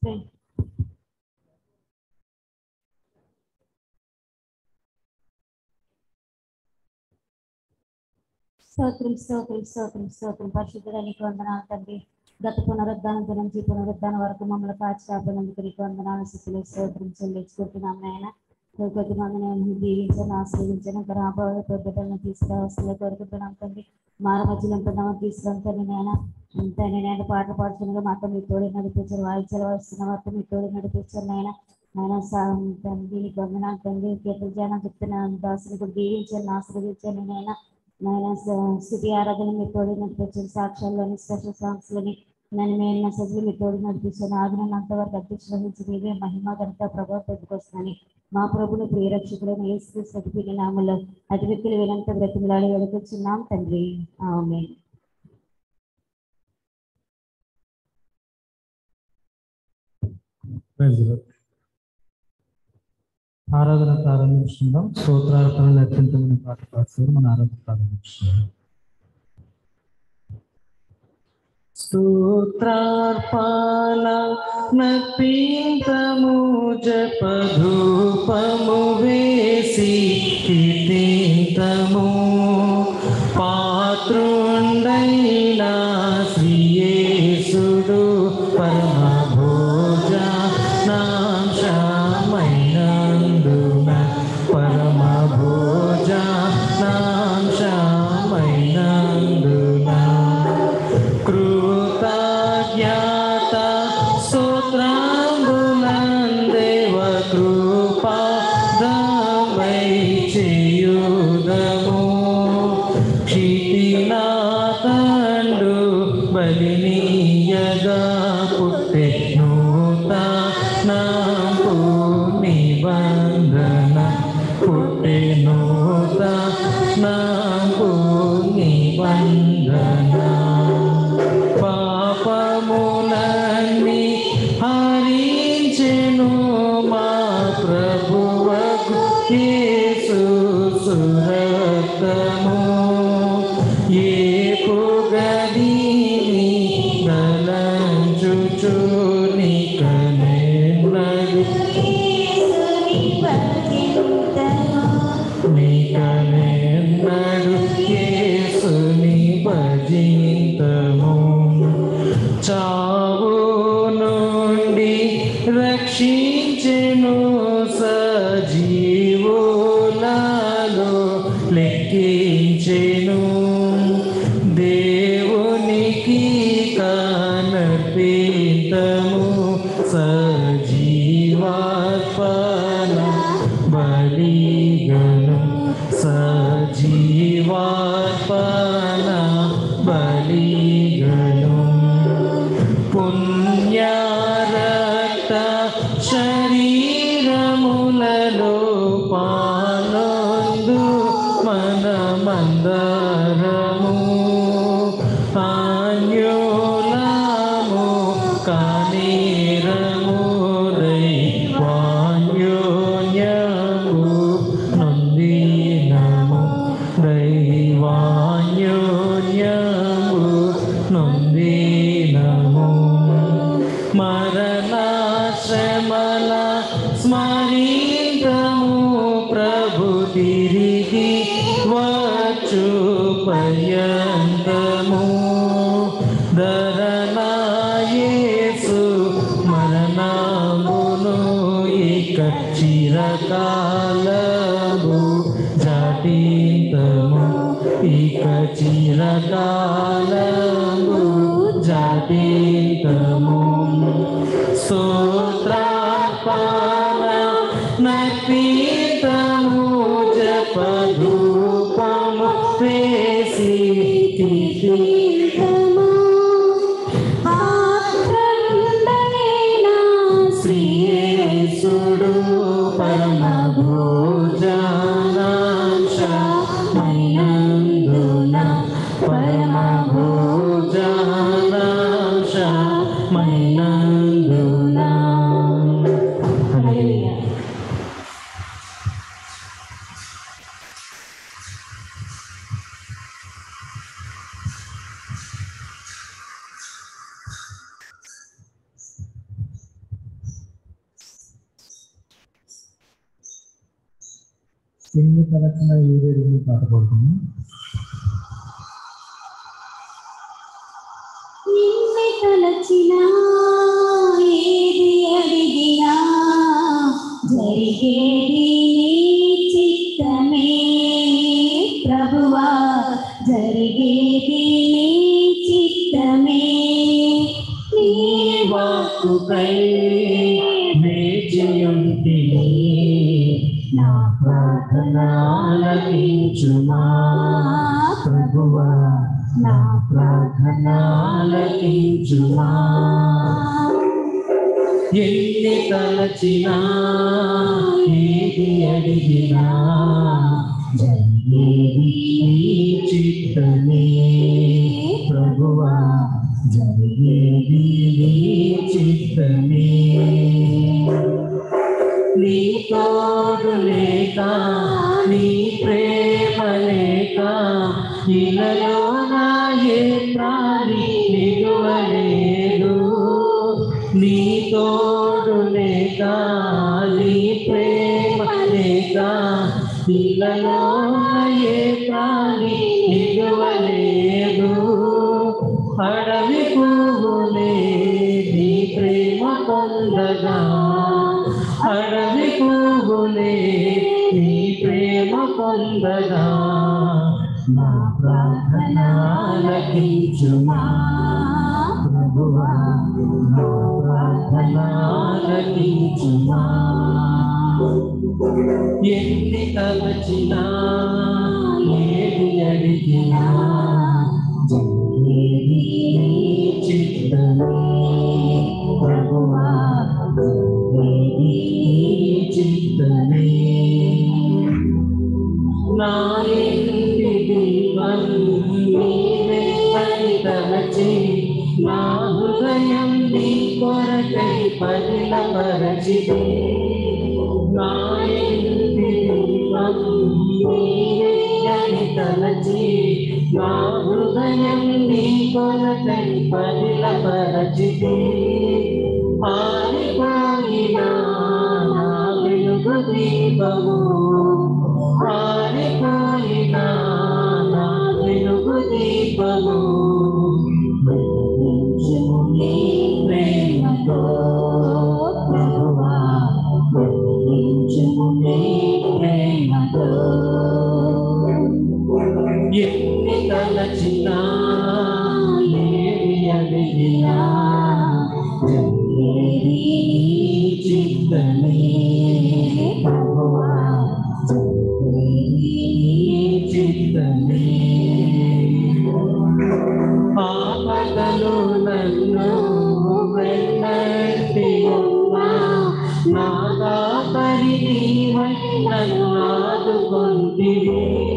Pray. స్తోత్రం స్తోత్రం స్తోత్రం స్తోత్రం పరిశుద్ధడానికి వందనాలు తండ్రి గత పునరుద్ధానం నుంచి పునరుద్ధానం వరకు మమ్మల్ని కాచి కాపాడినందుకు నీకు వందనాలు స్థితిలో స్తోత్రం చెల్లించుకుంటున్నాం నాయన కొద్ది మంది నేను దీవించని ఆశ్రయించను ఇంకా రాబోయే పెద్దలను తీసుకురావాల్సిందే కోరుకుంటున్నాం తండ్రి మార మధ్యలో ఉంటున్నామని తీసుకురాం తండ్రి నేను అంతే నేను పాటలు పాడుతుండగా మాతో మీ తోడు నడిపించారు వాయిద్యాలు వాయిస్తున్న వారితో మీ తోడు నడిపించారు నాయన ఆయన తండ్రి నీకు వందనాలు తండ్రి కీర్తన జనం చెప్తున్నాను దాసుని కూడా దీవించాను ఆశ్రయించాను నేను నాయన స్థుతి ఆరాధన మీ తోడు నడిపించిన సాక్ష్యాల్లోని స్పెషల్ సాంగ్స్ లోని నన్ను నేను మెసేజ్లు మీ తోడు నడిపించాను ఆదిన అంతవరకు అధ్యక్ష వహించి మీరే మహిమ ఘనత ప్రభావం పెట్టుకొస్తున్నాను మా ప్రభుని ప్రియరక్షకుడైన యేసు సతిపిని నామలో అతి వ్యక్తులు వినంత బ్రతిమలాడి వెళుకొచ్చున్నాం తండ్రి ఆమె Praise the Lord. ఆరాధన ప్రారంభించుకుందాం స్తోత్రార్పణలు అత్యంతమైన పాట పాడుతారు మన ఆరాధన ప్రారంభించుకుందాం స్తోత్రార్పణ నర్పింతము జపధూపము వేసి కీర్తింతము పాత్రుండైన శ్రీయేసుడు పరమ భోజ నాంశమైనందున పరమ భోజ నాంశమైనందున కృతజ్ఞత స్తోత్రంబులందేవ కృపాదమై చేయుదము క్షితినాథండు బలినీయగా పుట్టే నూతన నిబంధన పుట్టే నూతన నిబంధన పాపములన్నీ హరించెను మా ప్రభువకు యేసు సురక్తము ఏ పొగదీని గలంచుచుని కనెన్నడు నీకనెన్నడు యేసుని భజింతము చావు నుండి రక్షించెను సజీవులలో లెక్కించెను దేవునికి కనర్పితము సజీవాత్మన బలిగను సజీవాత్మన బలిగను పుణ్యరక్త శరీరములలో పాలొందు మనమందరము అన్యోలము కానీరము దైవాన్యోన్యము నొందినము దైవాన్యోన్యము నొందినము మరణశ్రమల స్మరింతము ప్రభు తిరిగి వచ్చు పర్యంతము ధరణాయేసు మరణమును ఇక చిరకాలము జాతీతము ఇక చిరకాలము జాతీతము స్తోత్రార్పణ నర్పితము జపధూపము వేసి కీర్తింతము శ్రీయేసుడు పరమ భోజనాంశమైనందున పరమ భోజనాంశమైనందున హల్లెలూయా. ఎన్ని తలచిన ఏడేడు పాట పాడుతున్నాం నిన్ను తలచినా ఏది అడిగినా జరిగేది నీ చిత్తమే ప్రభువా జరిగేది నీ చిత్తమే నీ వాక్కుకై వేచియుంటిని నా ప్రార్థన ఆలకించుమా ప్రభువా నా ప్రార్థన ఆలకించుమా ఎన్ని తలచినా ఏది అడిగినా జరిగేది నీ చిత్తమే ప్రభువా జరిగేది నీ చిత్తమే నీ తోడు లేక నీ ప్రేమ లేక ఇలలో నా ఏ ప్రాణి నిలువలేదు నీ తోడు లేక నీ ప్రేమ లేక ఇలలో నా ఏ ప్రాణి నిలువలేదు అడవి పువ్వులే నీ ప్రేమ పొందగా అడవి పువ్వులే నీ ప్రేమ పొందగా నా ప్రార్థన ఆలకించుమా ప్రభువా నా ప్రార్థన ఆలకించుమా ఎన్ని తలచినా ఏది అడిగినా జరిగేది నీ చిత్తమే ప్రభువా జరిగేది నీ చిత్తమే నా ఇంటి దీపం నీవే అని తలచి నా హృదయం నీ కొరకై పదిలపరచితే నా ఇంటి దీపం నీవే అని తలచి నా హృదయం నీ కొరకై పదిలపరచితే ఆరిపోయినా నా వెలుగు దీపము ఆరిపోయినా నా వెలుగు దీపము వెలిగించుము నీ ప్రేమతో ప్రభువా వెలిగించుము నీ ప్రేమతో ఎన్ని తలచినా ఏది అడిగినా జరిగేది నీ చిత్తమే ప్రభువా జరిగేది నీ చిత్తమే ఆపదలు నన్ను వెన్నట్టి ఉన్నా నా దాపరి నీవై నన్ను ఆదుకొంటివి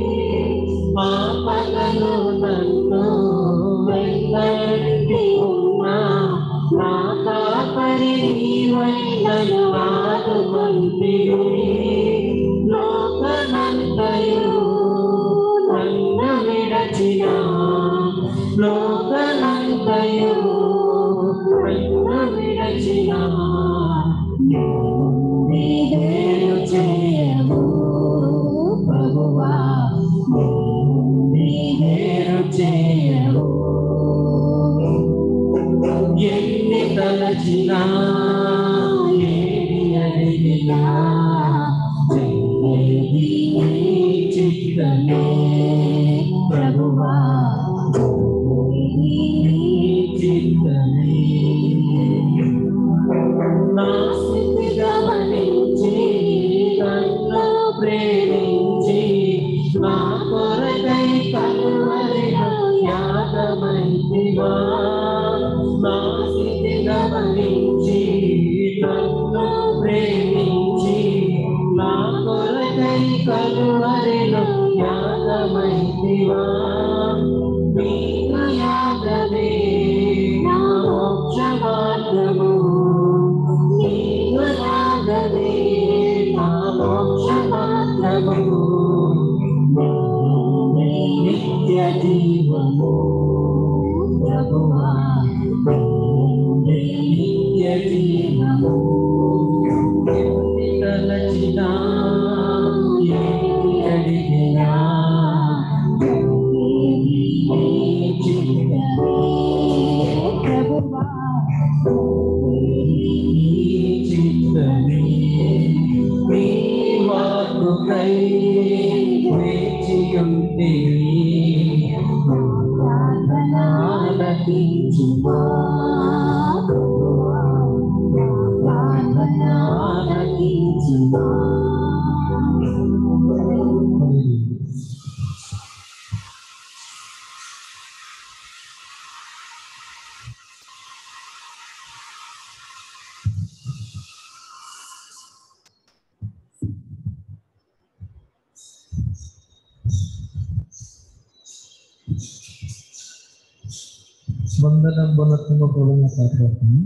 ఆపదలు నన్ను వెన్నట్టి ఉన్నా నా దాపరి నీవై నన్ను ఆదుకొంటివి లోకనంతయు నన్ను విడచిన లోకనంతయు నన్ను విడచిన నీవేలు చేయవు ప్రభువా నీవేలు చేయవు ఎన్ని తలచినా ఏది అడిగినా జరిగేది నీ చిత్తమే ప్రభువా జరిగేది నీ చిత్తమే నా స్థితి గమనించి నన్ను ప్రేమించి నా కొరకై కలువరిలో యాగమైతివా నా స్థితి గమనించి నన్ను ప్రేమించి నా కొరకై కలువరిలో యాగమైతివా నీకు యాగమే నా మోక్ష మార్గము నీకు యాగమే నా మోక్ష మార్గము నిత్య జీవము ప్రభువా నిత్య జీవము ఎన్ని తలచినా ఏది కొరకై వేచియుంటిని ప్రార్థనాలకించుమా ప్రార్థనాలకించుమా వందనం బలత్వంగా ప్రభుత్వ పాత్రను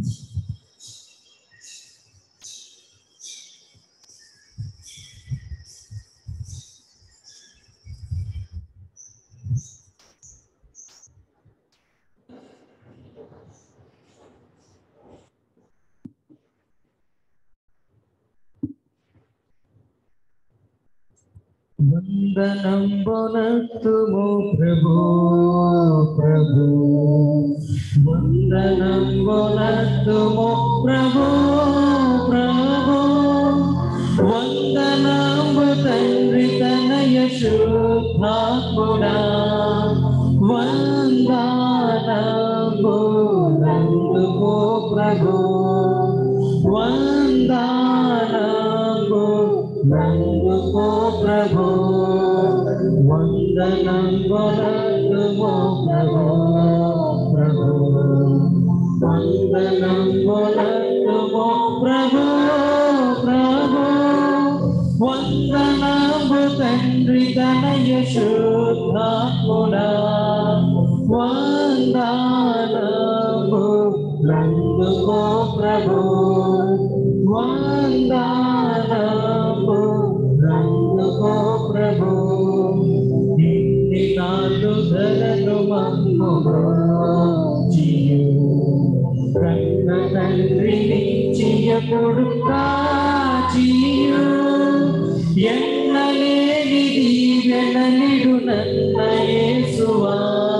వందనం బలత్వము ప్రభు ప్రభు వందనం బలత్వము ప్రభు ప్రభు వందనము తండ్రి తనయ శుద్ధాత్ముడా వందనము నందుకో ప్రభు వందనము నందుకో ప్రభు వందనం బలత్వము ప్రభు ప్రభు వందనం బలత్వము ప్రభు ప్రభు వందనము తండ్రి తనయ శుద్ధాత్ముడా వందనము నందుకో ప్రభు వందనము నందుకో ప్రభు ఇన్ని నాడు ధరను మమ్ము కన్న తండ్రి నిశ్చయపుడు కాచియు ఎన్నలేని దీవెనలిడు నన్న యేసువా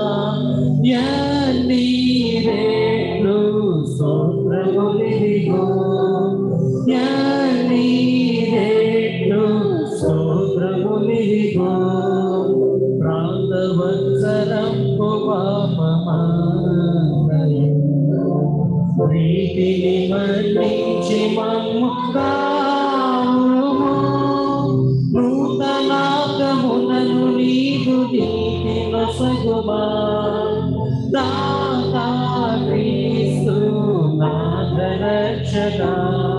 ఎన్నీరేట్లు స్తోత్రములిదిగో ఎన్నీరేట్లు స్తోత్రములిదిగో ప్రాంతవత్సరంపు పాపమానయు ప్రీతిని మన్నించి మమ్ము కావుము నూతనాగమునను నీకు నీతి నొసగుమా దాతా క్రీస్తు నాగరక్షగా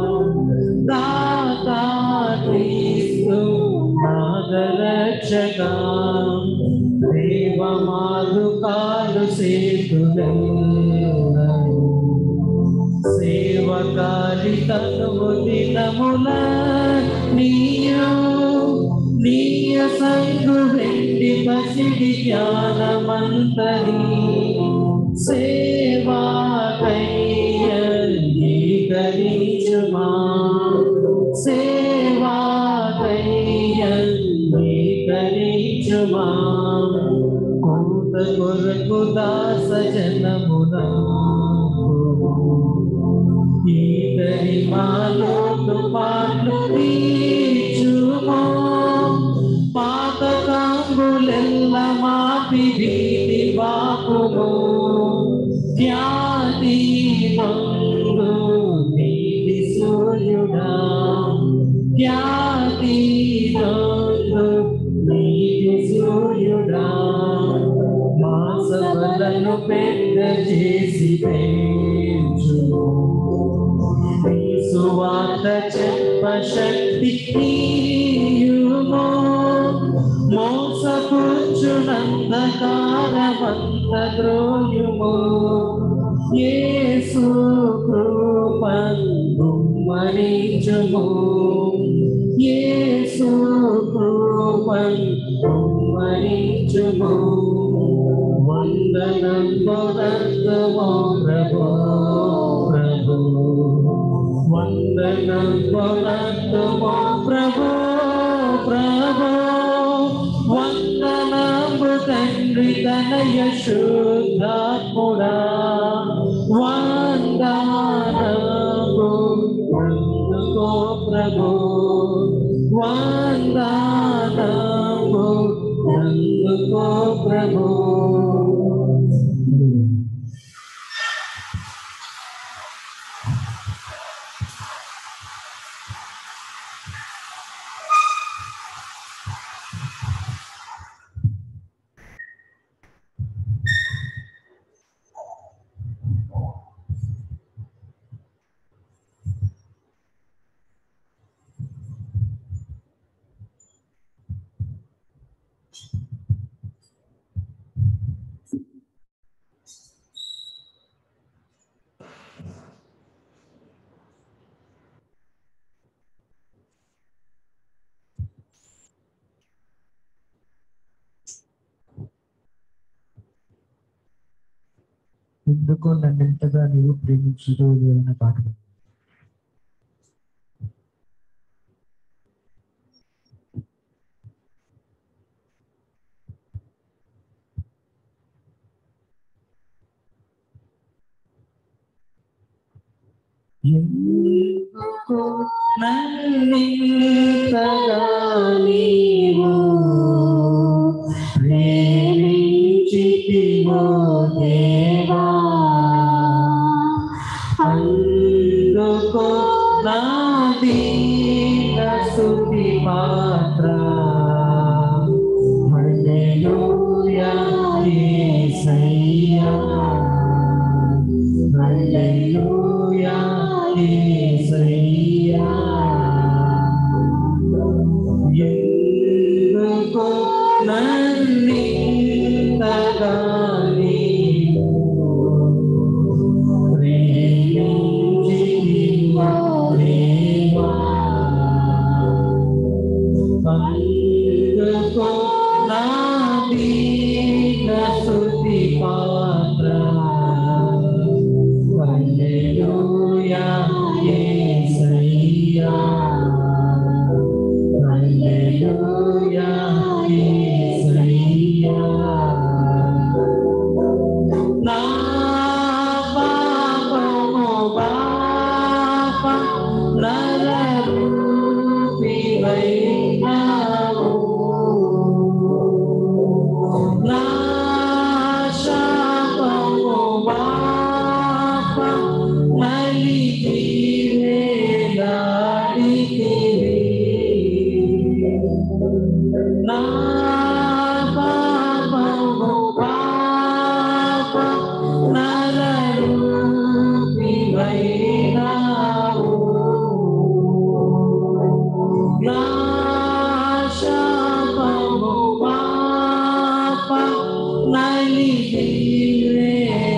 దాతా క్రీస్తు నాగరక్షగా దేవమాలు కాలు సేతులైనను సేవకాలి తనువు దినముల నీయు నీయ సంగు వెండి పసిడి జ్ఞానమంతరి సేవాకయ్యీకరించుమా సేవాకయ్యీకరించుమా కొంత కొరకు దాస జనమునా ఈతరి మాలోటు పాటలు తీర్చుమో పాత కాంబులెల్ల మాపి భీతి బాపుము ఖ్యాతి నందు నీతి సూర్యుడా ఖ్యాతి నందు నీతి సూర్యుడా మా సభలను పెద్ద చేసి పెంచుము నీ సువార్త చెప్ప శక్తి నీయుమో మోసపుచ్చునందకారమంత ద్రోయుమో యేసు కృపన్ గుమ్మరించుము యేసు కృపన్ గుమ్మరించుము వందనం పొరత్వమో ప్రభు ప్రభు వందనం పొరత్వమో ప్రభు ప్రభు వందనము తండ్రి తనయ శుద్ధాత్ముడా వందనము వందుకో ప్రభు వంద గానము నందుకో ప్రభు ఎందుకు నన్ను ఇంతగా నీవు ప్రేమించుదు లేదన్న పాట ఎందుకు నన్నింతగా నీవు ప్రేమించితివో దేవా అందుకో నా దీన స్తుతి పాత్ర హల్లెలూయా యేసయ్యా హల్లెలూయా యేసయ్యా ఎందుకో నన్నింతగా నీవు ప్రేమించితివో దేవా అందుకో నా దీన స్తుతి పాత్ర హల్లెలూయా యేసయ్యా హల్లెలూయా యేసయ్యా నా పాపము పాప నరరూపివైనావు నా శాపము పాప నలిగివే దాడితివి నా పాపము పాప నరరూపివైనావు నా శాపము పాప నలిగివే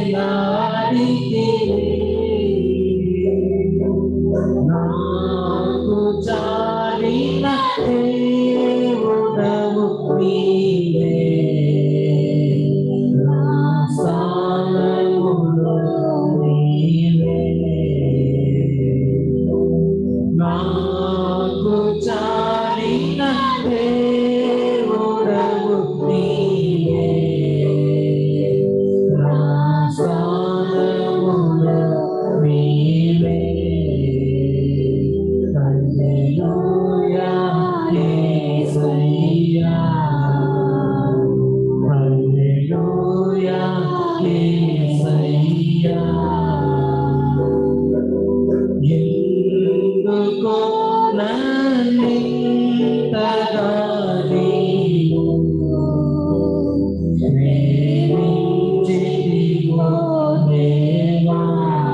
దాడితివి నాకు చాలిన దేవుడవు నీవే నా స్థానములో నీవే నాకు చాలిన దేవుడవు నీవే నా స్థానములో నీవే హల్లెలూయా యేసయ్యా హల్లెలూయా యేసయ్యా ఎందుకో నన్నింతగా నీవు ప్రేమించితివో దేవా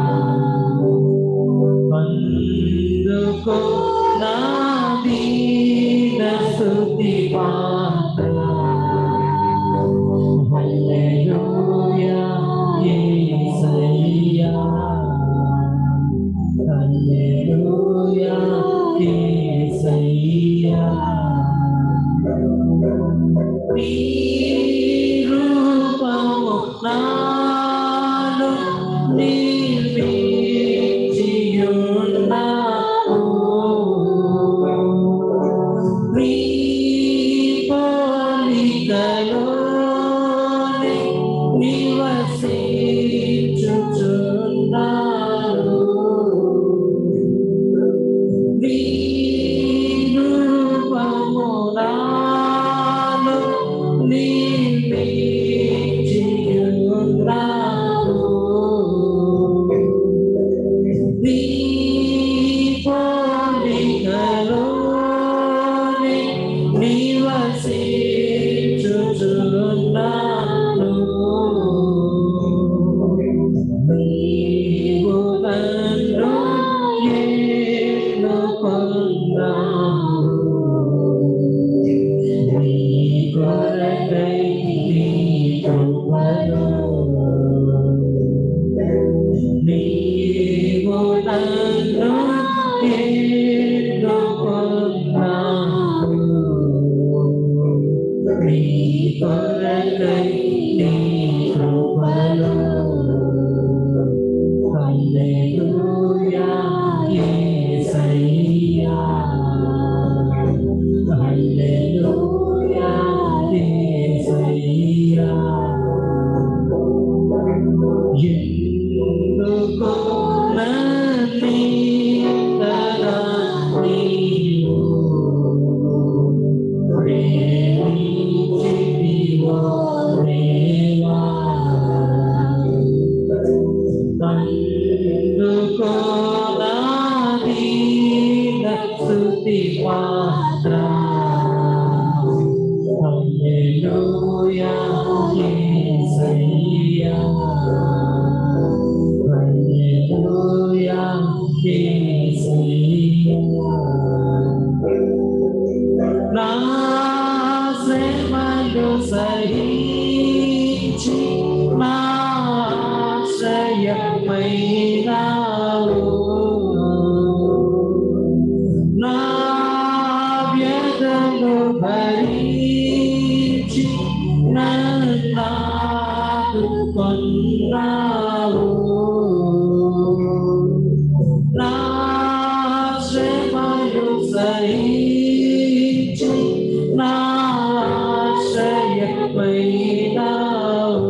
అందుకో నా దీన స్తుతి పాత్ర హల్లెలూయా యేసయ్యా హల్లెలూయా యేసయ్యా నీ రూపము నాలో నిర్మించియున్నావు. నీ పోలికలోనే నివసించుచున్నాను. నీ రూపము పరవశించుచున్నాను. నీవు నన్ను ఎన్నుకున్నావు. నీ కొరకై నీ కృపలో నీవు నన్ను ఎన్నుకున్నావు. నీ కొరకై నీ కృపలో హల్లెలూయా యేసయ్యా హల్లెలూయా యేసయ్యా ఎందుకో నన్ను తరా నీవు ప్రేమించితివో దేవా అందుకో నాదీన స్తుతి పాత్ర హల్లెలూయా యేసయ్యా హల్లెలూయా యేసయ్యా నా శ్రమలు సహించి నా ఆశ్రయమైనావు. నా వ్యధలు భరించి నన్నాదుకొన్నావు. నా శ్రమలు సహించి నా ఆశ్రయమైనావు.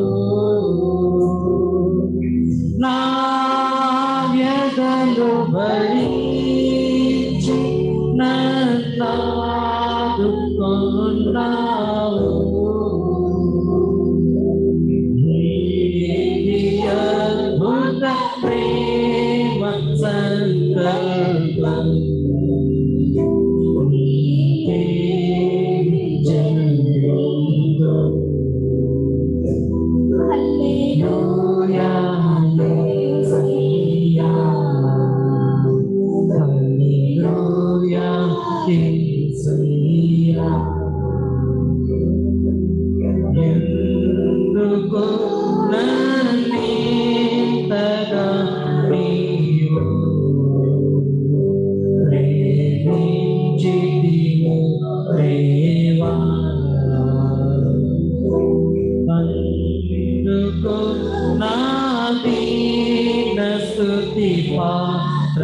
నా వ్యధలు భరించి నన్నాదుకొన్నావు. నీది అద్భుత ప్రేమ సంకల్పం నీకే జన్మిందో. హల్లెలూయా, యేసయ్యా. హల్లెలూయా, యేసయ్యా. ఎందుకు నన్నింతగా నీవు ప్రేమించితివు దేవా? అందుకు నా దీన స్తుతి పాత్ర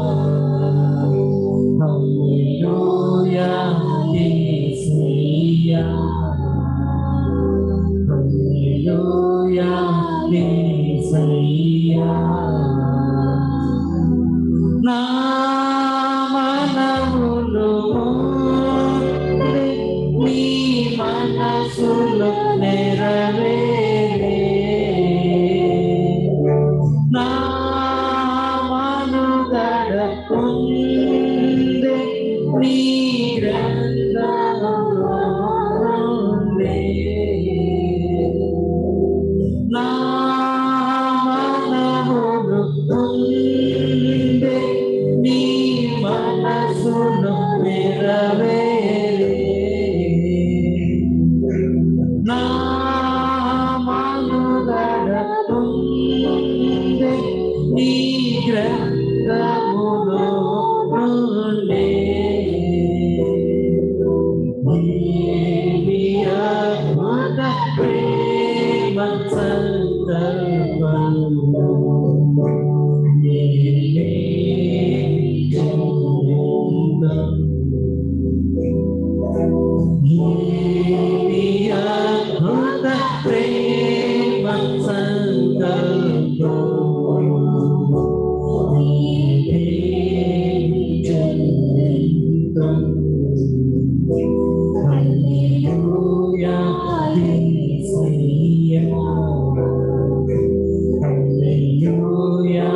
హల్లెలూయా యేసయ్యా హల్లెలూయా యేసయ్యా నా మనములు మోరే నీ మనసులు నెరవేరే నా మనుగడ ఉందే నీ గ్రంథములో ఉందే. నా మనములు ఉందే నీ మనసును నెరవేరే నా మనుగడ ఉందే నీ గ్రంథములో ఉండే నీవి అద్భుత ప్రేమ సంకల్పము నీవే జన్మిందం. నీవి అద్భుత ప్రేమ సంకల్పము నీవే జన్మిందం. హల్లెలూయా యేసయ్యా హల్లెలూయా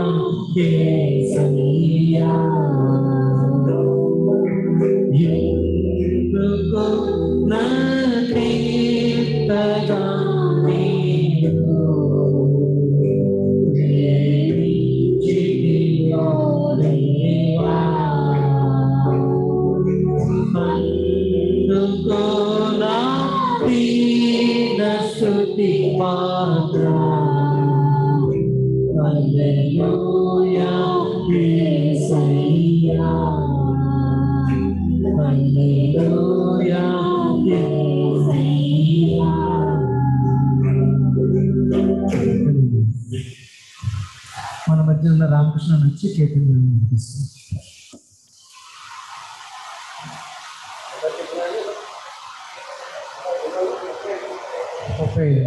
యేసయ్యా ఎందుకు నాకెంతగా నీవు ప్రేమించితివో దేవా. అందుకో నా దీన స్తుతి పాత్ర హల్లెలూయా యేసయ్యా హల్లెలూయా యేసయ్యా మన మధ్య ఉన్న రామకృష్ణ నుంచి కేటీఎం తీసుకుంటాం ముప్పై ఐదు.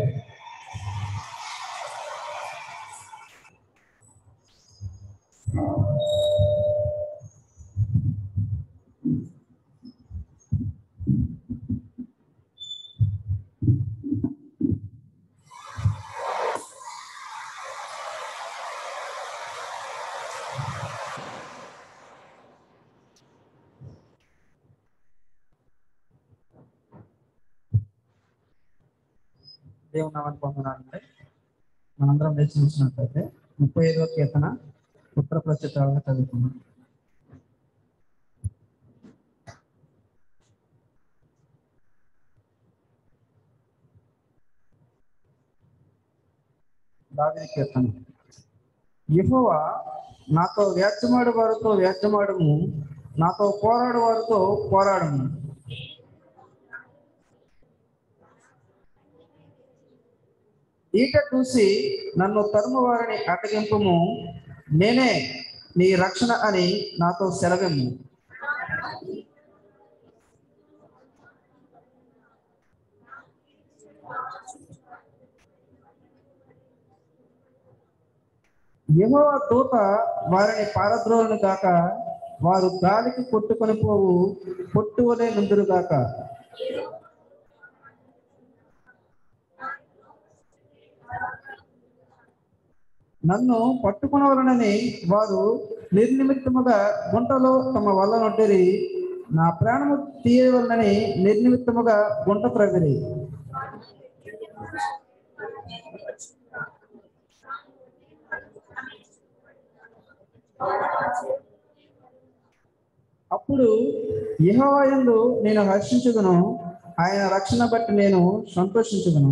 దేవుని నామాన్ని పొందనాలంటే మనందరం లేచి ఉంచినట్లయితే ముప్పై ఐదవ కీర్తన ఉత్తర ప్రత్యుత్తరాలుగా చదువుకున్నాం దావిది కీర్తన యెహోవా నాతో వ్యాజ్యమాడు వారితో వ్యాజ్యమాడము నాతో పోరాడు వారితో పోరాడము ఈట చూసి నన్ను తరుము వారిని అటగింపుము నేనే నీ రక్షణ అని నాతో సెలవెమ్ము యెహోవా దూత వారిని పారద్రోలను గాక వారు గాలికి కొట్టుకొని పోవు పొట్టువలే నుందురు గాక నన్ను పట్టుకునవలనని వారు నిర్నిమిత్తముగా గుంటలో తమ వల్ల నొడ్డిరి నా ప్రాణము తీయవలనని నిర్నిమిత్తముగా గుంట ప్రవిరి అప్పుడు యెహోవాయందు నేను హర్షించుదును ఆయన రక్షణ బట్టి నేను సంతోషించుదును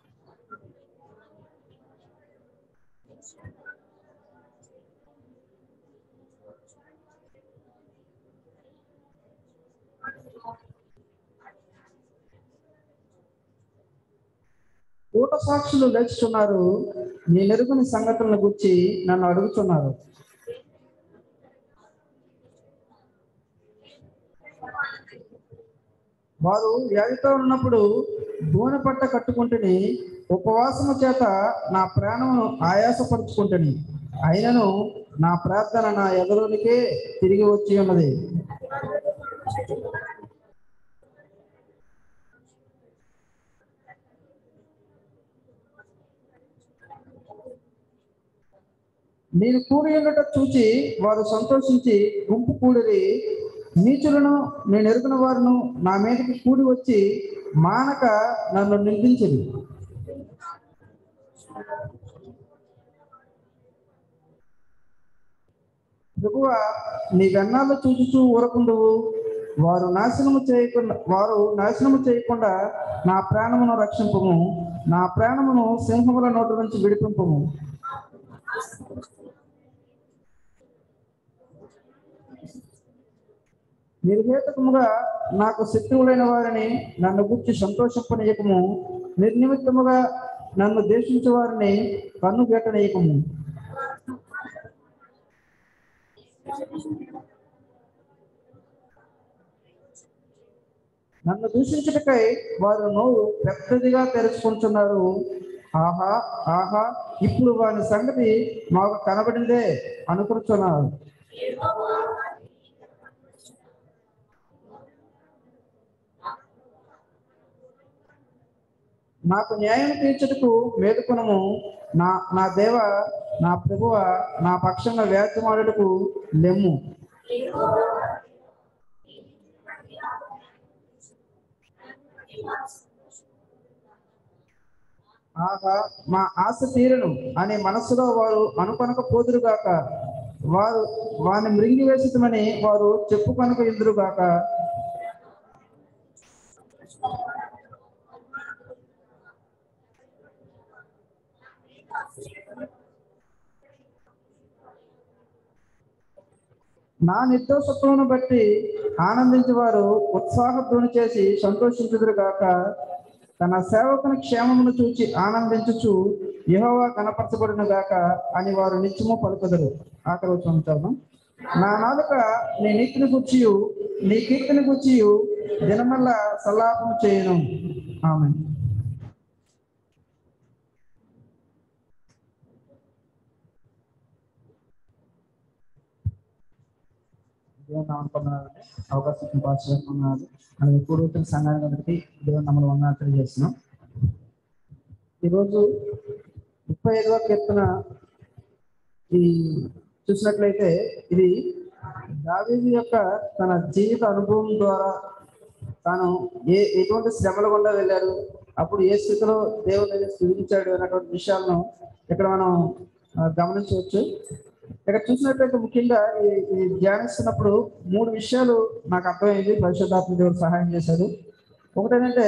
కూట సాక్షులు లేచుతున్నారు నీ నెరుగుని సంగతులను గుర్చి నన్ను అడుగుతున్నారు వారు వ్యాధితో ఉన్నప్పుడు దూనె పట్ట కట్టుకుంటుని ఉపవాసము చేత నా ప్రాణమును ఆయాసపరుచుకుంటుని అయినను నా ప్రార్థన నా ఎదురునికే తిరిగి వచ్చి ఉన్నది నేను కూడి ఉండట చూచి వారు సంతోషించి గుంపు కూడిరి నీచులను నేను ఎరుగున వారును నా మీదకి కూడి వచ్చి మానక నన్ను నిందించింది ప్రభువ నీ గన్నాలు చూచుచూ ఊరకుండువు వారు నాశనము చేయకుండా వారు నాశనము చేయకుండా నా ప్రాణమును రక్షింపము నా ప్రాణమును సింహముల నోటి నుంచి విడిపింపము నిర్హేతుకముగా నాకు శత్రువులైన వారిని నన్ను గుర్చి సంతోషింపనీయకము నిర్నిమిత్తముగా నన్ను దేశించే వారిని కన్ను గేటనీయకము నన్ను దూషించుటకై వారు నోరు పెద్దదిగా తెరుచుకుంటున్నారు ఆహా ఆహా ఇప్పుడు వారి సంగతి మాకు కనబడిందే అనుకుంటున్నారు నాకు న్యాయం తీర్చుటకు మేలుకొనము నా నా దేవ నా ప్రభువ నా పక్షంగా వ్యాఖ్యమాడుటకు లెమ్ము ఆగా మా ఆశ తీరను అనే మనస్సులో వారు అనుకొనక పోదురుగాక వారు వారిని మృంగి వేసిమని వారు చెప్పుకొనక ఎదురుగాక నా నిర్దోషత్వమును బట్టి ఆనందించేవారు ఉత్సాహధ్వని చేసి సంతోషించుదురుగాక తన సేవకుని క్షేమమును చూచి ఆనందించుచు యెహోవా కనపరచబడును గాక అని వారు నిత్యము పలుకుదరు ఆఖరి వచ్చిన చదువు నా నాలుక నీ నీతిని గుర్చియు నీ కీర్తిని గుర్చియు దినమల్ల సల్లాపము చేయను ఆమె దేవుని నామం పొందడానికి అవకాశం పాస్ చేసుకున్నారు మనం ఎప్పుడు వచ్చిన సంఘానికి అందరికీ దేవుని నమ్మలు వందనాలు తెలియజేస్తున్నాం ఈరోజు ముప్పై ఐదవ కీర్తన ఈ చూసినట్లయితే ఇది దావీదు యొక్క తన జీవిత అనుభవం ద్వారా తాను ఏ ఎటువంటి శ్రమల గుండా వెళ్ళాడు అప్పుడు ఏ స్థితిలో దేవుని స్థుతించాడు అనేటువంటి విషయాలను ఇక్కడ మనం ఆ, గమనించవచ్చు ఇక్కడ చూసినట్లయితే ముఖ్యంగా ఈ- ఈ ధ్యానిస్తున్నప్పుడు మూడు విషయాలు నాకు అర్థమైంది పరిశుద్ధాత్మ దేవుడు సహాయం చేశారు ఒకటి ఏంటంటే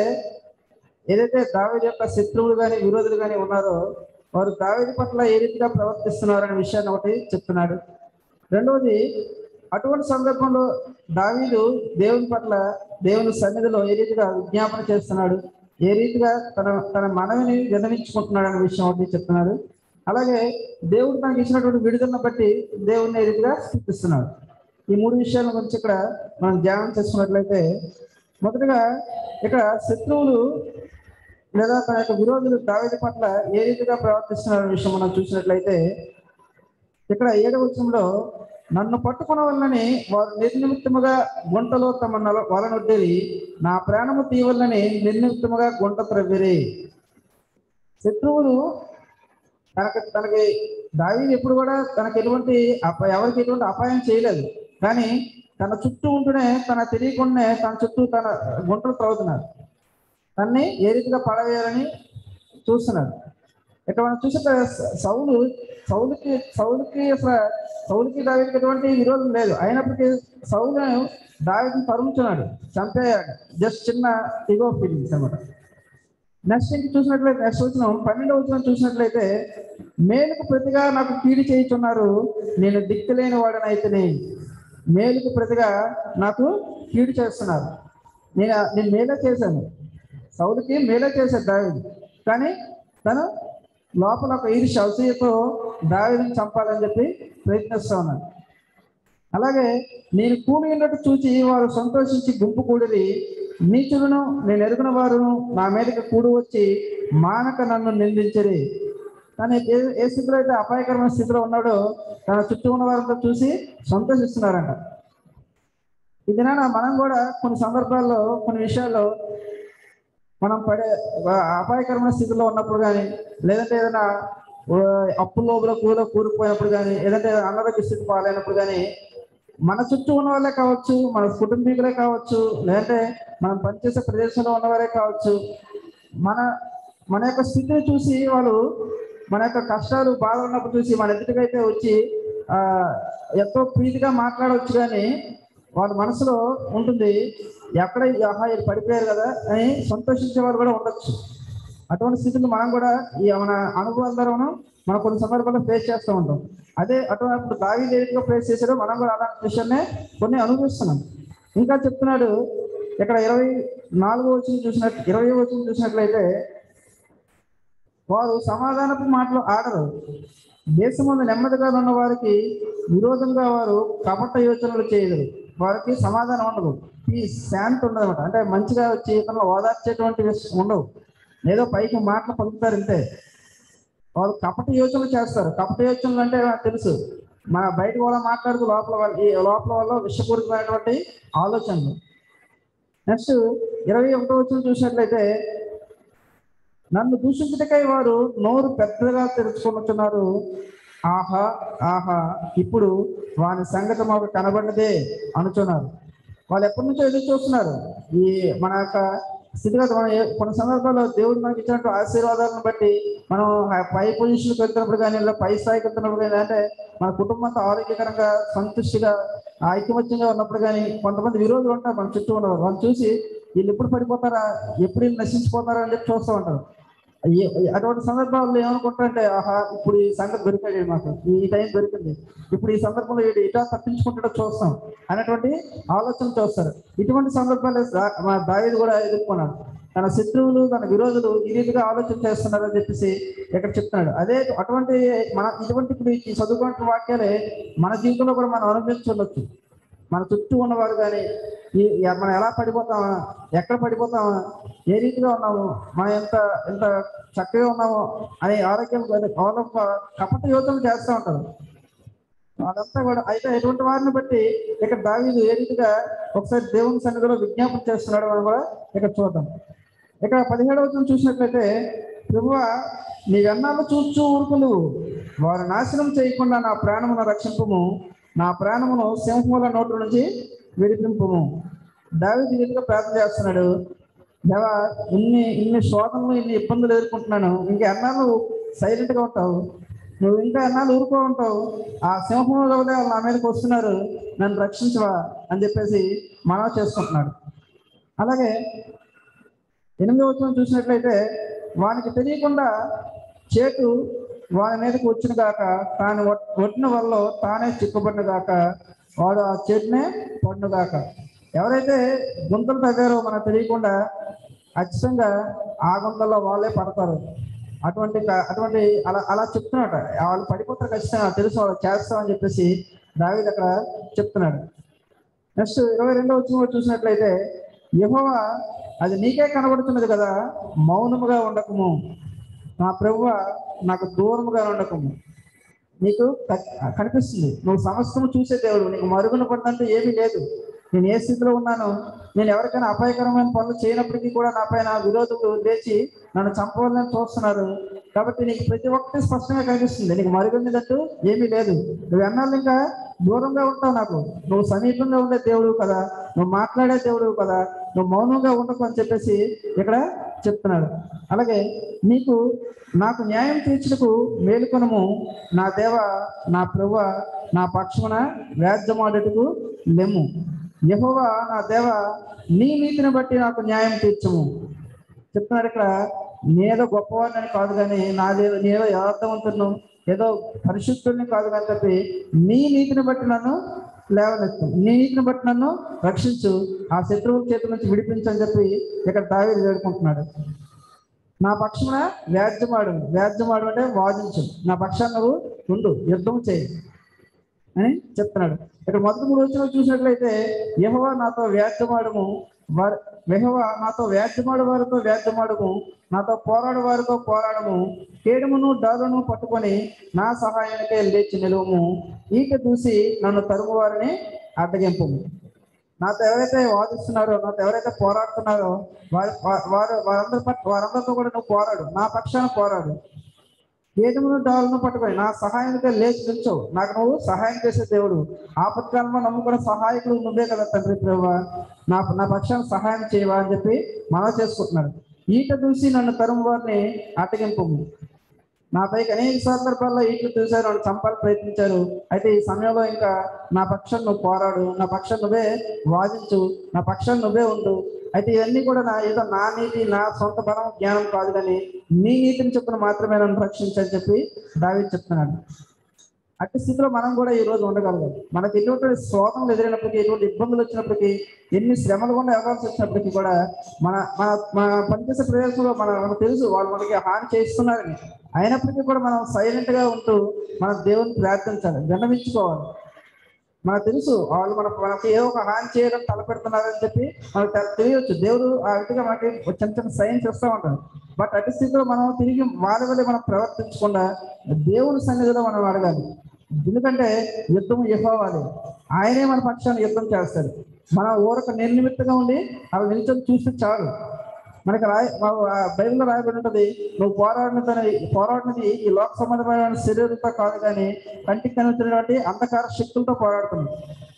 ఏదైతే దావేది యొక్క శత్రువులు కానీ విరోధులు కానీ ఉన్నారో వారు దావేది పట్ల ఏ రీతిగా ప్రవర్తిస్తున్నారు అనే విషయాన్ని ఒకటి చెప్తున్నాడు రెండవది అటువంటి సందర్భంలో దావీదు దేవుని పట్ల దేవుని సన్నిధిలో ఏ రీతిగా విజ్ఞాపన చేస్తున్నాడు ఏ రీతిగా తన తన మనవిని విన్నవించుకుంటున్నాడు అనే విషయం ఒకటి చెప్తున్నాడు అలాగే దేవుడు తనకి ఇచ్చినటువంటి విడుదలను బట్టి దేవుడిని ఏ రీతిగా స్థితిస్తున్నాడు ఈ మూడు విషయాల గురించి ఇక్కడ మనం ధ్యానం చేసుకున్నట్లయితే మొదటగా ఇక్కడ శత్రువులు లేదా తన యొక్క విరోధులు దావేది పట్ల ఏ రీతిగా ప్రవర్తిస్తున్న విషయం మనం చూసినట్లయితే ఇక్కడ ఏడవ వచనంలో నన్ను పట్టుకున్న వలనని వారు నిర్నిమిత్తముగా గుంటలో తమ నల వలనొడ్డేరి నా ప్రాణము తీవలని నిర్నిమిత్తముగా గుంట త్రవ్విరి శత్రువులు తనకి తనకి దావీదు ఎప్పుడు కూడా తనకి ఎటువంటి అప ఎవరికి ఎటువంటి అపాయం చేయలేదు కానీ తన చుట్టూ ఉంటూనే తన తెలియకుండానే తన చుట్టూ తన గుంటలు త్రవ్వుతున్నారు తన్ని ఏ రీతిగా పడవేయాలని చూస్తున్నాడు ఇక్కడ మనం చూసే సౌలు సౌలుకి సౌలుకి అసలు సౌలుకి దావికి ఎటువంటి విరోధం లేదు అయినప్పటికీ సౌలు దావిని తరుముతున్నాడు చంపేయాడు జస్ట్ చిన్న ఇగో ఫీలింగ్స్ అనమాట నెక్స్ట్ ఇంక చూసినట్లయితే నెక్స్ట్ వచ్చిన పన్నెండవ వచ్చిన చూసినట్లయితే మేలుకు ప్రతిగా నాకు కీడు చేయుచున్నారు నేను దిక్కులేని వాడనైతేనే మేలుకు ప్రతిగా నాకు కీడు చేస్తున్నారు నేను నేను మేలే చేశాను సౌలుకి మేలే చేశాడు దావిది కానీ తను లోపల ఒక ఈర్ష అసూయతో దావిదిని చంపాలని చెప్పి ప్రయత్నిస్తూ ఉన్నాడు అలాగే నేను కూడి ఉన్నట్టు చూచి వారు సంతోషించి గుంపు కూడిరి నీచులను నేను ఎరుగున వారును నా మీదకి కూడి వచ్చి మానక నన్ను నిందించరి కానీ ఏ ఏ స్థితిలో అయితే అపాయకరమైన స్థితిలో ఉన్నాడో తన చుట్టూ ఉన్న వారంతా చూసి సంతోషిస్తున్నారంట ఇది మనం కూడా కొన్ని సందర్భాల్లో కొన్ని విషయాల్లో మనం పడే ఆ- అపాయకరమైన స్థితిలో ఉన్నప్పుడు కానీ లేదంటే ఏదైనా ఆ, అప్పుల లోపల కూర కూరుకుపోయినప్పుడు కానీ లేదంటే అనారోగ్య స్థితి పాలైనప్పుడు కానీ మన చుట్టూ ఉన్న వాళ్ళే కావచ్చు మన కుటుంబీకులే కావచ్చు లేదంటే మనం పనిచేసే ప్రదేశంలో ఉన్నవారే కావచ్చు మన మన యొక్క స్థితిని చూసి వాళ్ళు మన యొక్క కష్టాలు బాధ ఉన్నప్పుడు చూసి మన ఎదుటికైతే వచ్చి ఆ ఎంతో ప్రీతిగా మాట్లాడవచ్చు కానీ వాళ్ళ మనసులో ఉంటుంది ఎక్కడ ఆహా వీళ్ళు పడిపోయారు కదా అని సంతోషించే వాళ్ళు కూడా ఉండొచ్చు అటువంటి స్థితిలో మనం కూడా ఈ మన అనుభవాల ద్వారా మనం మనం కొన్ని సందర్భాల్లో ఫేస్ చేస్తూ ఉంటాం అదే అటువంటి దావి దేవిగా ఫేస్ చేశారో మనం కూడా అలాంటి విషయాన్ని కొన్ని అనుభవిస్తున్నాం ఇంకా చెప్తున్నాడు ఇక్కడ ఇరవై నాలుగో వచ్చిన చూసినట్టు ఇరవై వచ్చిన చూసినట్లయితే వారు సమాధానపు మాటలు ఆడరు దేశమందు నెమ్మదిగా ఉన్న వారికి విరోధంగా వారు కపట యోచనలు చేయరు వారికి సమాధానం ఉండదు పీస్ శాంతి ఉండదు అనమాట అంటే మంచిగా వచ్చి ఇతను ఓదార్చేటువంటి విషయం ఉండవు ఏదో పైకి మాటలు పలుకుతారు అంతే వాళ్ళు కపట యోచనలు చేస్తారు కపట యోచనలు అంటే నాకు తెలుసు మన బయట వాళ్ళ మాట్లాడుతూ లోపల వాళ్ళ ఈ లోపల వల్ల విషపూరితమైనటువంటి ఆలోచనలు నెక్స్ట్ ఇరవై ఒకటో వచ్చిన చూసినట్లయితే నన్ను దూషించుటకై వారు నోరు పెద్దగా తెరుచుకొనుచున్నారు ఆహా ఆహా ఇప్పుడు వాని సంగతి మాకు కనబడినదే అనుచున్నారు వాళ్ళు ఎప్పటి నుంచో ఎదురు చూస్తున్నారు ఈ మన యొక్క స్థితిగతి మనం ఏ- కొన్ని సందర్భాల్లో దేవుడు మనకి ఇచ్చినట్టు ఆశీర్వాదాలను బట్టి మనం హై- పై పొజిషన్కి వెళ్తున్నప్పుడు కానీ లేదా పై స్థాయికి వెళ్తున్నప్పుడు కానీ అంటే మన కుటుంబంతో ఆరోగ్యకరంగా సంతృష్టిగా ఐకమత్యంగా ఉన్నప్పుడు కానీ కొంతమంది విరోధులు ఉంటారు మన చుట్టూ ఉన్నవారు వాళ్ళు చూసి వీళ్ళు ఎప్పుడు పడిపోతారా ఎప్పుడు వీళ్ళు నశించిపోతారా అని చెప్పి చూస్తూ ఉంటారు ఏ- అటువంటి సందర్భాల్లో ఏమనుకుంటారంటే ఆహా ఇప్పుడు ఈ సంగతి దొరికాడు ఈడు మాకు ఈ టైం దొరికింది ఇప్పుడు ఈ సందర్భంలో వీడు ఇటా తప్పించుకుంటాడో చూస్తాం అనేటువంటి ఆలోచన చూస్తారు ఇటువంటి సందర్భాలు దా- మా దావీదు కూడా ఎదుర్కొన్నాడు తన శత్రువులు తన విరోధులు ఈ రీతిగా ఆలోచన చేస్తున్నారని చెప్పేసి ఇక్కడ చెప్తున్నాడు అదే అటువంటి మన ఇటువంటి ఇప్పుడు ఈ చదువుకున్న వాక్యాలే మన జీవితంలో కూడా మనం అనుభవించుండొచ్చు మన చుట్టూ ఉన్నవారు కానీ ఈ ఎ- మనం ఎలా పడిపోతామా ఎక్కడ పడిపోతామా ఏ రీతిగా ఉన్నాము మనం ఎంత ఎంత చక్కగా ఉన్నాము అనే ఆరోగ్యం వాళ్ళ కపట యోచనలు చేస్తూ ఉంటారు అదంతా కూడా అయితే ఎటువంటి వారిని బట్టి ఇక్కడ దావీదు ఏ రీతిగా ఒకసారి దేవుని సన్నిధిలో విజ్ఞాపన చేస్తున్నాడు మనం కూడా ఇక్కడ చూద్దాం ఇక్కడ పదిహేడవ వచనం చూసినట్లయితే ప్రభువ నీ వెన్నాళ్ళు చూస్తూ ఊరుకులు వారు నాశనం చేయకుండా నా ప్రాణమును రక్షింపము నా ప్రాణమును సింహముల నోట్ల నుంచి విడిపింపము దావీదు ఈ రీతిగా ప్రార్థన చేస్తున్నాడు దేవా ఇన్ని ఇన్ని శోధనలు ఇన్ని ఇబ్బందులు ఎదుర్కొంటున్నాను ఇంకా ఎన్నాళ్ళు సైలెంట్గా ఉంటావు నువ్వు ఇంకా ఎన్నాళ్ళు ఊరుకో ఉంటావు ఆ సింహంలో వదిలే వాళ్ళు నా మీదకి వస్తున్నారు నన్ను రక్షించవా అని చెప్పేసి మనవి చేసుకుంటున్నాడు అలాగే ఎనిమిదో వచ్చిన చూసినట్లయితే వానికి తెలియకుండా చేటు వాని మీదకి వచ్చిన గాక తాను ఒట్టిన వల్ల తానే చిక్కుబడిన గాక వాడు ఆ చేటునే పడిన గాక ఎవరైతే గుంతలు తగ్గారో మనకు తెలియకుండా ఖచ్చితంగా ఆ గుంతల్లో వాళ్ళే పడతారు అటువంటి క- అటువంటి అలా అలా చెప్తున్నట వాళ్ళు పడిపోతారు ఖచ్చితంగా తెలుసు వాళ్ళు చేస్తామని చెప్పేసి దావీద్ అక్కడ చెప్తున్నాడు నెక్స్ట్ ఇరవై రెండో వచ్చిన చూసినట్లయితే యెహోవా అది నీకే కనబడుతున్నది కదా మౌనముగా ఉండకము నా ప్రభువ నాకు దూరముగా ఉండకము నీకు క- కనిపిస్తుంది నువ్వు సమస్తము చూసే దేవుడు నీకు మరుగున పడినంత ఏమీ లేదు నేను ఏ స్థితిలో ఉన్నాను నేను ఎవరికైనా అపాయకరమైన పనులు చేయనప్పటికీ కూడా నా పైన విరోధులు లేచి నన్ను చంపవాలని చూస్తున్నారు కాబట్టి నీకు ప్రతి ఒక్కటి స్పష్టంగా కనిపిస్తుంది నీకు మరుగున్నదంటూ ఏమీ లేదు నువ్వు ఎన్నాళ్ళు ఇంకా దూరంగా ఉంటావు నాకు నువ్వు సమీపంగా ఉండే దేవుడు కదా నువ్వు మాట్లాడే దేవుడు కదా నువ్వు మౌనంగా ఉండకు అని చెప్పేసి ఇక్కడ చెప్తున్నాడు అలాగే నీకు నాకు న్యాయం తీర్చుటకు మేలుకొనము నా దేవ నా ప్రభు నా పక్షమున వ్యాజ్యమాడుటకు లెమ్ము యెహోవా నా దేవ నీ నీతిని బట్టి నాకు న్యాయం తీర్చము చెప్తున్నారు ఇక్కడ నేదో గొప్పవాడిని కాదు కానీ నాదేదో నేదో యథార్థవంతులను ఏదో పరిశుద్ధుల్ని కాదు కానీ చెప్పి నీ నీతిని బట్టి నన్ను లేవనెత్తు నీ నీతిని బట్టి నన్ను రక్షించు ఆ శత్రువుల చేతి నుంచి విడిపించని చెప్పి ఇక్కడ దావీదు వేడుకుంటున్నాడు నా పక్షమున వ్యాజ్యమాడు వ్యాజ్యమాడు అంటే వాదించు నా పక్షాన్ని నువ్వు ఉండు యుద్ధం చేయి అని చెప్తున్నాడు ఇక్కడ మొదటి మూడు వచ్చిన చూసినట్లయితే యెహోవా నాతో వ్యాజ్యమాడము వారి యెహోవా నాతో వ్యాజ్యమాడు వారితో వ్యాజ్యమాడము నాతో పోరాడు వారితో పోరాడము కేడుమును డాలును పట్టుకొని నా సహాయానికే లేచి నిలువము ఈక చూసి నన్ను తరుము వారిని అడ్డగింపము నాతో ఎవరైతే వాదిస్తున్నారో నాతో ఎవరైతే పోరాడుతున్నారో వారి వా- వారు వారందరి పట్ల వారందరితో కూడా నువ్వు పోరాడు నా పక్షాన పోరాడు వేదమును డాలను పట్టుకొని నా సహాయానికే లేచి నిల్చో నాకు నువ్వు సహాయం చేసే దేవుడు ఆపత్కాలంలో నమ్ముకున్న సహాయకుడు నువ్వే కదా తండ్రి ప్రభా నా నా పక్షాన్ని సహాయం చేయవా అని చెప్పి మనవి చేసుకుంటున్నాడు ఈట చూసి నన్ను తరుము వారిని అటగింపము నాపైకి అనేక సందర్భాల్లో ఈట్లు చూశారు వాళ్ళు చంపాలని ప్రయత్నించారు అయితే ఈ సమయంలో ఇంకా నా పక్షం నువ్వు పోరాడు నా పక్షం నువ్వే వాదించు నా పక్షం నువ్వే ఉండు అయితే ఇవన్నీ కూడా నా ఏదో నా నీతి నా సొంత బలం జ్ఞానం కాదు కానీ నీ నీతిని చొప్పున మాత్రమే నన్ను రక్షించని చెప్పి దావి చెప్తున్నాడు అట్టి స్థితిలో మనం కూడా ఈ రోజు ఉండగలగాలి మనకి ఎటువంటి శోధనలు ఎదురైనప్పటికీ ఎటువంటి ఇబ్బందులు వచ్చినప్పటికీ ఎన్ని శ్రమలు కూడా ఎదగాల్సి వచ్చినప్పటికీ కూడా మన మన మన పనిచేసే ప్రదేశంలో మన మనకు తెలుసు వాళ్ళు మనకి హాని చేస్తున్నారని అయినప్పటికీ కూడా మనం సైలెంట్ గా ఉంటూ మన దేవుని ప్రార్థించాలి విన్నవించుకోవాలి మనకు తెలుసు వాళ్ళు మన మనకి ఏ ఒక హాని చేయడం తలపెడుతున్నారని చెప్పి మనకు తె- తెలియవచ్చు దేవుడు ఆ విధంగా మనకి చిన్న చిన్న సైన్స్ ఇస్తూ ఉంటాడు బట్ అటు స్థితిలో మనం తిరిగి వాళ్ళ వల్ల మనం ప్రవర్తించకుండా దేవుని సన్నిధిలో మనం అడగాలి ఎందుకంటే యుద్ధం యెహోవాది ఆయనే మన పక్షాన్ని యుద్ధం చేస్తాడు మన ఊరక నిర్నిమిత్తగా ఉండి అలా నిల్చొని చూస్తే చాలు మనకి రాయ మా- ఆ బైబిల్లో రాయబడి ఉంటుంది నువ్వు పోరాడినది పోరాడినది ఈ లోక సంబంధమైన శరీరంతో కాదు కానీ కంటికి కనిపించినటువంటి అంధకార శక్తులతో పోరాడుతున్నావు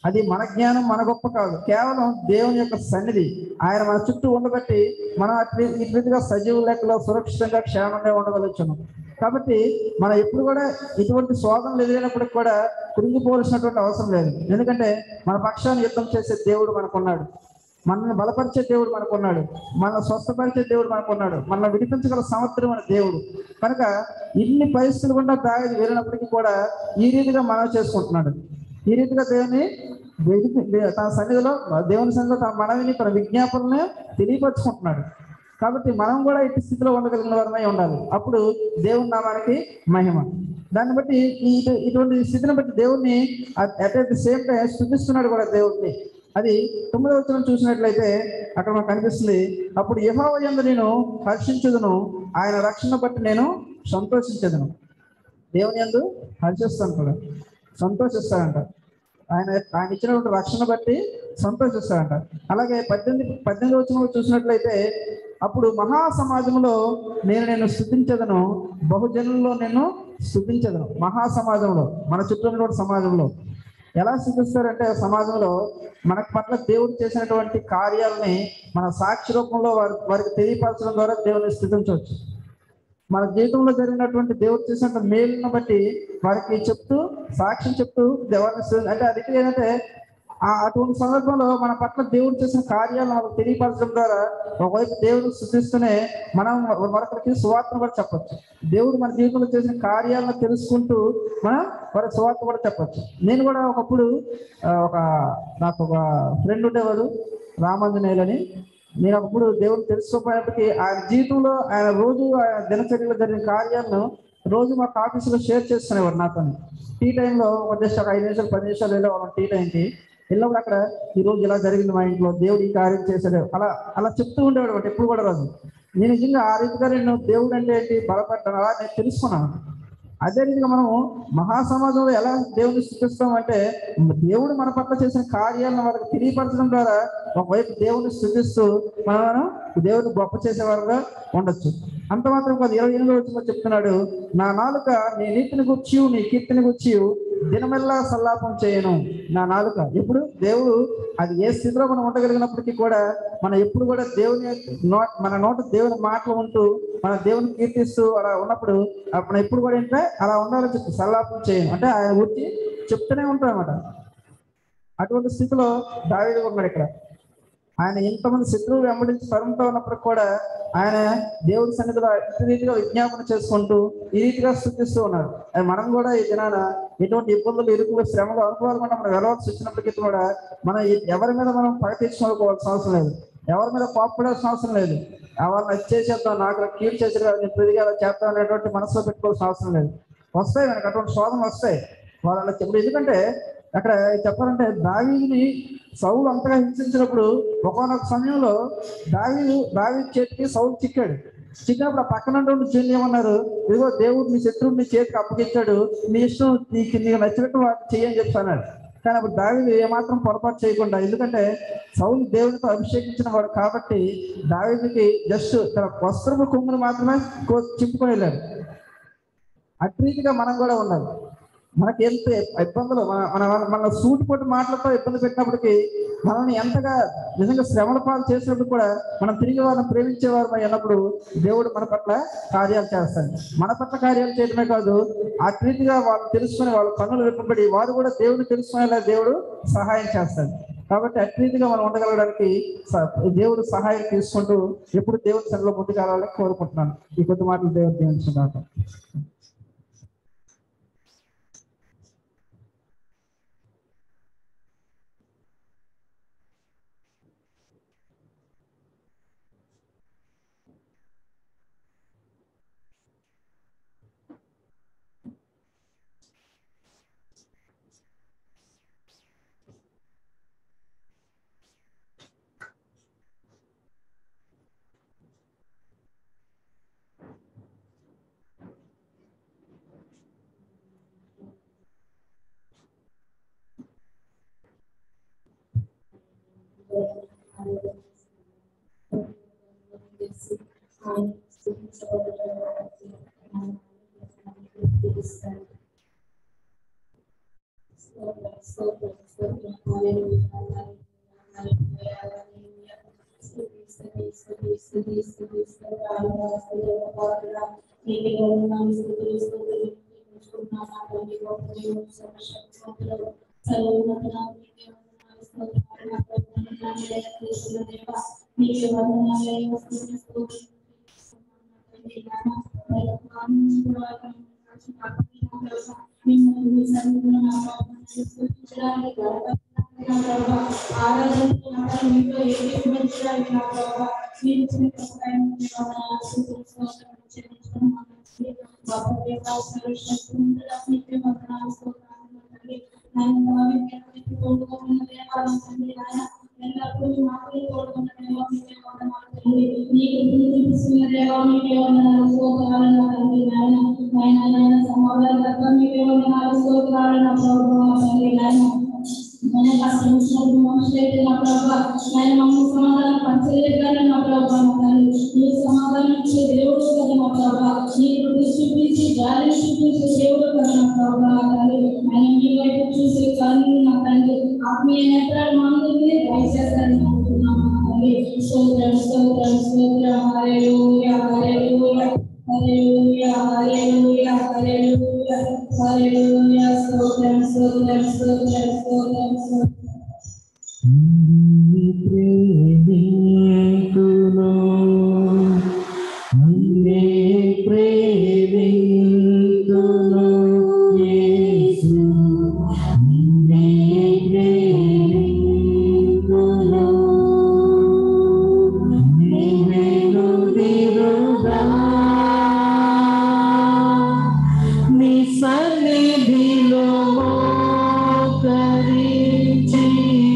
అది మన జ్ఞానం మన గొప్ప కాదు కేవలం దేవుని యొక్క సన్నిధి ఆయన మన చుట్టూ ఉండబట్టి మనం అట్లీ ఈ రీతిగా సజీవ లెక్కలో సురక్షితంగా క్షేమంగా ఉండగలుగుతున్నాం కాబట్టి మనం ఎప్పుడు కూడా ఇటువంటి శోధనలు ఎదురైనప్పటికి కూడా కృంగిపోవలసినటువంటి అవసరం లేదు ఎందుకంటే మన పక్షాన్ని యుద్ధం చేసే దేవుడు మనకున్నాడు మనల్ని బలపరిచే దేవుడు మనకున్నాడు మనల్ని స్వస్థపరిచే దేవుడు మనకున్నాడు మనల్ని విడిపించగల సమర్థుడు మన దేవుడు కనుక ఇన్ని పరిస్థితులు గుండా దాగి వెళ్ళినప్పటికీ కూడా ఈ రీతిగా మనం చేసుకుంటున్నాడు ఈ రీతిగా దేవుని వెలికి- తన సన్నిధిలో దేవుని సన్నిధిలో తన మనవిని తన విజ్ఞాపనని తెలియపరుచుకుంటున్నాడు కాబట్టి మనం కూడా ఇటు స్థితిలో ఉండగలిగిన వారమై ఉండాలి అప్పుడు దేవుని నామానికి మహిమ దాన్ని బట్టి ఈ ఇటు- ఇటువంటి స్థితిని బట్టి దేవుణ్ణి అట్ ద సేమ్ టైం స్థుతిస్తున్నాడు కూడా దేవుణ్ణి అది తొమ్మిదవ వచనం చూసినట్లయితే అక్కడ మనకు కనిపిస్తుంది అప్పుడు యెహోవా యందు నేను హర్షించుదును ఆయన రక్షణ బట్టి నేను సంతోషించదును దేవుని యందు హర్షిస్తాను కూడా సంతోషిస్తాడంట ఆయన ఆయన ఇచ్చినటువంటి రక్షణ బట్టి సంతోషిస్తాడంట అలాగే పద్దెనిమిది పద్దెనిమిది వచనంలో చూసినట్లయితే అప్పుడు మహా సమాజంలో నేను నేను స్థుతించదను బహుజనుల్లో నేను స్థుతించదను మహా సమాజంలో మన చుట్టూ ఉన్నటువంటి సమాజంలో ఎలా స్థుతిస్తారంటే సమాజంలో మన పట్ల దేవుడు చేసినటువంటి కార్యాలని మన సాక్షి రూపంలో వారి వారికి తెలియపరచడం ద్వారా దేవుని స్థుతించవచ్చు మన జీవితంలో జరిగినటువంటి దేవుడు చేసిన మేలును బట్టి వారికి చెప్తూ సాక్ష్యం చెప్తూ దేవాన్ని స్థుతి- అంటే అది ఏంటంటే ఆ అటువంటి సందర్భంలో మన పట్ల దేవుడు చేసిన కార్యాలను వాళ్ళకి తెలియపరచడం ద్వారా ఒకవైపు దేవుడు స్థుతిస్తూనే మనం మరొకరికి సువార్తను కూడా చెప్పొచ్చు దేవుడు మన జీవితంలో చేసిన కార్యాలను తెలుసుకుంటూ మనం వారి సువార్త కూడా చెప్పొచ్చు నేను కూడా ఒకప్పుడు ఆ, ఒక నాకు ఒక ఫ్రెండ్ ఉండేవాడు రామాంజనేయులని నేను ఒకప్పుడు దేవుడు తెలుసుకోపోయినప్పటికీ ఆయన జీవితంలో ఆయన రోజు ఆయన దినచర్యలో జరిగిన కార్యాలను రోజు మాకు ఆఫీసులో షేర్ చేసుకునేవాడు నాతో టీ టైంలో ఒక జస్ట్ ఒక ఐదు నిమిషాలు పది నిమిషాలు వెళ్ళేవాళ్ళం టీ టైంకి వెళ్ళినప్పుడు అక్కడ ఈ రోజు ఇలా జరిగింది మా ఇంట్లో దేవుడు ఈ కార్యం చేశాడు అలా అలా చెప్తూ ఉండేవాడు వాడు ఎప్పుడు కూడా రోజు నేను నిజంగా ఆ రీతిగా నేను దేవుడు అంటే ఏంటి బలపడ్డాను అలా నేను తెలుసుకున్నాను అదే రీతిగా మనము మహాసమాజంలో ఎలా దేవుని స్థుతిస్తాం అంటే దేవుడు మన పట్ల చేసిన కార్యాలను వాళ్ళకి తెలియపరచడం ద్వారా ఒకవైపు దేవుని స్థుతిస్తూ మనం దేవుని గొప్ప చేసేవారుగా ఉండొచ్చు అంత మాత్రం కాదు ఇరవై ఎనిమిది వచ్చిన చెప్తున్నాడు నా నాలుక నీ నీతిని గుర్చి నీ కీర్తిని గుర్చి దినమెల్లా సల్లాపం చేయను నా నాలుక ఎప్పుడు దేవుడు అది ఏ స్థితిలో మనం ఉండగలిగినప్పటికీ కూడా మనం ఎప్పుడు కూడా దేవుని నోట్ మన నోట దేవుని మాటలు ఉంటూ మన దేవుని కీర్తిస్తూ అలా ఉన్నప్పుడు మనం ఎప్పుడు కూడా ఏంటంటే అలా ఉండాలని చెప్పి సల్లాపం చేయను అంటే ఆయన గురించి చెప్తూనే ఉంటాం అన్నమాట అటువంటి స్థితిలో దావీదు ఉన్నాడు ఇక్కడ ఆయన ఎంతమంది శత్రువులు వెంబడించి తరుముతూ ఉన్నప్పుడు కూడా ఆయన దేవుడి సన్నిధిలో ఈ రీతిగా విజ్ఞాపన చేసుకుంటూ ఈ రీతిగా స్థుతిస్తూ ఉన్నాడు అది మనం కూడా ఈ దినాన ఎటువంటి ఇబ్బందులు ఇరుకులు శ్రమలు అనుభవాలు కూడా మనం వెళ్ళవలసి వచ్చినప్పటికీ కూడా మనం ఎ- ఎవరి మీద మనం పగ తీర్చుకోవాల్సిన అవసరం లేదు ఎవరి మీద కోపపడాల్సిన అవసరం లేదు ఎవరిని అది చేసేద్దాం నాకు కీడు చేసేది కాదు నేను ప్రతిగా అలా చేద్దాం అనేటువంటి మనసులో పెట్టుకోవాల్సిన అవసరం లేదు వస్తాయి మనకు అటువంటి శోధనలు వస్తాయి వాళ్ళు అలా ఇప్పుడు ఎందుకంటే అక్కడ చెప్పాలంటే దావీని సౌలు అంతగా హింసించినప్పుడు ఒకనొక సమయంలో దావీదు దావీ చేతికి సౌలు చిక్కాడు చిక్కినప్పుడు ఆ పక్కన ఉన్నటువంటి జనులు ఏమన్నారు ఇదిగో దేవుడు నీ శత్రువుని నీ చేతికి అప్పగించాడు నీ ఇష్టం నీకు నీకు నచ్చినట్టు వాటిని చెయ్యని చెప్తాడు కానీ అప్పుడు దావీదు ఏమాత్రం పొరపాటు చేయకుండా ఎందుకంటే సౌలు దేవుడితో అభిషేకించిన వాడు కాబట్టి దావీదుకి జస్ట్ తన వస్త్రము కొమ్మును మాత్రమే కో- చింపుకొని వెళ్ళాడు అటు రీతిగా మనం కూడా ఉండాలి మనకి ఎంత ఇబ్బందులు మన మన మన సూటిపోటు మాటలతో ఇబ్బంది పెట్టినప్పటికీ మనల్ని ఎంతగా నిజంగా శ్రమల పాలు చేసినప్పుడు కూడా మనం తిరిగి వారిని ప్రేమించేవారు అన్నప్పుడు దేవుడు మన పట్ల కార్యాలు చేస్తాడు మన పట్ల కార్యాలు చేయడమే కాదు ఆ రీతిగా వాళ్ళు తెలుసుకుని వాళ్ళ కన్నులు విప్పబడి వారు కూడా దేవుడు తెలుసుకునేలా దేవుడు సహాయం చేస్తాడు కాబట్టి అట్రీతిగా మనం ఉండగలగడానికి స- దేవుడు సహాయం తీసుకుంటూ ఎప్పుడు దేవుడి సన్నిలో ముందుకెళ్ళాలని కోరుకుంటున్నాను ఈ కొద్ది మాటలు దేవుడు దీవించుకున్నాను స్తోత్రం స్తోత్రం ఆత్మీయ నేత్రాలు మందుని దయచేస్తారని అనుకుంటున్నాము తండ్రి స్తోత్రం స్తోత్రం స్తోత్రం హల్లెలూయా హల్లెలూయా హల్లెలూయా హల్లెలూయా హల్లెలూయా హల్లెలూయా స్తోత్రం స్తోత్రం స్తోత్రం స్తోత్రం స్తోత్రం ప్రేమికును నిన్నే ప్రేమికును యేసు నిన్నే ప్రేమికును నీవేను దిరుగా నీ సన్నిధిలో మోకరించి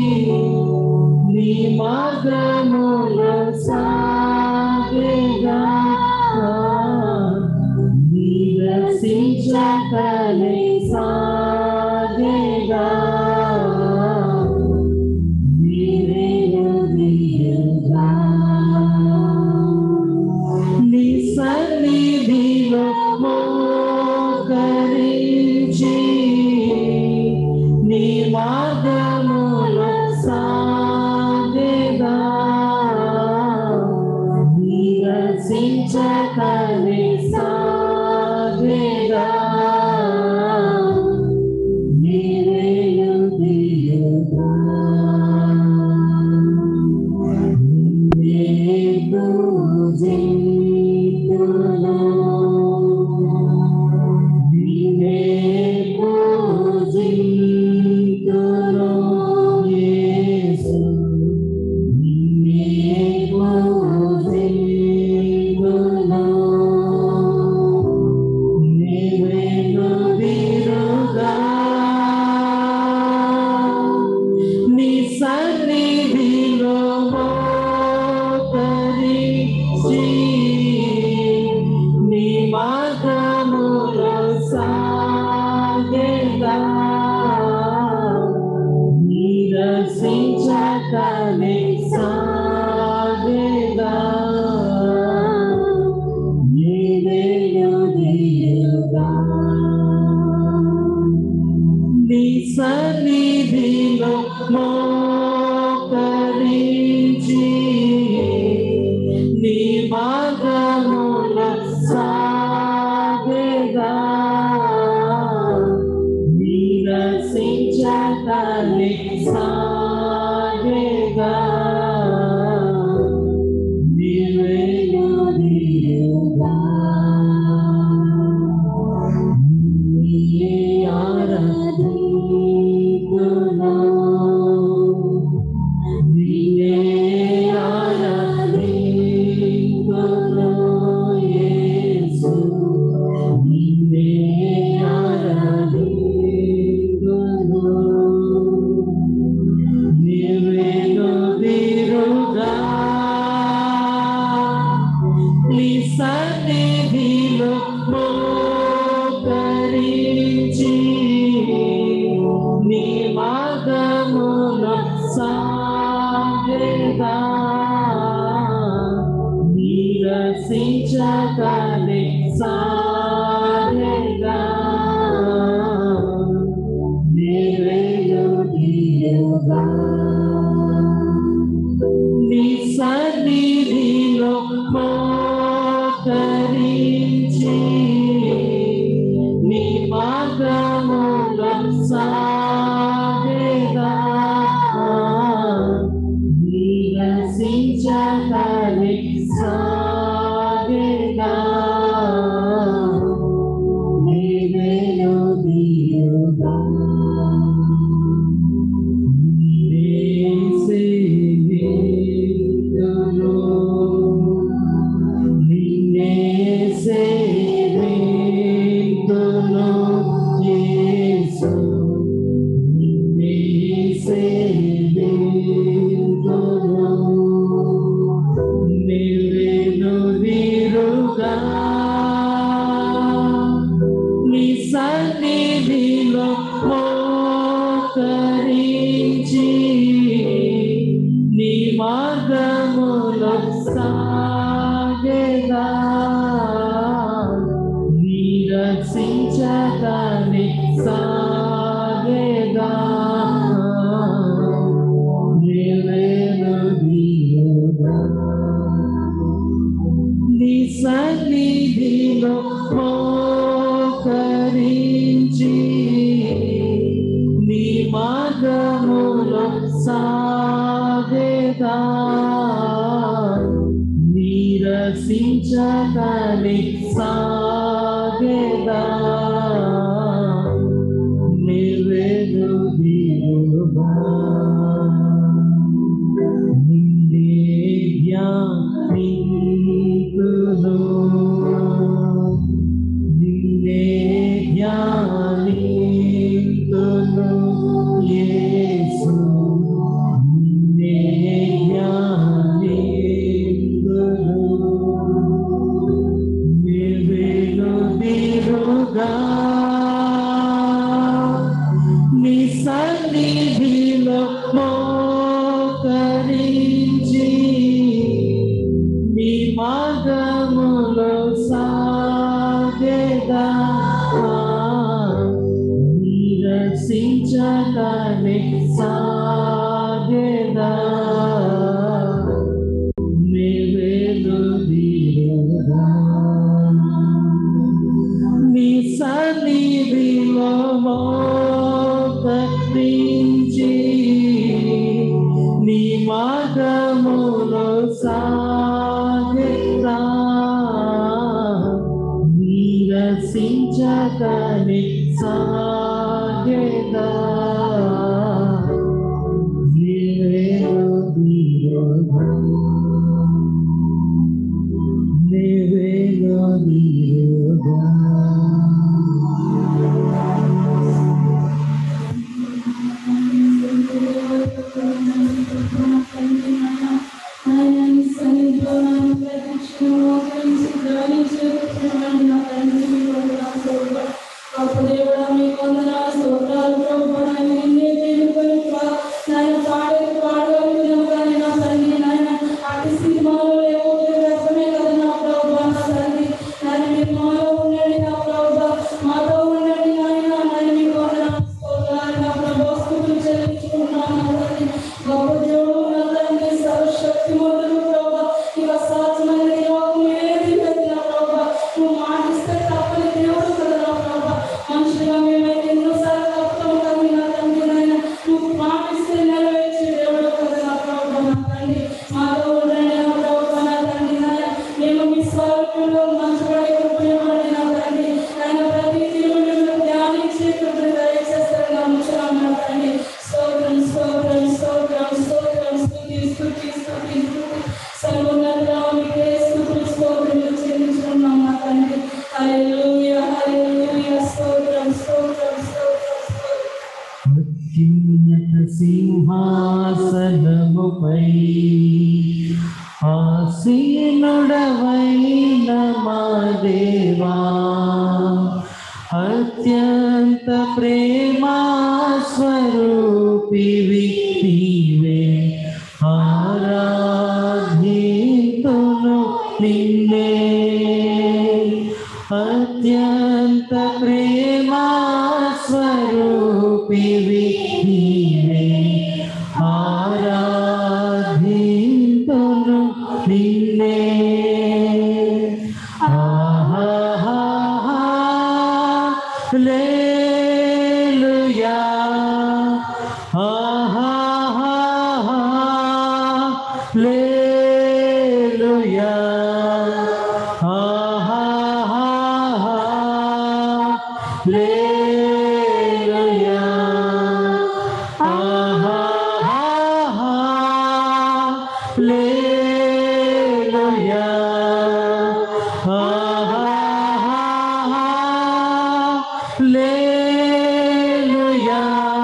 నీ మార్గములో సాగేగా నీ రక్షించకలే సాగేగా నీవేను దిరుగా నీ సన్నిధిలో మోకరించి నీ మార్గములో సాగేగా నీ రక్షించకలే సాగేగా నీవేయు దియుగా నీ సన్నిధిలో మోకరించి నీ మార్గములో సాగేగా నీ రక్షించకనే సాగేగా నీవేయుదియుగా నీ సన్నిధిలో మోకరించి నీ మార్గముల సాగేగా నీ రక్షించకనే సాగేగా నీవేయుదియుగా నీ సన్నిధిలో మోకరించి నీ మార్గమున సాగేగా నీ రక్షించకనే సాగేగా నీవేయుదియుగా నీ సన్నిధిలో మోకరించి నీ మార్గములో సాగేదా నీరసించదని సాగేదా నివేదు దిరుగా నిన్నే ధ్యానింతును నిన్నే ధ్యానింతును యేసు నిన్నే ధ్యానింతును నివేలు దిరుగా నీ సన్నిధిలో మోకరించి నీ మార్గములో సాగేదా నిరసించకనే సాగేదా నివేలు దిరుగా నీ సన్నిధిలో మోకరించి నీ మార్గములో సాగిరా నీరసించకని సాగేదా నీవేను దిరుగా నీవేను దిరుగా మాతో ఉండండి నాయన నాయన మీ వందనాలు స్తోత్రాలు నా ప్రభు స్తుతులు చెల్లించుకుంటున్నాను తండ్రి. గొప్ప దేవుడు నా తండ్రి సర్వశక్తిమంతుడు ప్రభు ఇక సాధ్యమైన యోగం ఏది లేదు నా ప్రభు నువ్వు మాటిస్తే తప్పని దేవుడు కదా నా ప్రభు మనుషులుగా మేమైతే ఎన్నోసార్లు తప్పుతాం కానీ నా తండ్రి నాయన నువ్వు మాటిస్తే నెరవేర్చే దేవుడు కదా నా ప్రభు నా తండ్రి మాతో ఉండండి నా ప్రభు నా తండ్రి నాయన మేము మీ స్వరూపంలో మంచబడి ఉపయోగపడి నా తండ్రి ఆయన ప్రతి తీరును ధ్యానించి కృపను దయచేస్తారు నమ్ముచున్నాం నా తండ్రి స్తోత్రం స్తోత్రం స్తోత్రం స్తోత్రం స్తుతి స్తుతి స్తుతి స్తుతి సర్వోన్నతానికి స్తుతులు స్తోత్రములు చెల్లించుకున్నాం నా తండ్రి హల్లెలూయా హల్లెలూయా స్తోత్రం స్తోత్రం స్తోత్రం స్తోత్రం అత్యున్నత సింహాసనముపై ఆసీనుడవైన మా దేవా అత్యంత ప్రేమా స్వరూపివి నీవే ఆరాధితును నిన్నే అత్యంత ప్రేమా స్వరూపివి నీవే ఆరాధితును నిన్నే ఆహాహా లేలుయా ఆహాహా లేలుయా ఆహాహా లేలుయా ఆహాహా లేలుయా ఆహాహా లేలుయా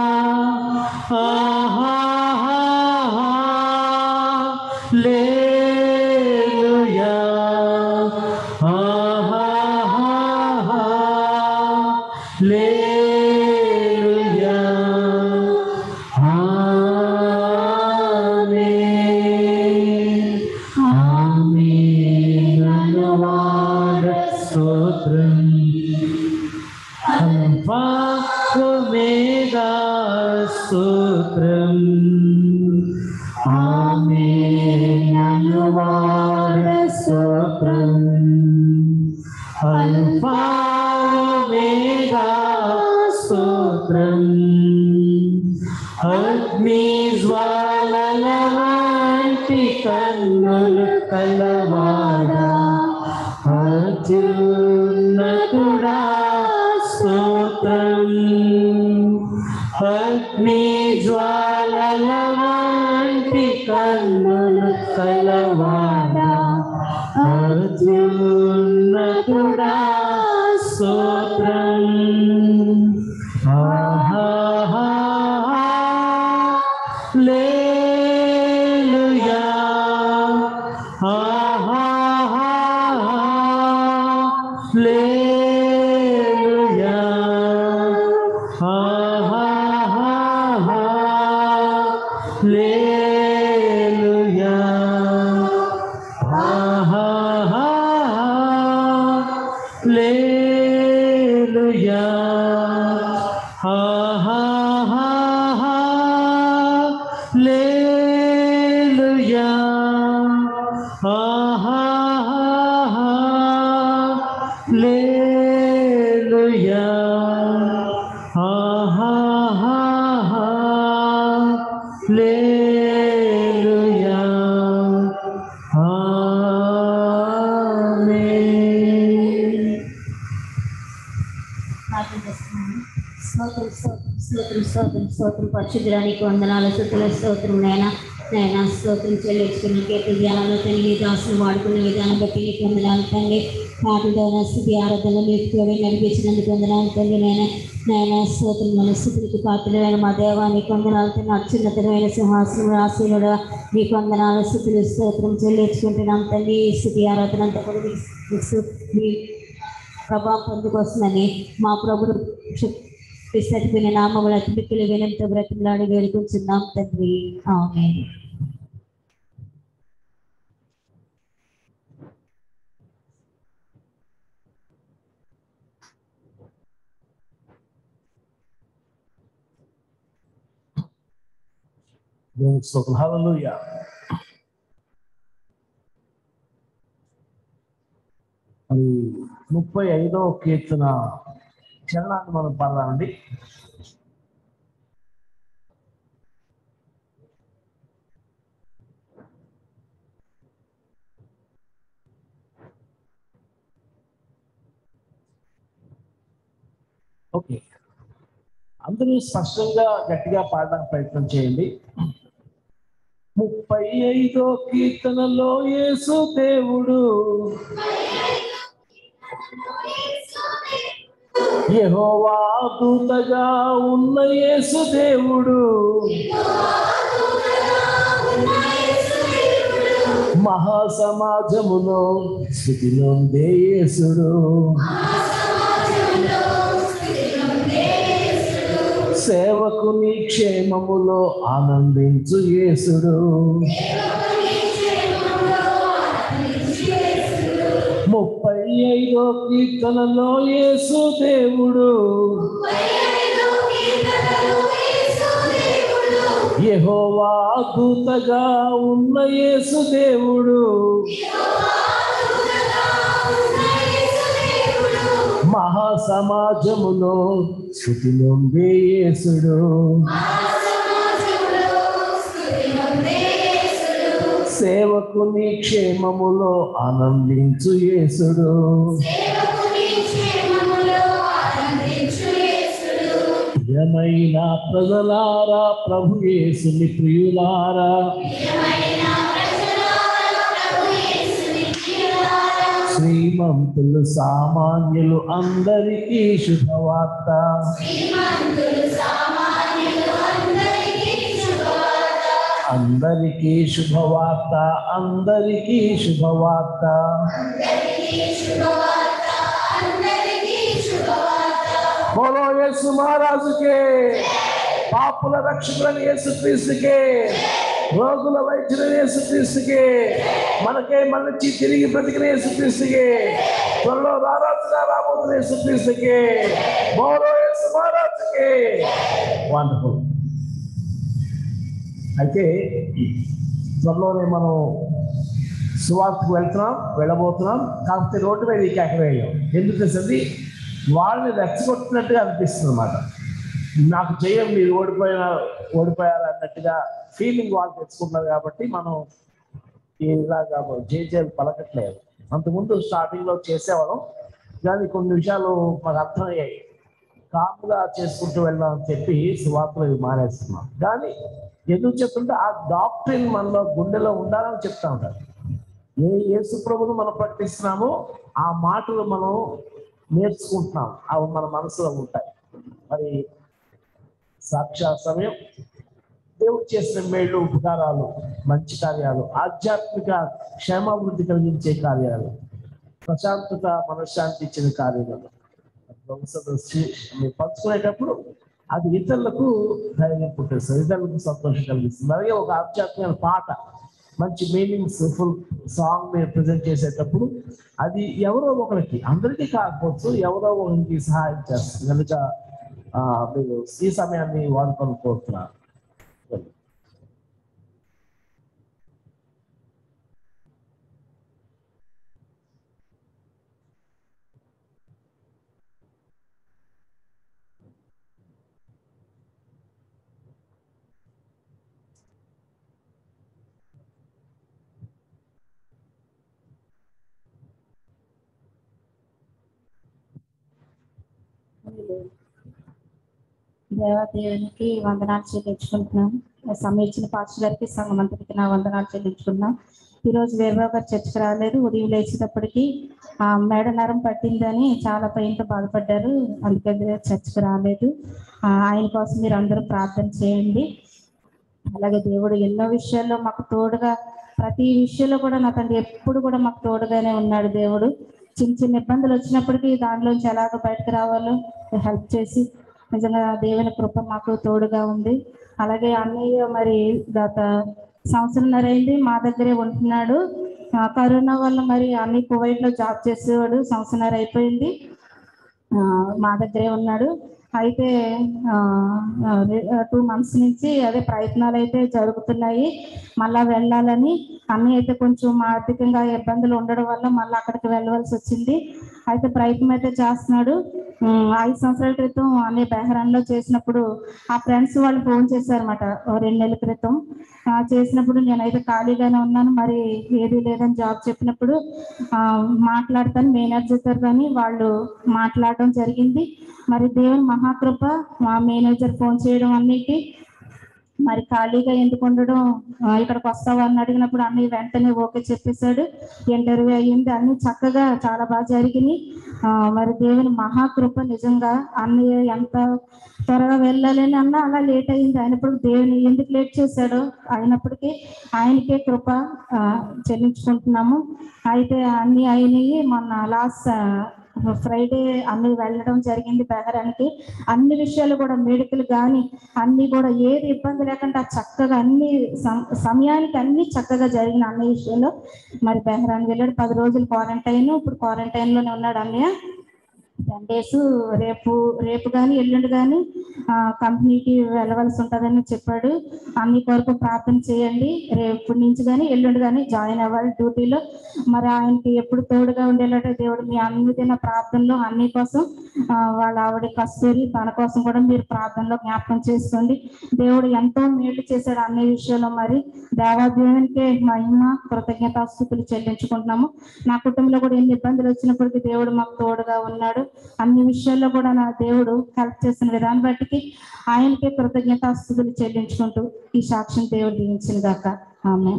ఆహాహా లేలుయా ఆహాహా లేలుయా ఆమేన్ ఆమేన్ అనువాద స్తోత్రం అల్ఫాకుమేగా స్తోత్రం ఆమేన్ అనువాద స్తోత్రం అల్ఫా ఒమేగా స్తోత్రం అగ్ని జ్వాలల వంటి కన్నులు కలవాడా అత్యున్నతుడా స్తోత్రం అగ్ని జ్వాలల వంటి కన్నులు కలవాడా అత్యున్నతుడా స్తోత్రం ఆహా లేలుయా ఆహా లేలుయా ఆహా లేలుయా ఆహా లేలుయా ఆహా లేలుయా ఆహా లేలుయా ఆహా లేలుయా ఆమేన్ ప్రార్థన చేస్తున్నాను స్తోత్రం స్తోత్రం స్తోత్రం స్తోత్రం స్తోత్రం పరిశుద్ధడానికి వందనాలు స్థుతుల స్తోత్రం నైనా నైనా స్తోత్రం చెల్లించుకున్న కీర్తి ధ్యానాలు తండ్రి దాసులు వాడుకున్న విధానం బట్టి నీకు వందనాలు తండ్రి పాటలతో స్థితి ఆరాధనలు మీకు తోడే నడిపించినందుకు వందనాలు తండ్రి నేను నాయన స్తోత్రం మన స్థితికి పాత్రమైన మా దేవా నీకు వందనాలు తండ్రి అత్యున్నతమైన సింహాసనం రాశినుడు నీకు వందనాలు స్థితులు స్తోత్రం చెల్లించుకుంటున్నాం తండ్రి ఈ స్థితి ఆరాధన అంతా కూడా మీ- మీ ప్రభావం పొందుకొస్తుందని మా ప్రభుడు సరిపోయిన నామముల అతిపిక్కులు వినంతో బ్రతిమలాడి వేడుకుంటున్నాం తండ్రి ఆమె దేవునికి స్తోత్రం హల్లెలూయా మరి ముప్పై ఐదో కీర్తన చరణాన్ని మనం పాడదామండి ఓకే అందరూ స్పష్టంగా గట్టిగా పాడడానికి ప్రయత్నం చేయండి ముప్పై ఐదో కీర్తనలో యేసు దేవుడు యెహోవా దూతగా ఉన్న యేసు దేవుడు మహాసమాజములో స్థితిలో యేసుడు సేవకుని క్షేమములో ఆనందించు యేసుడు ముప్పై ఐదో కీర్తనలో యేసు దేవుడు యెహోవా దూతగా ఉన్న యేసు దేవుడు మహాసమాజములో శృతి నుండి యేసుడు సేవకుని క్షేమములో ఆనందించు యేసుడు ప్రియమైన ప్రజలారా ప్రభు యేసుని ప్రియులారా శ్రీమంతులు సామాన్యులు అందరికీ శుభవార్త అందరికీ శుభవార్త అందరికీ శుభవార్త బోలో యేసు మహారాజుకే పాపుల రక్షకులని యేసు క్రీస్తుకే రోగుల వైద్యులని యేసు క్రీస్తుకే మనకే మళ్ళీ తిరిగి బ్రతికిన యేసు క్రీస్తుకే త్వరలో రారాజుగా రాబోతున్న యేసు క్రీస్తుకే బోలో యేసు మహారాజుకే వండర్ఫుల్ అయితే త్వరలోనే మనం సువార్తకు వెళ్తున్నాం వెళ్ళబోతున్నాం కాకపోతే రోడ్డు మీద ఇంకా ఎక్కడ వెళ్ళాం ఎందుకు తెలిసింది వాళ్ళని రెచ్చగొట్టినట్టుగా అనిపిస్తుంది అనమాట నాకు చేయం మీరు ఓడిపోయిన ఓడిపోయారు అన్నట్టుగా ఫీలింగ్ వాళ్ళు తెచ్చుకుంటున్నారు కాబట్టి మనం ఇలాగా జేజేలు పలకట్లేదు అంతకుముందు స్టార్టింగ్ లో చేసేవాళ్ళం కానీ కొన్ని విషయాలు మాకు అర్థమయ్యాయి కాముగా చేసుకుంటూ వెళ్దామని చెప్పి సువార్తలు ఇవి మానేస్తున్నాం కానీ ఎందుకు చెప్తుంటే ఆ డాక్టరీన్ మనలో గుండెలో ఉండాలని చెప్తా ఉంటారు ఏ యేసు ప్రభును మనం ప్రకటిస్తున్నామో ఆ మాటలు మనం నేర్చుకుంటున్నాం అవి మన మనసులో ఉంటాయి మరి సాక్షా సమయం దేవుడు చేసిన మేళ్ళు ఉపకారాలు మంచి కార్యాలు ఆధ్యాత్మిక క్షేమాభివృద్ధి కలిగించే కార్యాలు ప్రశాంతత మనశ్శాంతి ఇచ్చిన కార్యాలు ప్రొఫెసర్ శ్రీ- మీరు పంచుకునేటప్పుడు అది ఇతరులకు ధైర్యం పుట్టిస్తుంది ఇతరులకు సంతోషం కలిగిస్తుంది అలాగే ఒక ఆధ్యాత్మిక పాట మంచి మీనింగ్స్ ఫుల్ సాంగ్ మీరు ప్రజెంట్ చేసేటప్పుడు అది ఎవరో ఒకరికి అందరికీ కాకపోవచ్చు ఎవరో ఒకరికి సహాయం చేస్తుంది కనుక ఆ, మీరు ఈ సమయాన్ని వాడుకొని కోరుతున్నారు దేవాదేవునికి వందనాలు చెల్లించుకుంటున్నాం సమయం ఇచ్చిన పాస్టర్ గారికి సంఘం అంతటికి నా వందనాలు చెల్లించుకున్నాం ఈరోజు వేరుబాబు గారు చర్చకు రాలేదు ఉదయం లేచేటప్పటికి ఆ మేడ నరం పట్టిందని చాలా పెయిన్తో బాధపడ్డారు అందుకని చర్చకు రాలేదు ఆ, ఆయన కోసం మీరు అందరూ ప్రార్థన చేయండి అలాగే దేవుడు ఎన్నో విషయాల్లో మాకు తోడుగా ప్రతి విషయంలో కూడా నా తండ్రి ఎప్పుడు కూడా మాకు తోడుగానే ఉన్నాడు దేవుడు చిన్న చిన్న ఇబ్బందులు వచ్చినప్పటికీ దాంట్లోంచి ఎలాగ బయటకు రావాలో హెల్ప్ చేసి నిజంగా దేవుని కృప మాకు తోడుగా ఉంది అలాగే అన్నయ్య మరి గత సంవత్సరంన్నర అయింది మా దగ్గరే ఉంటున్నాడు ఆ, కరోనా వల్ల మరి అన్ని కువైట్ లో జాబ్ చేసేవాడు సంవత్సరంన్నర అయిపోయింది ఆ, మా దగ్గరే ఉన్నాడు అయితే టూ మంత్స్ నుంచి అదే ప్రయత్నాలు అయితే జరుగుతున్నాయి మళ్ళా వెళ్ళాలని అన్ని అయితే కొంచెం ఆర్థికంగా ఇబ్బందులు ఉండడం వల్ల మళ్ళీ అక్కడికి వెళ్ళవలసి వచ్చింది అయితే ప్రయత్నం అయితే చేస్తున్నాడు ఉమ్, ఐదు సంవత్సరాల క్రితం అనే బెహరాన్లో చేసినప్పుడు ఆ ఫ్రెండ్స్ వాళ్ళు ఫోన్ చేశారన్నమాట ఓ రెండు నెలల క్రితం ఆ, చేసినప్పుడు నేనైతే ఖాళీగానే ఉన్నాను మరి ఏది లేదని జాబ్ చెప్పినప్పుడు ఆ, మాట్లాడతాను మేనేజర్ కానీ వాళ్ళు మాట్లాడడం జరిగింది మరి దేవుని మహాకృప మా మేనేజర్ ఫోన్ చేయడం అన్నిటి మరి ఖాళీగా ఎందుకు ఉండడం ఆ, ఇక్కడికి వస్తావా అని అడిగినప్పుడు అన్ని వెంటనే ఓకే చెప్పేశాడు ఇంటర్వ్యూ అయ్యింది అన్ని చక్కగా చాలా బాగా జరిగినాయి ఆ, మరి దేవుని మహాకృప నిజంగా అన్ని ఎంత త్వరగా వెళ్ళాలని అన్నా అలా లేట్ అయింది అయినప్పుడు దేవుని ఎందుకు లేట్ చేశాడో అయినప్పటికీ ఆయనకే కృప ఆ, చెల్లించుకుంటున్నాము అయితే అన్ని అయినాయి మొన్న లాస్ట్ ఫ్రైడే అన్ని వెళ్ళడం జరిగింది బెహరానికి అన్ని విషయాలు కూడా మెడికల్ కానీ అన్ని కూడా ఏది ఇబ్బంది లేకుండా చక్కగా అన్ని సం- సమయానికి అన్ని చక్కగా జరిగిన అన్ని విషయాలు మరి బెహరాన్ వెళ్ళాడు పది రోజులు క్వారంటైన్ ఇప్పుడు క్వారంటైన్ లోనే ఉన్నాడు అన్నయ్య టెన్ డేస్ రేపు రేపు కానీ ఎల్లుండి కానీ కంపెనీకి వెళ్ళవలసి ఉంటుందని చెప్పాడు అన్ని కొరకు ప్రార్థన చేయండి రేపు నుంచి కానీ ఎల్లుండి కానీ జాయిన్ అవ్వాలి డ్యూటీలో మరి ఆయనకి ఎప్పుడు తోడుగా ఉండేలాంటి దేవుడు మీ అన్నిదిన ప్రార్థనలో అన్ని కోసం ఆ, వాళ్ళ ఆవిడ కస్తూరి తన కోసం కూడా మీరు ప్రార్థనలో జ్ఞాపకం చేసుకోండి దేవుడు ఎంతో మేలు చేశాడు అన్ని విషయంలో మరి దేవాదేవునికే మహిమ కృతజ్ఞతాస్థుతులు చెల్లించుకుంటున్నాము నా కుటుంబంలో కూడా ఎన్ని ఇబ్బందులు వచ్చినప్పటికీ దేవుడు మాకు తోడుగా ఉన్నాడు అన్ని విషయాల్లో కూడా నా దేవుడు హెల్ప్ చేసిన విధానం బట్టి ఆయనకే కృతజ్ఞతాస్థుతులు చెల్లించుకుంటూ ఈ సాక్ష్యం దేవుడు దీవించిన గాక ఆమె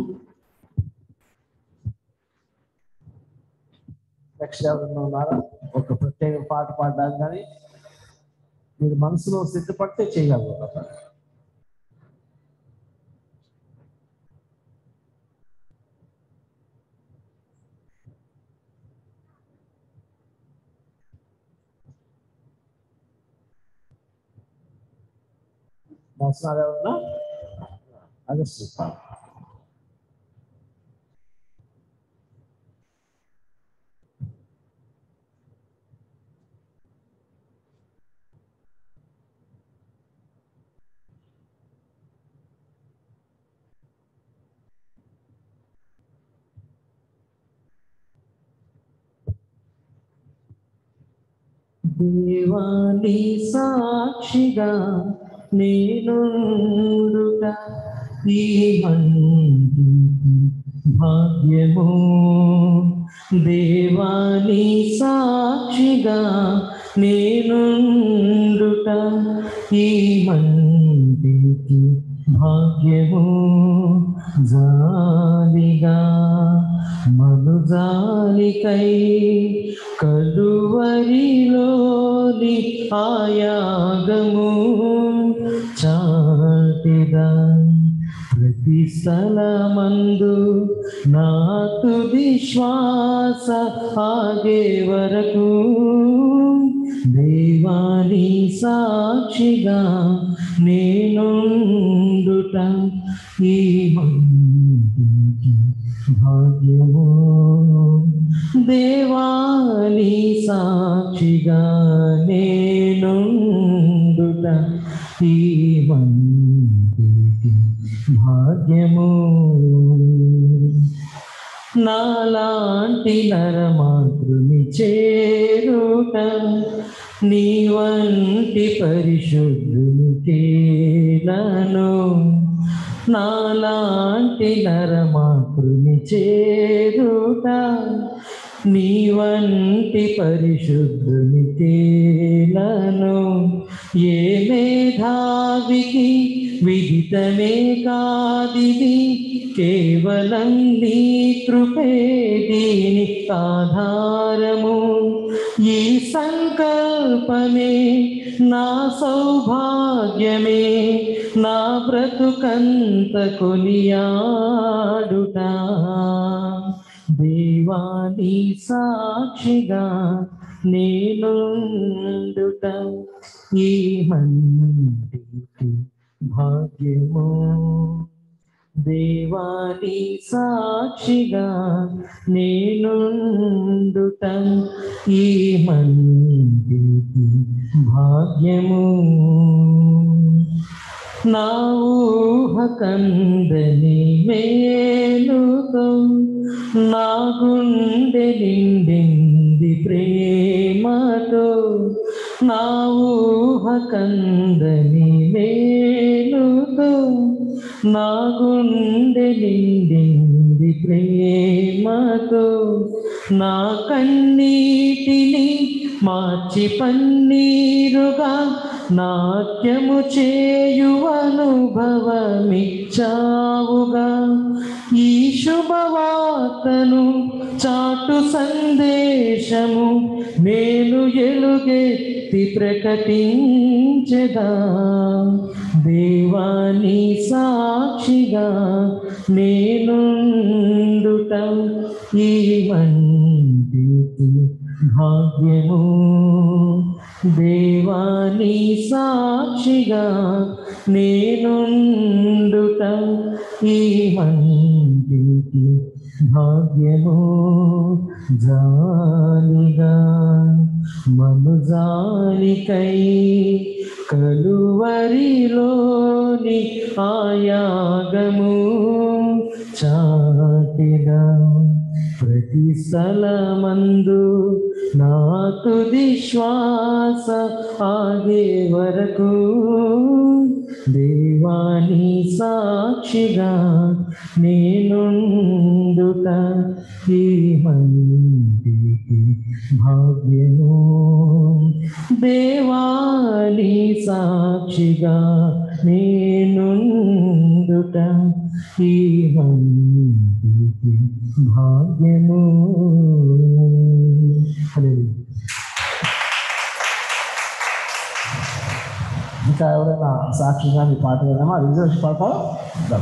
నెక్స్ట్ ఎవరైనా ఉన్నారా ఒక ప్రత్యేక పాట పాడడానికి కానీ మీరు మనసులో సిద్ధపడితే చేయగలరు మనసులో ఎవరన్నా ఆగస్టు పాట దేవాని సాక్షిగా నేనుండుట ఈ మందికి భాగ్యము దేవాని సాక్షిగా నేనుండుట ఈ మందికి భాగ్యము జాలిగా మనుజాలికై కలువరిలోని ఆయాగము చాటిదా ప్రతి స్థలమందు నాకు విశ్వాస ఆగే వరకు దేవాని సాక్షిగా నేనుండుట ఈ మందికి భాగ్యము దేవాని సాక్షిగా నేనుండుట ఈ మందికి భాగ్యము నాలాంటి నరమాతృని చేరుట నీ వంటి పరిశుద్ధుని కేలను నాలాంటి నరమాతృని చేరుట నీ వంటి పరిశుద్ధుని కేలను ఏ మేధావికి విదితమే కాదిది కేవలం నీ కృపే దీని ఆధారము ఈ సంకల్పమే నా సౌభాగ్యమే నా బ్రతుకంత కొనియాడుట దేవాని సాక్షిగా నేనుండుట ఈ మందికి భాగ్యము దేవాని సాక్షిగా నేనుండుట ఈ మందికి భాగ్యము నా ఊహ కందని మేలుతో నా గుండె నిండింది ప్రేమతో నా ఊహ కందని మేలుతో నా గుండె నిండింది ప్రేమతో నా కన్నీటిని మార్చి పన్నీరుగా నాట్యము చేయువనుభవమిచ్చావుగా ఈ శుభవార్తను చాటు సందేశము నేను ఎలుగెత్తి ప్రకటించదా దేవాని సాక్షిగా నేనుండుట ఈ మందికి భాగ్యము దేవాని సాక్షిగా నేనుండుట ఈ మందికి భాగ్యము జాలిగా మనుజాలికై కలువరిలోని ఆయాగము చాటిగా ప్రతి స్థలమందు నా తుది శ్వాస ఆగే వరకు దేవాని సాక్షిగా నేనుండుట ఈ మందికి భాగ్యము దేవాని సాక్షిగా నేనుండుట ఈ మందికి భాగ్యము హల్లెలూయా. ఇంకా ఎవరైనా సాక్షిగా మీ పాట విన్నామా రిజర్వేషన్ పాడతారా దా.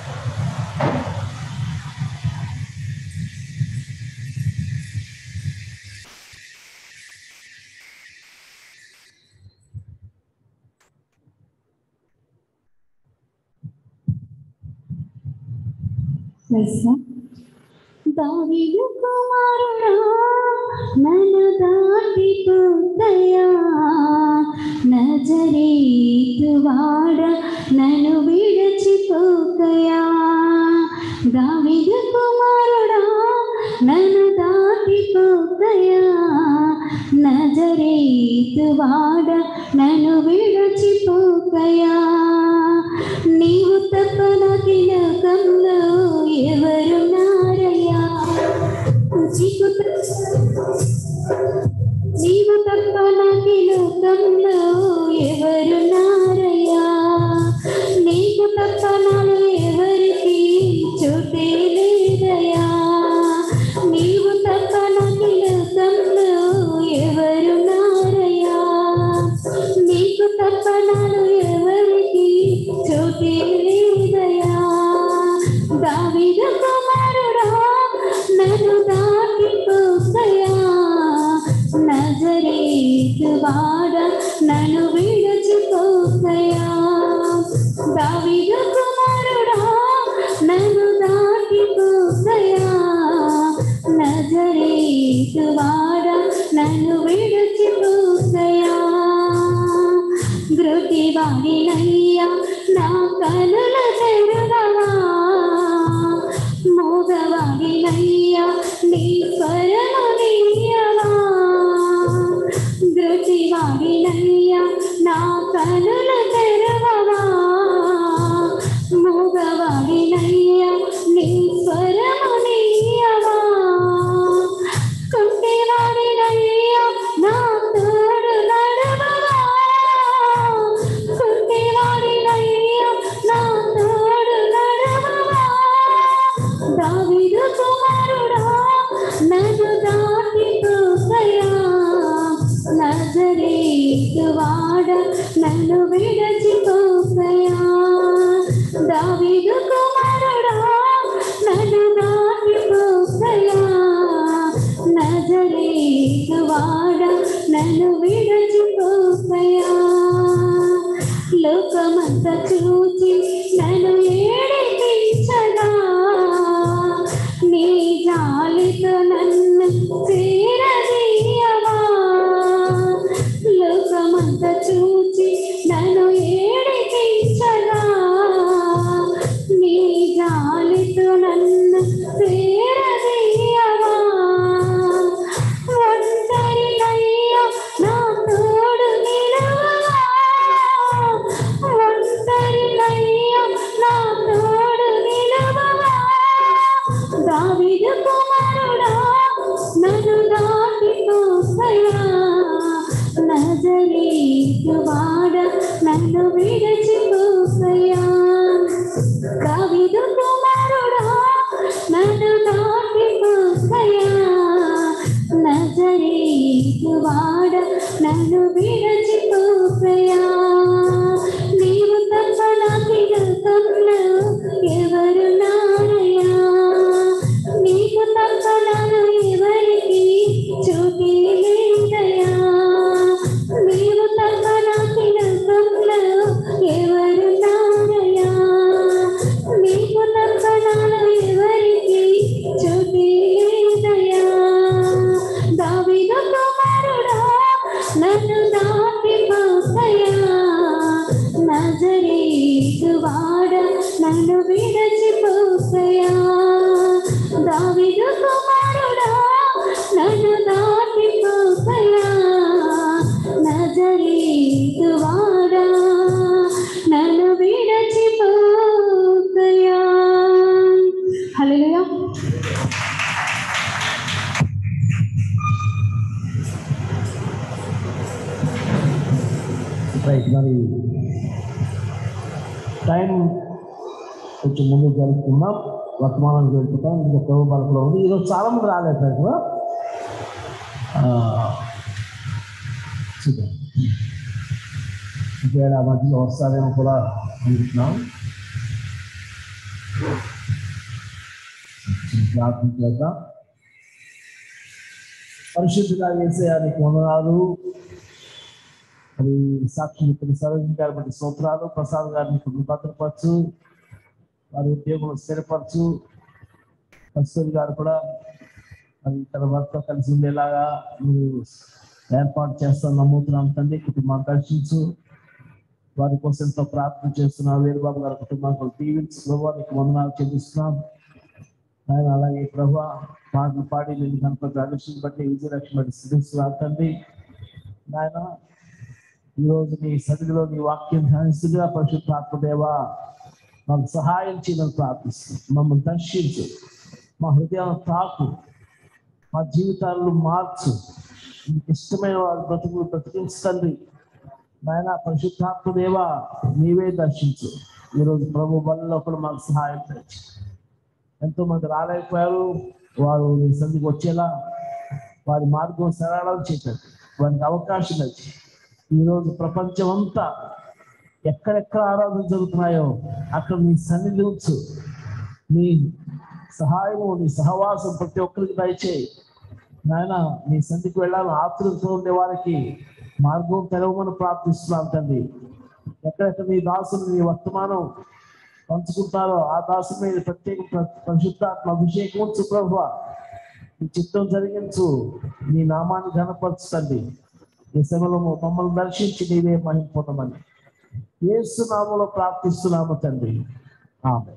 దావీదు కుమారుడా నన్ను దాటి పోతయా నజరీతు వాడ నన్ను విడచిపోకయా దావీదు కుమారుడా నన్ను దాటి పోతయా నజరీ నజరేతు వాడ నన్ను విడచిపోకయా నీవు తప్ప నాకు లోకంలో ఎవరు నారయ్యా నీకు నీవు తప్ప నాకు లోకంలో ఎవరు నారయ్యా నీకు తప్ప నాలో ఎవరికి చోటే లేదయ్యా నీవు తప్ప నాకు లోకంలో ఎవరు నారయ్యా నీకు తప్ప నాలో ఎవరికి చోటే లేదయ్యా దావిద కుమారుడా నన్ను దాటిపోకయా నజరేతు వాడ నన్ను విడచిపోకయా దావిద కుమారుడా నన్ను దాటిపోకయా నజరేతు వాడ నన్ను విడచిపోకయా గృతి వాడినయ్యా నా కనుల తెరుగవా మూగవాడినయ్యా నీ స్వరము నీయవా గృతి వాడినయ్యా నా కనుల తెరవవా మూగవాడినయ్యా నీ స్వరము నీయవా కుంటివాడినయ్యా నా తోడు నడవవా కుంటివాడినయ్యా నా తోడు నడవవా దావిదు కుమారుడా నన్ను దాటిపోకయా నజరేతు వాడ నన్ను విడచిపోకయా దావిదు కుమారుడా నన్ను దాటిపోకయా నజరేతు వాడ నన్ను విడచిపోకయా లోకమంతా చూచి నన్ను ఏడిపించగా నీ జాలితో నన్ను చేరదీయవా లోకమంతా చూచి నన్ను ఏడిపించగా నీ జాలితో నన్ను చేరదీయవా ఒంటరినయ్యా నా తోడు నిలవవా ఒంటరినయ్యా నా తోడు నిలవవా దావిదు కుమారుడా నన్ను దాటిపోకయా నజరేతు వాడ నన్ను విడచిపోకయా దావిదు కుమారుడా నన్ను దాటిపోకయా నజరేతు వాడ నన్ను విడచిపోకయా నీవు తప్ప నాకు లోకంలో ఎవరు నారయ్యా నీకు తప్ప నాకు ఎవరికి చోటే లేదయ్యా నీవు తప్ప నాకు లోకంలో ఎవరు నారయ్యా నీకు తప్ప నాకు ఎవరికి చోటే లేదయ్యా దావిదు కుమారుడా నన్ను దాటిపోకయా నజరేతు వాడ నన్ను విడచిపోకయా దావిదు కుమారుడా నన్ను దాటిపోకయా నజరేతు వాడ నన్ను విడచిపోకయా హల్లెలూయా రైట్ మరి టైం కొంచెం ముందు జరుపుకుందాం వర్తమానం జరుపుతాం ఇంకా ప్రభు బలకులో ఉంది ఈరోజు చాలా మంది రాలేదు ఇక్కడ ఆ, చూద్దాం ఇంకా ఆ మధ్యలో వస్తారేమో కూడా అనుకుంటున్నాం ప్రార్థన చేద్దాం పరిశుద్ధిగా వేసేయానికి వందనాలు మరి సాక్షి ఇప్పుడు సరోజిని గారి బట్టి సూత్రాలు ప్రసాద్ గారిని ఇప్పుడు భద్రపరచు వారి ఉద్యోగంలో స్థిరపరచు కస్తూరి గారు కూడా మరి తన భర్త కలిసి ఉండేలాగా నువ్వు ఏర్పాటు చేస్తాను నమ్ముతున్నాను తండ్రి కుటుంబాన్ని దర్శించు వారి కోసం ఎంతో ప్రార్థన చేస్తున్నాం వీరబాబు గారి కుటుంబానికి దీవించు ప్రభావ నీకు వందనాలు చెల్లిస్తున్నాం ఆయన అలాగే ప్రభా పాటలు పాడి నేను కనుక అదృష్టం బట్టి విజయలక్ష్మి బట్టి స్థితిస్తున్నాను తండ్రి నాయన ఈరోజు నీ సన్నిధిలో నీ వాక్యం ధ్యానిస్తుగా పరిశుద్ధాత్మదేవా మాకు సహాయం చేయమని ప్రార్థిస్తుంది మమ్మల్ని దర్శించు మా హృదయాలను తాకు మా జీవితాలను మార్చు నీకు ఇష్టమైన వారి బ్రతుకులు బ్రతికించండి నాయన పరిశుద్ధాత్మదేవా నీవే దర్శించు ఈరోజు ప్రభు బలలో కూడా మాకు సహాయం తెచ్చు ఎంతో మంది రాలేకపోయారు వారు నీ సందికి వచ్చేలా వారి మార్గం సరళం చేశారు వారికి అవకాశం ఇచ్చి ఈరోజు ప్రపంచం అంతా ఎక్కడెక్కడ ఆరాధన జరుగుతున్నాయో అక్కడ నీ సన్నిధి ఉంచు నీ సహాయము నీ సహవాసం ప్రతి ఒక్కరికి దయచేయి నాయన నీ సంధికి వెళ్ళాలని ఆతృతతో ఉండే వారికి మార్గం తెరవమని ప్రార్థిస్తున్నాను తండ్రి ఎక్కడెక్కడ నీ దాసులు నీ వర్తమానం పంచుకుంటారో ఆ దాసు మీద ప్రత్యేక ప్ర- పరిశుద్ధాత్మ అభిషేకం ఉంచు ప్రభు నీ చిత్తం జరిగించు నీ నామాన్ని ఘనపరచండి ఈ సమయంలో మమ్మల్ని దర్శించి నీవే మహిమ పొందమని యేసు నామములో ప్రార్థిస్తున్నాము తండ్రి ఆమె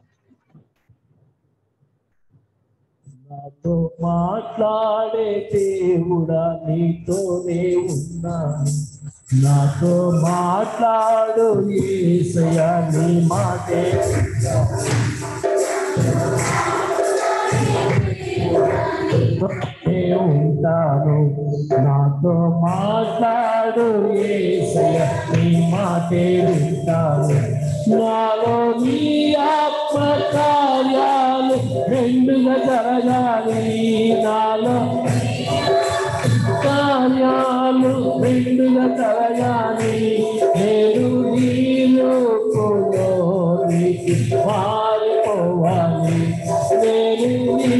నాతో మాట్లాడే దేవుడా నీతోనే ఉన్నాను నాతో మాట్లాడు ఏసయ్యా నీ మాటే నే ఉంటాను నాతో మాట్లాడు ఏసయ్య నీ మాటే ఉంటాను నాలో నీ ఆత్మ కార్యాలు రెండుగా జరగాలి నాలో కార్యాలు రెండుగా జరగాలి నేను నీలో మారిపోవాలి నేను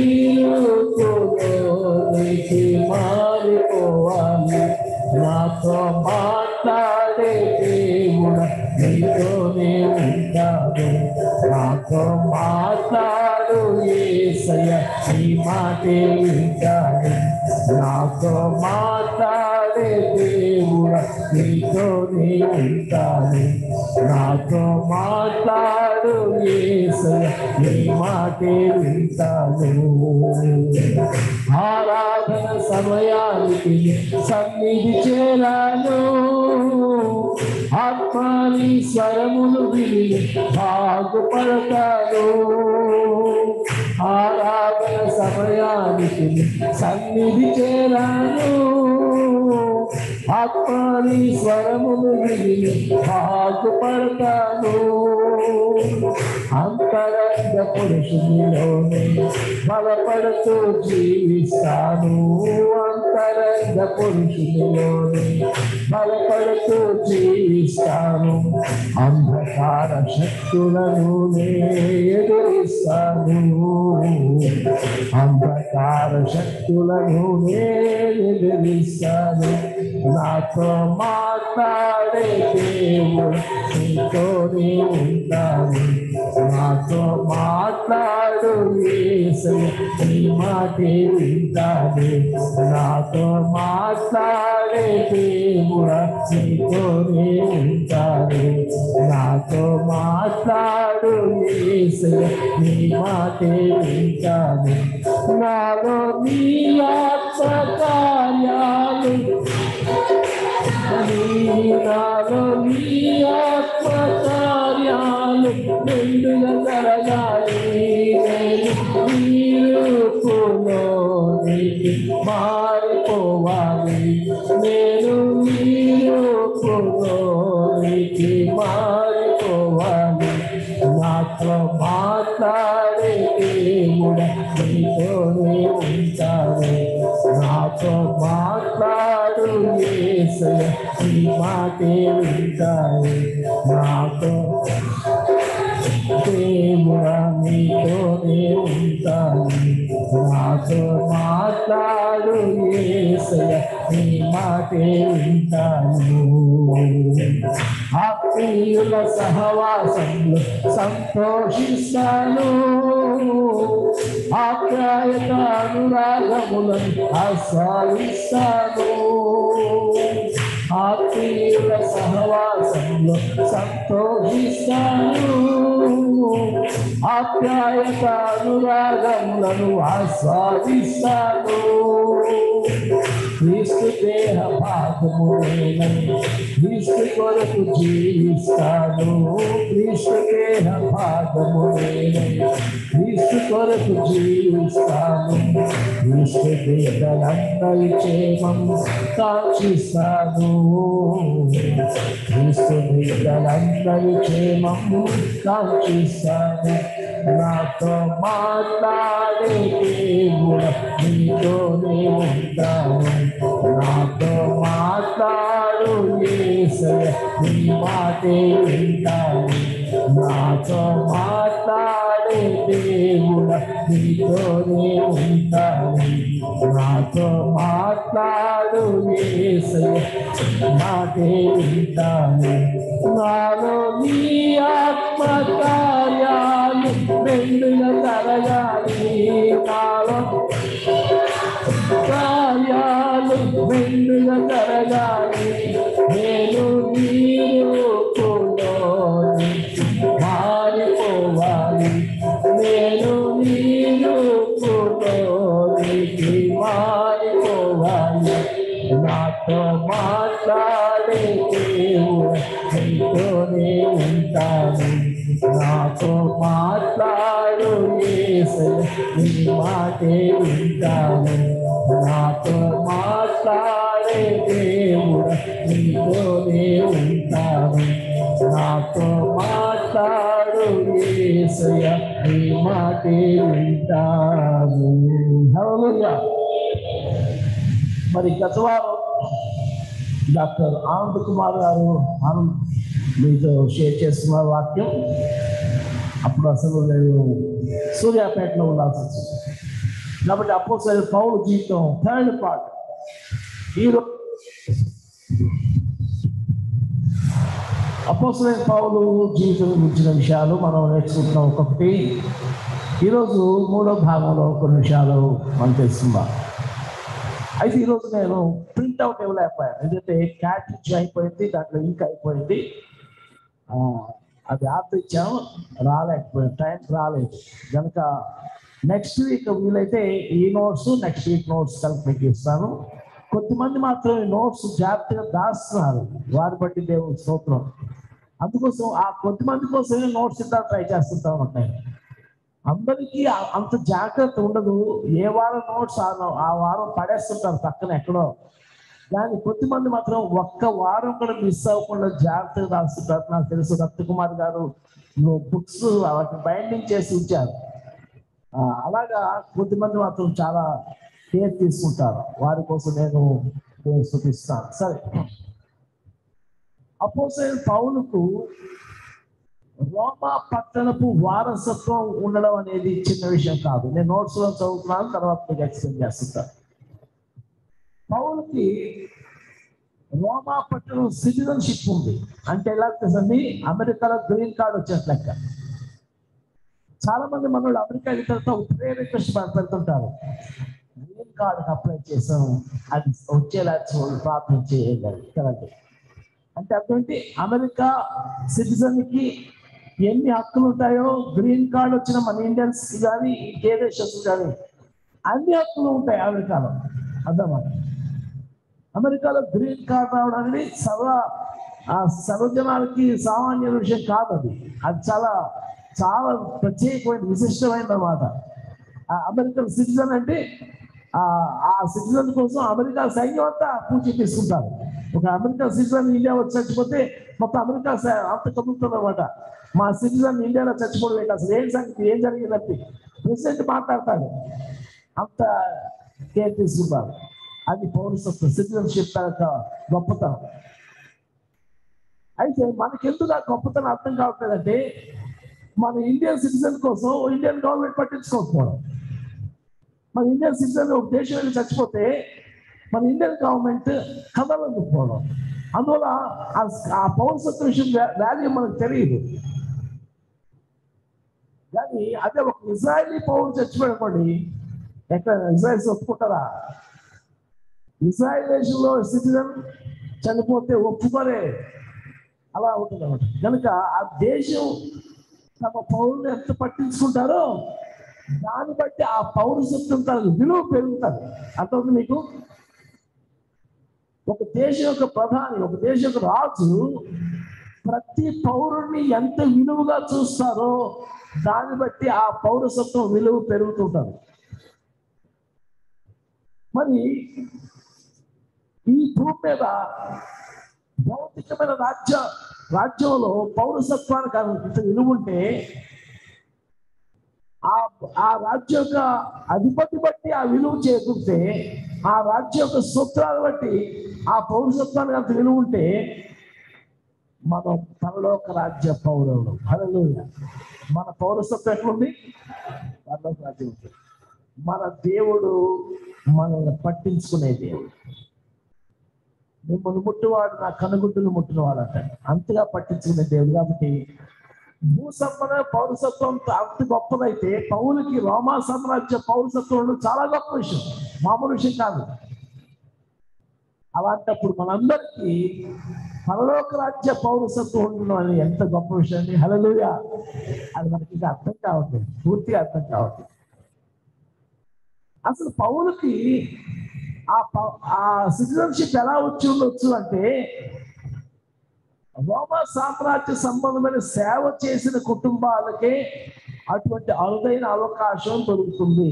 నీలోకి మారిపోవాలి నాతో మాట్లాడే దేవుడు నీతోనే ఉంటాడు నాతో మాట్లాడు ఏసయ్య నీ మాటే వింటాడు నాతో మాట్లాడే దేవుడు నీతోనే ఉంటాడు నాతో మాట్లాడు ఏసయ్య నీ మాటే వింటాడు ఆరాధన సమయానికి సన్నిధి చేరాను ఆత్మాని స్వరములు విని బాగుపడతాను ఆరాధన సమయానికి సన్నిధి చేరాను ఆత్మాని స్వరములు విని బాగుపడతాను అంతరంగ పురుషునిలోనే బలపడుతూ జీవిస్తాను అంతరంగ పురుషునిలోనే బలపడుతూ జీవిస్తాను అంధకార శక్తులను ఎదురిస్తాను అంధకార శక్తులను ఎదురిస్తాను నాతో మాట్లాడే దేవుడు నీతోనే ఉంటాను నాతో మాట్లాడు యేసయ్య, నీ మాటే వింటాను నాతో మాట్లాడే దేవుడు నీతోనే ఉంటాను నాతో మాట్లాడు యేసయ్య, నీ మాటే వింటాను నాలో నీ ఆత్మ కార్యాలు నాలో నీ ఆత్మ కార్యాలు నిండుగా జరగాలి నేను నీ రూపులో నీకు మారిపోవాలి నేను నీ రూపులో నీకు మారిపోవాలి నాతో మాట్లాడే దేవుడ నీతోనే ఉంటాను నాతో మాట్లాడు యేసయ్య నీ మాటే వింటాను నాతో దేవుడా నీతోనే ఉంటాను నాతో మాట్లాడు యేసయ్య నీ మాటే వింటాను ఆత్మీయుల సహవాసంలో సంతోషిస్తాను ఆప్యాయత అనురాగములను ఆస్వాదిస్తాను ఆత్మీయుల సహవాసంలో సంతోషిస్తాను ఆప్యాయత అనురాగములను ఆస్వాదిస్తాను క్రీస్తు దేహ భాగము నేనై క్రీస్తు కొరకు జీవిస్తాను క్రీస్తు దేహ భాగము నేనై క్రీస్తు కొరకు జీవిస్తాను క్రీస్తు బిడ్డలందరి క్షేమం కాక్షిస్తాను క్రీస్తు బిడ్డలందరి క్షేమం కాక్షిస్తాను నాతో మాట్లాడే దేవుడు నీతోనే ఉంటాను నాతో మాట్లాడు యేసయ్య నీ మాటే వింటాను నాతో మాట్లాడే దేవుడు నీతోనే ఉంటాను నాతో మాట్లాడు యేసయ్య మాటే వింటాను నాలో నీ ఆత్మ కార్యాలు మెండుగా తరగాలి నాలో కార్యాలు మెండుగా తరగాలి నేను నీరుకులో మారిపోవాలి నేను నీరుకులో మారిపోవాలి నాతో మాట్లాడే దేవుడు నీతోనే ఉంటాను నాతో మాట్లాడు యేసయ్య, నీ మాటే వింటాను నాతో మాట్లాడే దేవుడు నీతోనే ఉంటాను నాతో మాట్లాడు యేసయ్య, నీ మాటే వింటాను హల్లెలూయా మరి గత వారం డాక్టర్ ఆనంద్ కుమార్ గారు ఆనంద్ మీతో షేర్ చేస్తున్న వాక్యం అప్పుడు అసలు నేను సూర్యాపేటలో ఉండాల్సి వచ్చింది కాబట్టి అప్పుడు పౌరు జీవితం థర్డ్ పార్ట్ ఈరోజు అపోసరైన పౌలు జీవితం గురించిన విషయాలు మనం నేర్చుకుంటున్నాం ఒక్కొక్కటి ఈరోజు మూడో భాగంలో కొన్ని విషయాలు మనం తెలుసుకుందాం అయితే ఈరోజు నేను ప్రింట్అవుట్ ఇవ్వలేకపోయాను ఎందుకంటే క్యాట్ అయిపోయింది దాంట్లో ఇంక్ అయిపోయింది ఆ, అది ఆర్డర్ ఇచ్చాము రాలేకపోయింది టైం రాలేదు కనుక నెక్స్ట్ వీక్ వీలైతే ఈ నోట్స్ నెక్స్ట్ వీక్ నోట్స్ కలిపి మీకు ఇస్తాను కొద్దిమంది మాత్రం ఈ నోట్స్ జాగ్రత్తగా దాస్తున్నారు వారి బట్టి దేవుని స్తోత్రం అందుకోసం ఆ కొద్దిమంది కోసమే నోట్స్ ఇద్దాం ట్రై చేస్తుంటా ఉంటాయి అందరికీ ఆ- అంత జాగ్రత్త ఉండదు ఏ వారం నోట్స్ ఆ ఆ వారం పడేస్తుంటారు పక్కన ఎక్కడో కానీ కొద్దిమంది మాత్రం ఒక్క వారం కూడా మిస్ అవ్వకుండా జాగ్రత్తగా రాస్తుంటారు నాకు తెలుసు రత్నకుమార్ గారు బుక్స్ వాటిని బైండింగ్ చేసి ఉంచారు ఆ, అలాగా కొద్దిమంది మాత్రం చాలా కేర్ తీసుకుంటారు వారి కోసం నేను నేను చూపిస్తాను సరే అపోసైన పౌలుకు రోమా పట్టణపు వారసత్వం ఉండడం అనేది చిన్న విషయం కాదు నేను నోట్స్ లో చదువుతున్నాను తర్వాత మీకు ఎక్స్ప్లెయిన్ చేస్తుంటాను పౌలకి రోమా పట్టణం సిటిజన్షిప్ ఉంది అంటే ఎలా తెలుసండి అమెరికాలో గ్రీన్ కార్డ్ వచ్చేది లెక్క చాలా మంది మనోళ్ళు అమెరికా వెళ్ళిన తర్వాత ఒకే రిక్వెస్ట్ పెడుతుంటారు గ్రీన్ కార్డ్ అప్లై చేసాం అది వచ్చేలా చూడండి ప్రార్థన చేయాలి కదండి అంటే అటువంటి అమెరికా సిటిజన్ కి ఎన్ని హక్కులు ఉంటాయో గ్రీన్ కార్డ్ వచ్చిన మన ఇండియన్స్ కానీ ఇంకే దేశస్ కానీ అన్ని హక్కులు ఉంటాయి అమెరికాలో అర్థమా అమెరికాలో గ్రీన్ కార్డ్ రావడం అనేది సర్వ ఆ సర్వజనాలకి సామాన్య విషయం కాదు అది అది చాలా చాలా ప్రత్యేకమైన విశిష్టమైన అన్నమాట ఆ అమెరికన్ సిటిజన్ అంటే ఆ ఆ సిటిజన్ కోసం అమెరికా సైన్యం అంతా పూచి తీసుకుంటారు ఒక అమెరికా సిటిజన్ ఇండియా వచ్చి చచ్చిపోతే మొత్తం అమెరికా సై- అంత కదులుతుంది అనమాట మా సిటిజన్ ఇండియాలో చచ్చిపోవడం ఏంటి అసలు ఏం సంగతి ఏం జరిగిందంటే ప్రెసిడెంట్ మాట్లాడతాడు అంత కేర్ తీసుకుంటారు అది పౌరసత్వం సిటిజన్షిప్ యొక్క గొప్పతనం అయితే మనకెందుకు ఆ గొప్పతనం అర్థం కావట్లేదంటే మన ఇండియన్ సిటిజన్ కోసం ఇండియన్ గవర్నమెంట్ పట్టించుకోకపోవడం మన ఇండియన్ సిటిజన్ ఒక దేశం వెళ్ళి చచ్చిపోతే మన ఇండియన్ గవర్నమెంట్ కదలకపోవడం అందువల్ల ఆ- ఆ పౌరసత్వ విషయం వాల్యూ మనకు తెలియదు కానీ అదే ఒక ఇజ్రాయలీ పౌరులు చచ్చిపోయాడు ఎక్కడ ఇజ్రాయల్స్ ఒప్పుకుంటారా ఇజ్రాయల్ దేశంలో సిటిజన్ చనిపోతే ఒప్పుకోరే అలా ఉంటుంది అనమాట కనుక ఆ దేశం తమ పౌరులు ఎంత పట్టించుకుంటారో దాన్ని బట్టి ఆ పౌరసత్వం తన విలువ పెరుగుతుంది అర్థమవుతుంది మీకు ఒక దేశం యొక్క ప్రధాని ఒక దేశం యొక్క రాజు ప్రతి పౌరుణ్ణి ఎంత విలువగా చూస్తారో దాన్ని బట్టి ఆ పౌరసత్వం విలువ పెరుగుతుంటారు మరి ఈ భూమి మీద భౌతికమైన రాజ్య రాజ్యంలో పౌరసత్వానికి అంత విలువ ఉంటే ఆ ఆ రాజ్యం యొక్క అధిపతి బట్టి ఆ విలువ చేకూరితే ఆ రాజ్యం యొక్క సూత్రాలు బట్టి ఆ పౌరసత్వానికి అంత విలువ ఉంటే మనం పరలోక రాజ్య పౌరులు హల్లెలూయా మన పౌరసత్వం ఎట్లుంది పరలోక రాజ్యం ఉంది. మన దేవుడు మనల్ని పట్టించుకునే దేవుడు మిమ్మల్ని ముట్టువాడు నా కనుగుడ్డును ముట్టినవాడు అంటాడు అంతగా పట్టించుకునే దేవుడు కాబట్టి భూ సంపద పౌరసత్వం అంత గొప్పదైతే పౌరులకి రోమా సామ్రాజ్య పౌరసత్వం చాలా గొప్ప విషయం మామూలు విషయం కాదు అలాంటప్పుడు మనందరికీ పరలోక రాజ్య పౌరసత్వం ఉండడం అనేది ఎంత గొప్ప విషయం అండి హలలుయ అది మనకి ఇంకా అర్థం కావట్లేదు పూర్తిగా అర్థం కావట్లేదు అసలు పౌరుకి ఆ ప- ఆ సిటిజన్షిప్ ఎలా వచ్చి ఉండొచ్చు అంటే రోమా సామ్రాజ్య సంబంధమైన సేవ చేసిన కుటుంబాలకే అటువంటి అరుదైన అవకాశం దొరుకుతుంది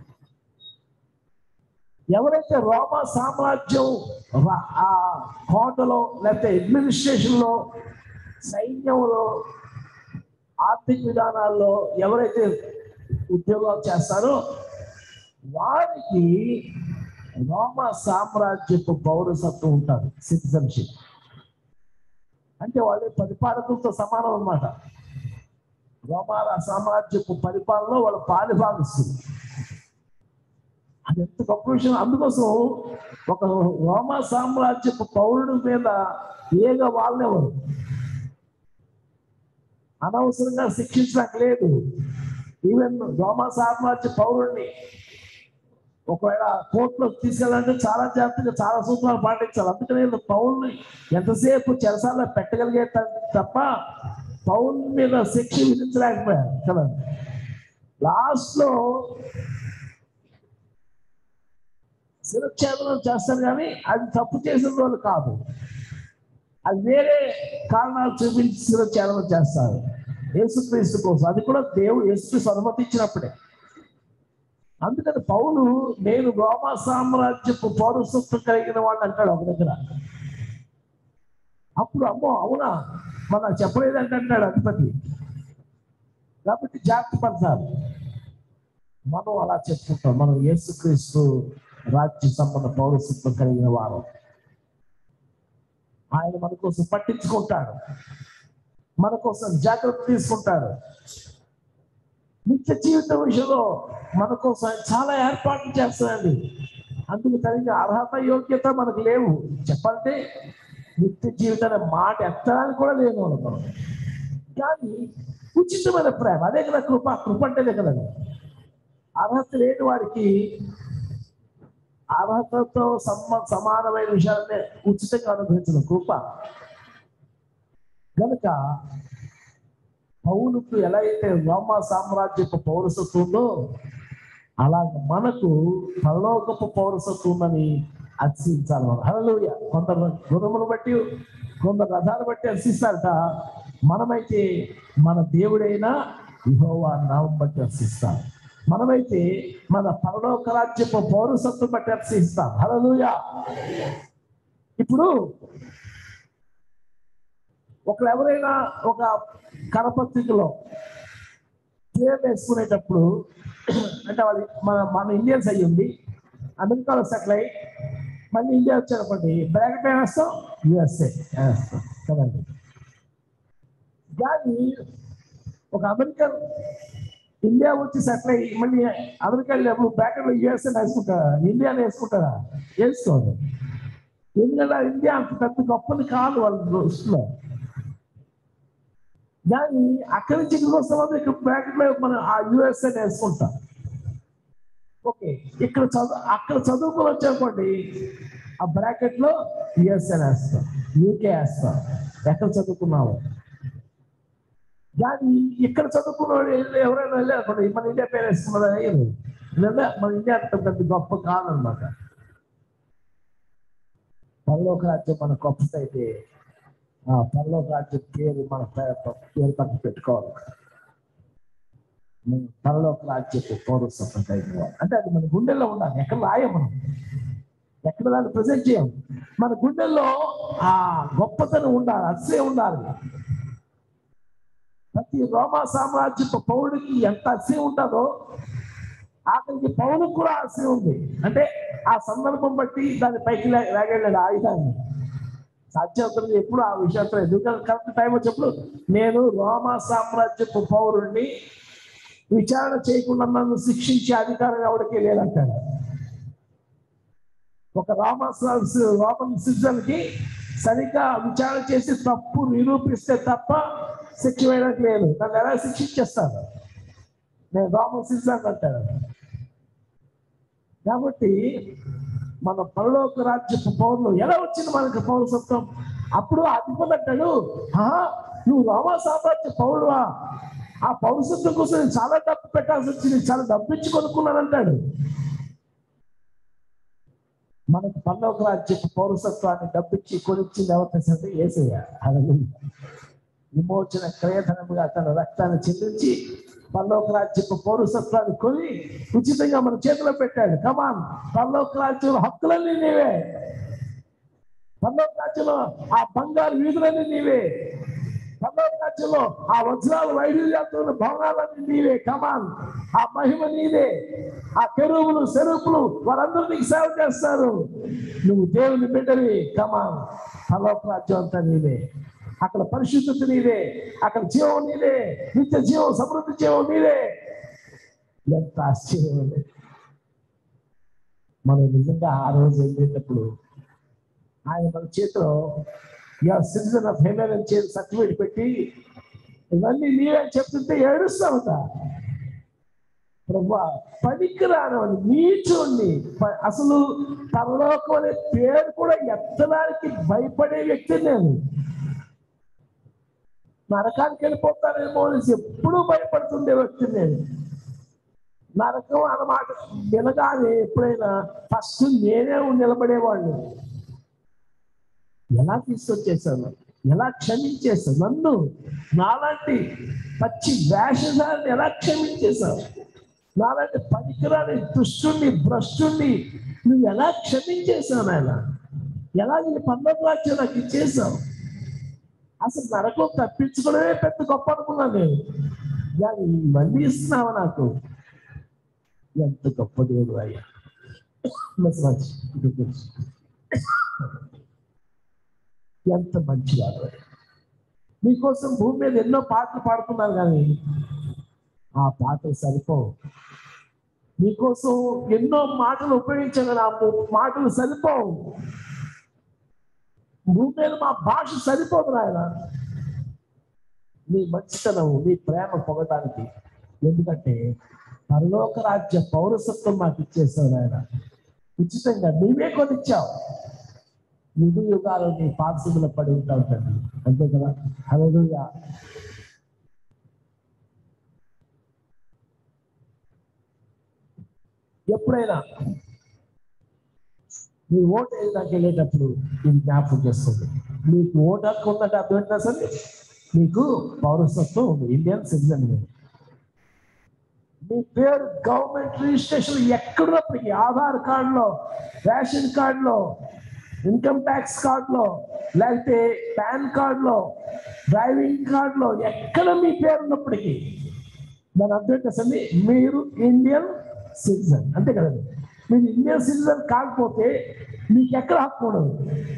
ఎవరైతే రోమా సామ్రాజ్యం రా- ఆ కోటలో లేకపోతే అడ్మినిస్ట్రేషన్ లో సైన్యంలో ఆర్థిక విధానాల్లో ఎవరైతే ఉద్యోగాలు చేస్తారో వారికి రోమా సామ్రాజ్యపు పౌరసత్వం ఉంటుంది సిటిజన్షిప్ అంటే వాళ్ళు పరిపాలకులతో సమానం అన్నమాట రోమా సామ్రాజ్యపు పరిపాలనలో వాళ్ళ పాలిభాగిస్తుంది అది ఎంత గొప్ప విషయం అందుకోసం ఒక రోమా సామ్రాజ్యపు పౌరుడి మీద ఏగ వాళ్ళెవరు అనవసరంగా శిక్షించడానికి లేదు ఈవెన్ రోమా సామ్రాజ్య పౌరుడిని ఒకవేళ కోర్టులో తీసుకెళ్ళాలంటే చాలా జాగ్రత్తగా చాలా సూత్రాలు పాటించాలి అందుకనే వీళ్ళు పౌరుని ఎంతసేపు చెరసాల్లో పెట్టగలిగే త- తప్ప పౌరుని మీద శిక్ష విధించలేకపోయారు కదా లాస్ట్ లో శిరచ్ఛేదనం చేస్తారు కానీ అది తప్పు చేసిన వాళ్ళు కాదు అది వేరే కారణాలు చూపించి శిరచ్ఛేదనం చేస్తారు యేసుక్రీస్తు కోసం అది కూడా దేవుడు యేసుక్రీస్తు అనుమతించినప్పుడే అందుకని పౌలు నేను రోమా సామ్రాజ్యపు పౌరసత్వం కలిగిన వాడిని అంటాడు ఒక దగ్గర అప్పుడు అమ్మో అవునా మన నాకు చెప్పలేదంటే అంటాడు అధిపతి కాబట్టి జాగ్రత్త పడతారు మనం అలా చెప్పుకుంటాం మనం యేసుక్రీస్తు రాజ్య సంబంధ పౌరసత్వం కలిగిన వారు ఆయన మన కోసం పట్టించుకుంటాడు మన కోసం జాగ్రత్త తీసుకుంటాడు నిత్య జీవితం విషయంలో మన కోసం ఆయన చాలా ఏర్పాట్లు చేస్తాడండి అందుకు కలిగిన అర్హత యోగ్యత మనకు లేవు చెప్పాలంటే నిత్య జీవితం అనే మాట ఎత్తడానికి కూడా లేను మనం కానీ ఉచితమైన ప్రేమ అదే కదా కృప కృప అంటేనే కదా అర్హత లేని వాడికి అర్హతతో సమ సమానమైన విషయాలనే ఉచితంగా అనుభవించిన కృప కనుక పౌలుకు ఎలా అయితే రోమా సామ్రాజ్యపు పౌరసత్వం ఉందో అలాగ మనకు పరలోకపు పౌరసత్వం ఉందని అర్చించాలి మనం హల్లెలూయా కొందరు గుణములు బట్టి కొందరు రథాలు బట్టి హర్షిస్తారట మనమైతే మన దేవుడైన యెహోవా నామం బట్టి హర్షిస్తాం మనమైతే మన పరలోక రాజ్యపు పౌరసత్వం బట్టి హర్షిస్తాం హల్లెలూయా ఇప్పుడు ఒకరు ఎవరైనా ఒక కరపత్రికలో పేరు వేసుకునేటప్పుడు అంటే వాళ్ళు మన మన ఇండియన్స్ అయ్యి ఉండి అమెరికాలో సెటిల్ అయ్యి మళ్ళీ ఇండియా వచ్చారనుకోండి బ్రాకెట్ ఏం వేస్తాం యుఎస్ఏ వేస్తాం కదండి కానీ ఒక అమెరికన్ ఇండియా వచ్చి సెటిల్ అయ్యి మళ్ళీ అమెరికా వెళ్ళినప్పుడు బ్రాకెట్లో యుఎస్ఏ వేసుకుంటారా ఇండియాని వేసుకుంటారా వేసుకోదు ఎందుకంటే ఆ ఇండియా అంత పెద్ద గొప్పది కాదు వాళ్ళ దృష్టిలో కానీ అక్కడి నుంచి ఇక్కడికి వస్తామంటే ఇక్కడ బ్రాకెట్లో మనం ఆ యుఎస్ఏ వేసుకుంటాం ఓకే ఇక్కడ చదువు అక్కడ చదువుకొని వచ్చానుకోండి ఆ బ్రాకెట్ లో యుఎస్ఏ వేస్తాం యూకే వేస్తాం ఎక్కడ చదువుకున్నాము కానీ ఇక్కడ చదువుకున్న వాడు వెళ్ళి ఎవరైనా వెళ్ళారనుకోండి మన ఇండియా పేరు వేసుకున్నది అయ్యారు లేదా మన ఇండియా అంత పెద్ద గొప్ప కాదనమాట పరలోక రాజ్యం మన గొప్పదైతే ఆ పరలోక రాజ్యం పేరు మన పే- పేరు పక్కన పెట్టుకోవాలి మనం పరలోక రాజ్యపు పౌరసత్వం కలిగిన వారు. అంటే అది మన గుండెల్లో ఉండాలి ఎక్కడ రాయం మనం ఎక్కడ దాన్ని ప్రజెంట్ చేయం మన గుండెల్లో ఆ గొప్పతనం ఉండాలి అసలే ఉండాలి ప్రతి రోమా సామ్రాజ్యపు పౌరుడికి ఎంత అసహ్యం ఉంటుందో ఆఖరికి పౌరులకు కూడా అసహ్యం ఉంది అంటే ఆ సందర్భం బట్టి దాన్ని పైకి లా- లాగేళ్ళాడు ఆయుధాన్ని సాధ్యవుతుంది ఎప్పుడు ఆ విషయంతో ఎందుకంటే కరెక్ట్ టైం వచ్చినప్పుడు నేను రోమా సామ్రాజ్యపు పౌరుణ్ణి విచారణ చేయకుండా నన్ను శిక్షించే అధికారం ఎవరికి లేదంటాడు ఒక రోమా రోమన్ సిటిజన్ కి సరిగ్గా విచారణ చేసి తప్పు నిరూపిస్తే తప్ప శిక్ష వేయడానికి లేదు నన్ను ఎలా శిక్షించేస్తాను నేను రోమన్ సిటిజన్ అంటాడు కాబట్టి మన పరలోక రాజ్యపు పౌరులు ఎలా వచ్చింది మనకి పౌరసత్వం అప్పుడు అధిపతి అంటాడు "ఆ, నువ్వు రోమా సామ్రాజ్య పౌరువా ఆ పౌరసత్వం కోసం నేను చాలా డబ్బు పెట్టాల్సి వచ్చింది చాలా డబ్బు ఇచ్చి కొనుక్కున్నాను అంటాడు మనకు పరలోక రాజ్యపు పౌరసత్వాన్ని డబ్బిచ్చి కొనిచ్చింది ఎవరు తెలుసంటే ఏసయ్య హల్లెలూయా విమోచన క్రయధనముగా తన రక్తాన్ని చెల్లించి పరలోక రాజ్యపు పౌరసత్వాన్ని కొని ఉచితంగా మన చేతిలో పెట్టాడు కమాన్ పరలోక రాజ్యం హక్కులన్నీ నీవే పరలోక రాజ్యంలో ఆ బంగారు వీధులన్నీ నీవే పరలోక రాజ్యంలో ఆ వజ్రాలు వైద్యులు భవనాలన్నీ నీవే కమాన్ ఆ మహిమ నీదే ఆ కెరువులు సెరుపులు వారందరూ నీకు సేవ చేస్తారు నువ్వు దేవుని బిడ్డవి కమాన్ పరలోక రాజ్యం అంతా నీవే అక్కడ పరిశుద్ధత నీదే అక్కడ జీవం నీదే నిత్య జీవం సమృద్ధి జీవం నీదే ఎంత ఆశ్చర్యం ఉంది మనం నిజంగా ఆ రోజు వెళ్ళేటప్పుడు ఆయన మన చేతిలో యువర్ సిటిజన్ ఆఫ్ హెవెన్ అని చేతి సర్టిఫికేట్ పెట్టి ఇవన్నీ నీవే అని చెప్తుంటే ఏడుస్తా ఉంటా ప్రభా పనికిరానవని నీచుండి ప- అసలు పరలోకం అనే పేరు కూడా ఎత్తడానికి భయపడే వ్యక్తి నేను నరకానికి వెళ్ళిపోతానేమో అని ఎప్పుడూ భయపడుతుండే వ్యక్తి నేను నరకం అన్నమాట వినగానే ఎప్పుడైనా ఫస్ట్ నేనే నిలబడేవాడిని ఎలా తీసుకొచ్చేసాను ఎలా క్షమించేసాను నన్ను నాలాంటి పచ్చి వేషధాన్ని ఎలా క్షమించేశావు నాలాంటి పనికిరాని దుష్టుణ్ణి భ్రష్టుణ్ణి నువ్వు ఎలా క్షమించేశావు ఆయన ఎలా నీ పన్నెండు రాజ్యం నాకు ఇచ్చేసావు అసలు నరకం తప్పించుకోవడమే పెద్ద గొప్ప అనుకున్నాను నేను కానీ ఇవన్నీ ఇస్తున్నావు నాకు ఎంత గొప్ప దేవుడు అయ్యా మంచి మంచి ఇది తెలుసు. ఎంత మంచివాడు అయ్యా. మీకోసం భూమి మీద ఎన్నో పాటలు పాడుతున్నారు కానీ ఆ పాటలు సరిపోవు మీకోసం ఎన్నో మాటలు ఉపయోగించాను కానీ ఆ ము- మాటలు సరిపోవు భూమి మీద మా భాష సరిపోదు నాయన నీ మంచితనం నీ ప్రేమ పొగడానికి ఎందుకంటే పరలోక రాజ్య పౌరసత్వం మాకు ఇచ్చేసావు నాయన ఉచితంగా నీవే కొనిచ్చావు యుగ యుగాలు నీ పాదశుద్ధులు పడి ఉంటావు తండ్రి అంతే కదా హల్లెలూయా ఎప్పుడైనా మీ ఓటు వేయడానికి వెళ్ళేటప్పుడు ఇది జ్ఞాపకం చేస్తుంది మీకు ఓటు హక్కు ఉందంటే అర్థం ఏంటో సరే మీకు పౌరసత్వం ఉంది ఇండియన్ సిటిజన్ మీరు మీ పేరు గవర్నమెంట్ రిజిస్ట్రేషన్ ఎక్కడున్నప్పటికీ ఆధార్ కార్డులో రేషన్ కార్డులో ఇన్కమ్ ట్యాక్స్ కార్డులో లేకపోతే పాన్ కార్డులో డ్రైవింగ్ కార్డులో ఎక్కడ మీ పేరు ఉన్నప్పటికీ దాని అర్థం ఏంటో అసలు మీరు ఇండియన్ సిటిజన్ అంతే కదండి మీరు ఇండియన్ సిటిజన్ కాకపోతే మీకు ఎక్కడ హక్కు ఉండదు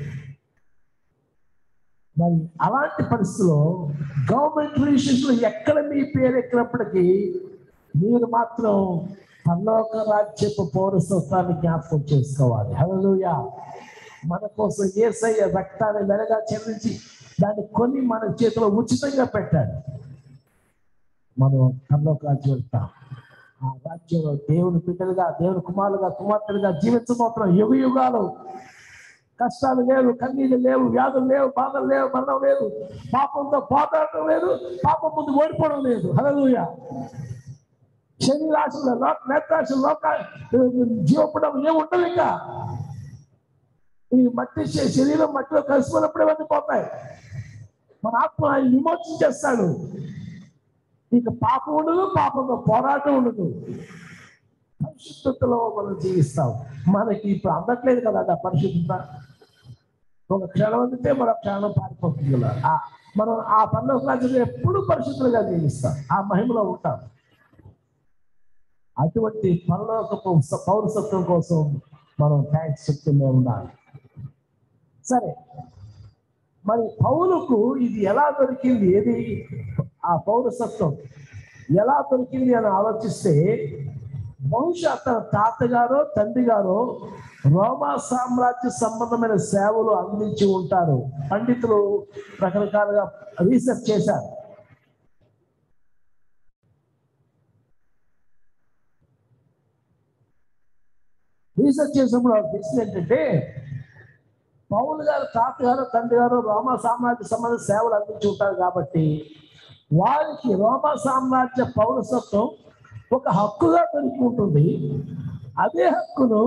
మరి అలాంటి పరిస్థితిలో గవర్నమెంట్ రిజిస్ట్రేషన్ ఎక్కడ మీ పేరు ఎక్కినప్పటికీ మీరు మాత్రం పరలోక రాజ్యపు పౌరసత్వాన్ని జ్ఞాపకం చేసుకోవాలి హల్లెలూయా మన కోసం ఏసయ్య రక్తాన్ని వెలగా చెల్లించి దాన్ని కొని మన చేతిలో ఉచితంగా పెట్టాడు మనం పరలోక రాజ్యం వెళ్తాం ఆ రాజ్యంలో దేవుని బిడ్డలుగా దేవుని కుమారులుగా కుమార్తెలుగా జీవించబోతున్నాం యుగ యుగాలు కష్టాలు లేవు కన్నీళ్ళు లేవు వ్యాధులు లేవు బాధలు లేవు మరణం లేదు పాపంతో పోతాడటం లేదు పాపం ముందు ఓడిపోవడం లేదు హల్లెలూయా శరీరాశులు లోక నేత్రాశులు లోక జీవపడం ఏముండవు ఇంకా ఈ మట్టి శ- శరీరం మట్టిలో కలిసిపోయినప్పుడు ఇవన్నీ పోతాయి మన ఆత్మ ఆయన విమోచించేస్తాడు ఇక పాపం ఉండదు పాపంతో పోరాటం ఉండదు పరిశుద్ధతలో మనం జీవిస్తాం మనకి ఇప్పుడు అందట్లేదు కదా ఆ పరిశుద్ధత ఒక క్షణం అందితే మరో క్షణం పారిపోతుంది కదా ఆ- మనం ఆ పన్నెండు రాజ్యంలో ఎప్పుడు పరిశుద్ధులుగా జీవిస్తాం ఆ మహిమలో ఉంటాం అటువంటి పరలోకపు స- పౌరసత్వం కోసం మనం థ్యాంక్స్ చెప్తూనే ఉండాలి సరే మరి పౌలకు ఇది ఎలా దొరికింది ఏది ఆ పౌరసత్వం ఎలా దొరికింది అని ఆలోచిస్తే బహుశా తన తాతగారో తండ్రి గారో రోమా సామ్రాజ్య సంబంధమైన సేవలు అందించి ఉంటారు పండితులు రకరకాలుగా రీసెర్చ్ చేశారు రీసెర్చ్ చేసినప్పుడు వాళ్ళకి తెలిసింది ఏంటంటే పౌలు గారు తాతగారు తండ్రి గారు రోమా సామ్రాజ్య సంబంధ సేవలు అందించి ఉంటారు కాబట్టి వారికి రోమా సామ్రాజ్య పౌరసత్వం ఒక హక్కుగా దొరికి ఉంటుంది అదే హక్కును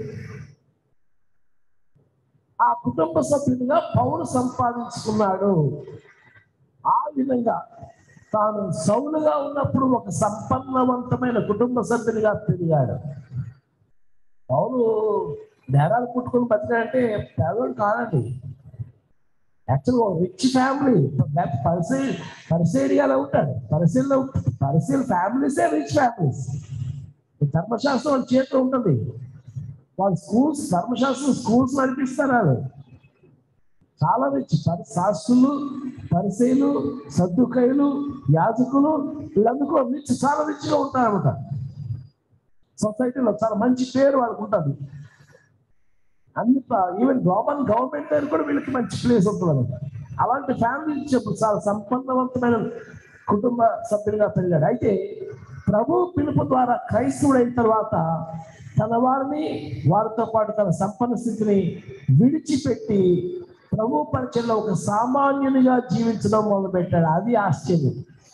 ఆ కుటుంబ సభ్యునిగా పౌరు సంపాదించుకున్నాడు ఆ విధంగా తాను సౌలుగా ఉన్నప్పుడు ఒక సంపన్నవంతమైన కుటుంబ సభ్యునిగా పెరిగాడు పౌలు నేరాలు పుట్టుకొని బతికాడంటే పేదోడు కాదండి యాక్చువల్గా రిచ్ ఫ్యామిలీ పరిసే పరిసేరియాలో ఉంటాడు పరిశీలిలో పరిశీలి ఫ్యామిలీసే రిచ్ ఫ్యామిలీస్ ధర్మశాస్త్రం వాళ్ళ చేతిలో ఉంటుంది వాళ్ళు స్కూల్స్ ధర్మశాస్త్రం స్కూల్స్ నడిపిస్తారు వాళ్ళు చాలా రిచ్ పరి శాస్త్రులు పరిశీలు సర్దుకైలు యాజకులు వీళ్ళందుకు రిచ్ చాలా రిచ్గా ఉంటారన్నమాట సొసైటీలో చాలా మంచి పేరు వాళ్ళకు ఉంటుంది అన్ని ఈవెన్ రోమన్ గవర్నమెంట్ దగ్గర కూడా వీళ్ళకి మంచి ప్లేస్ ఉంటుంది అనమాట అలాంటి ఫ్యామిలీ చెప్పు చాలా సంపన్నవంతమైన కుటుంబ సభ్యుడిగా పెరిగాడు అయితే ప్రభు పిలుపు ద్వారా క్రైస్తవుడైన తర్వాత తన వారిని వారితో పాటు తన సంపన్న స్థితిని విడిచిపెట్టి ప్రభు పరిచయంలో ఒక సామాన్యునిగా జీవించడం మొదలుపెట్టాడు అది ఆశ్చర్యం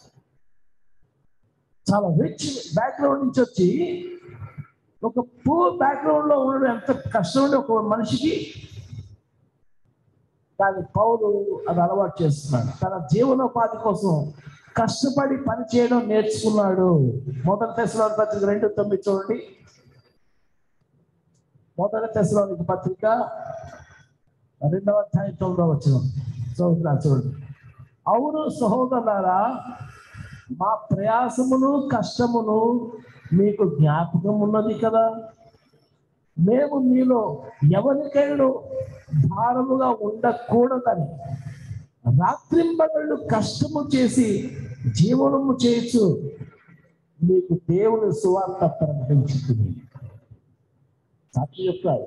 చాలా రిచ్ బ్యాక్గ్రౌండ్ నుంచి వచ్చి ఒక పూర్ బ్యాక్గ్రౌండ్ లో ఉండడం ఎంత కష్టం ఉండే ఒక మనిషికి దాని పౌరు అది అలవాటు చేస్తున్నాడు తన జీవనోపాధి కోసం కష్టపడి పని చేయడం నేర్చుకున్నాడు మొదటి తెశలోని పత్రిక రెండు తొమ్మిది చూడండి మొదటి తెశలోనికి పత్రిక రెండవ అధ్యాయం తొమ్మిదవ వచ్చిన చదువుతున్నా చూడండి అవును సహోదరులారా మా ప్రయాసమును కష్టమును మీకు జ్ఞాపకం ఉన్నది కదా మేము మీలో ఎవరికైనా భారముగా ఉండకూడదని రాత్రింబగళ్ళు కష్టము చేసి జీవనము చేయొచ్చు మీకు దేవుని సువార్త ప్రకటించుతుంది సాక్షి చెప్తారు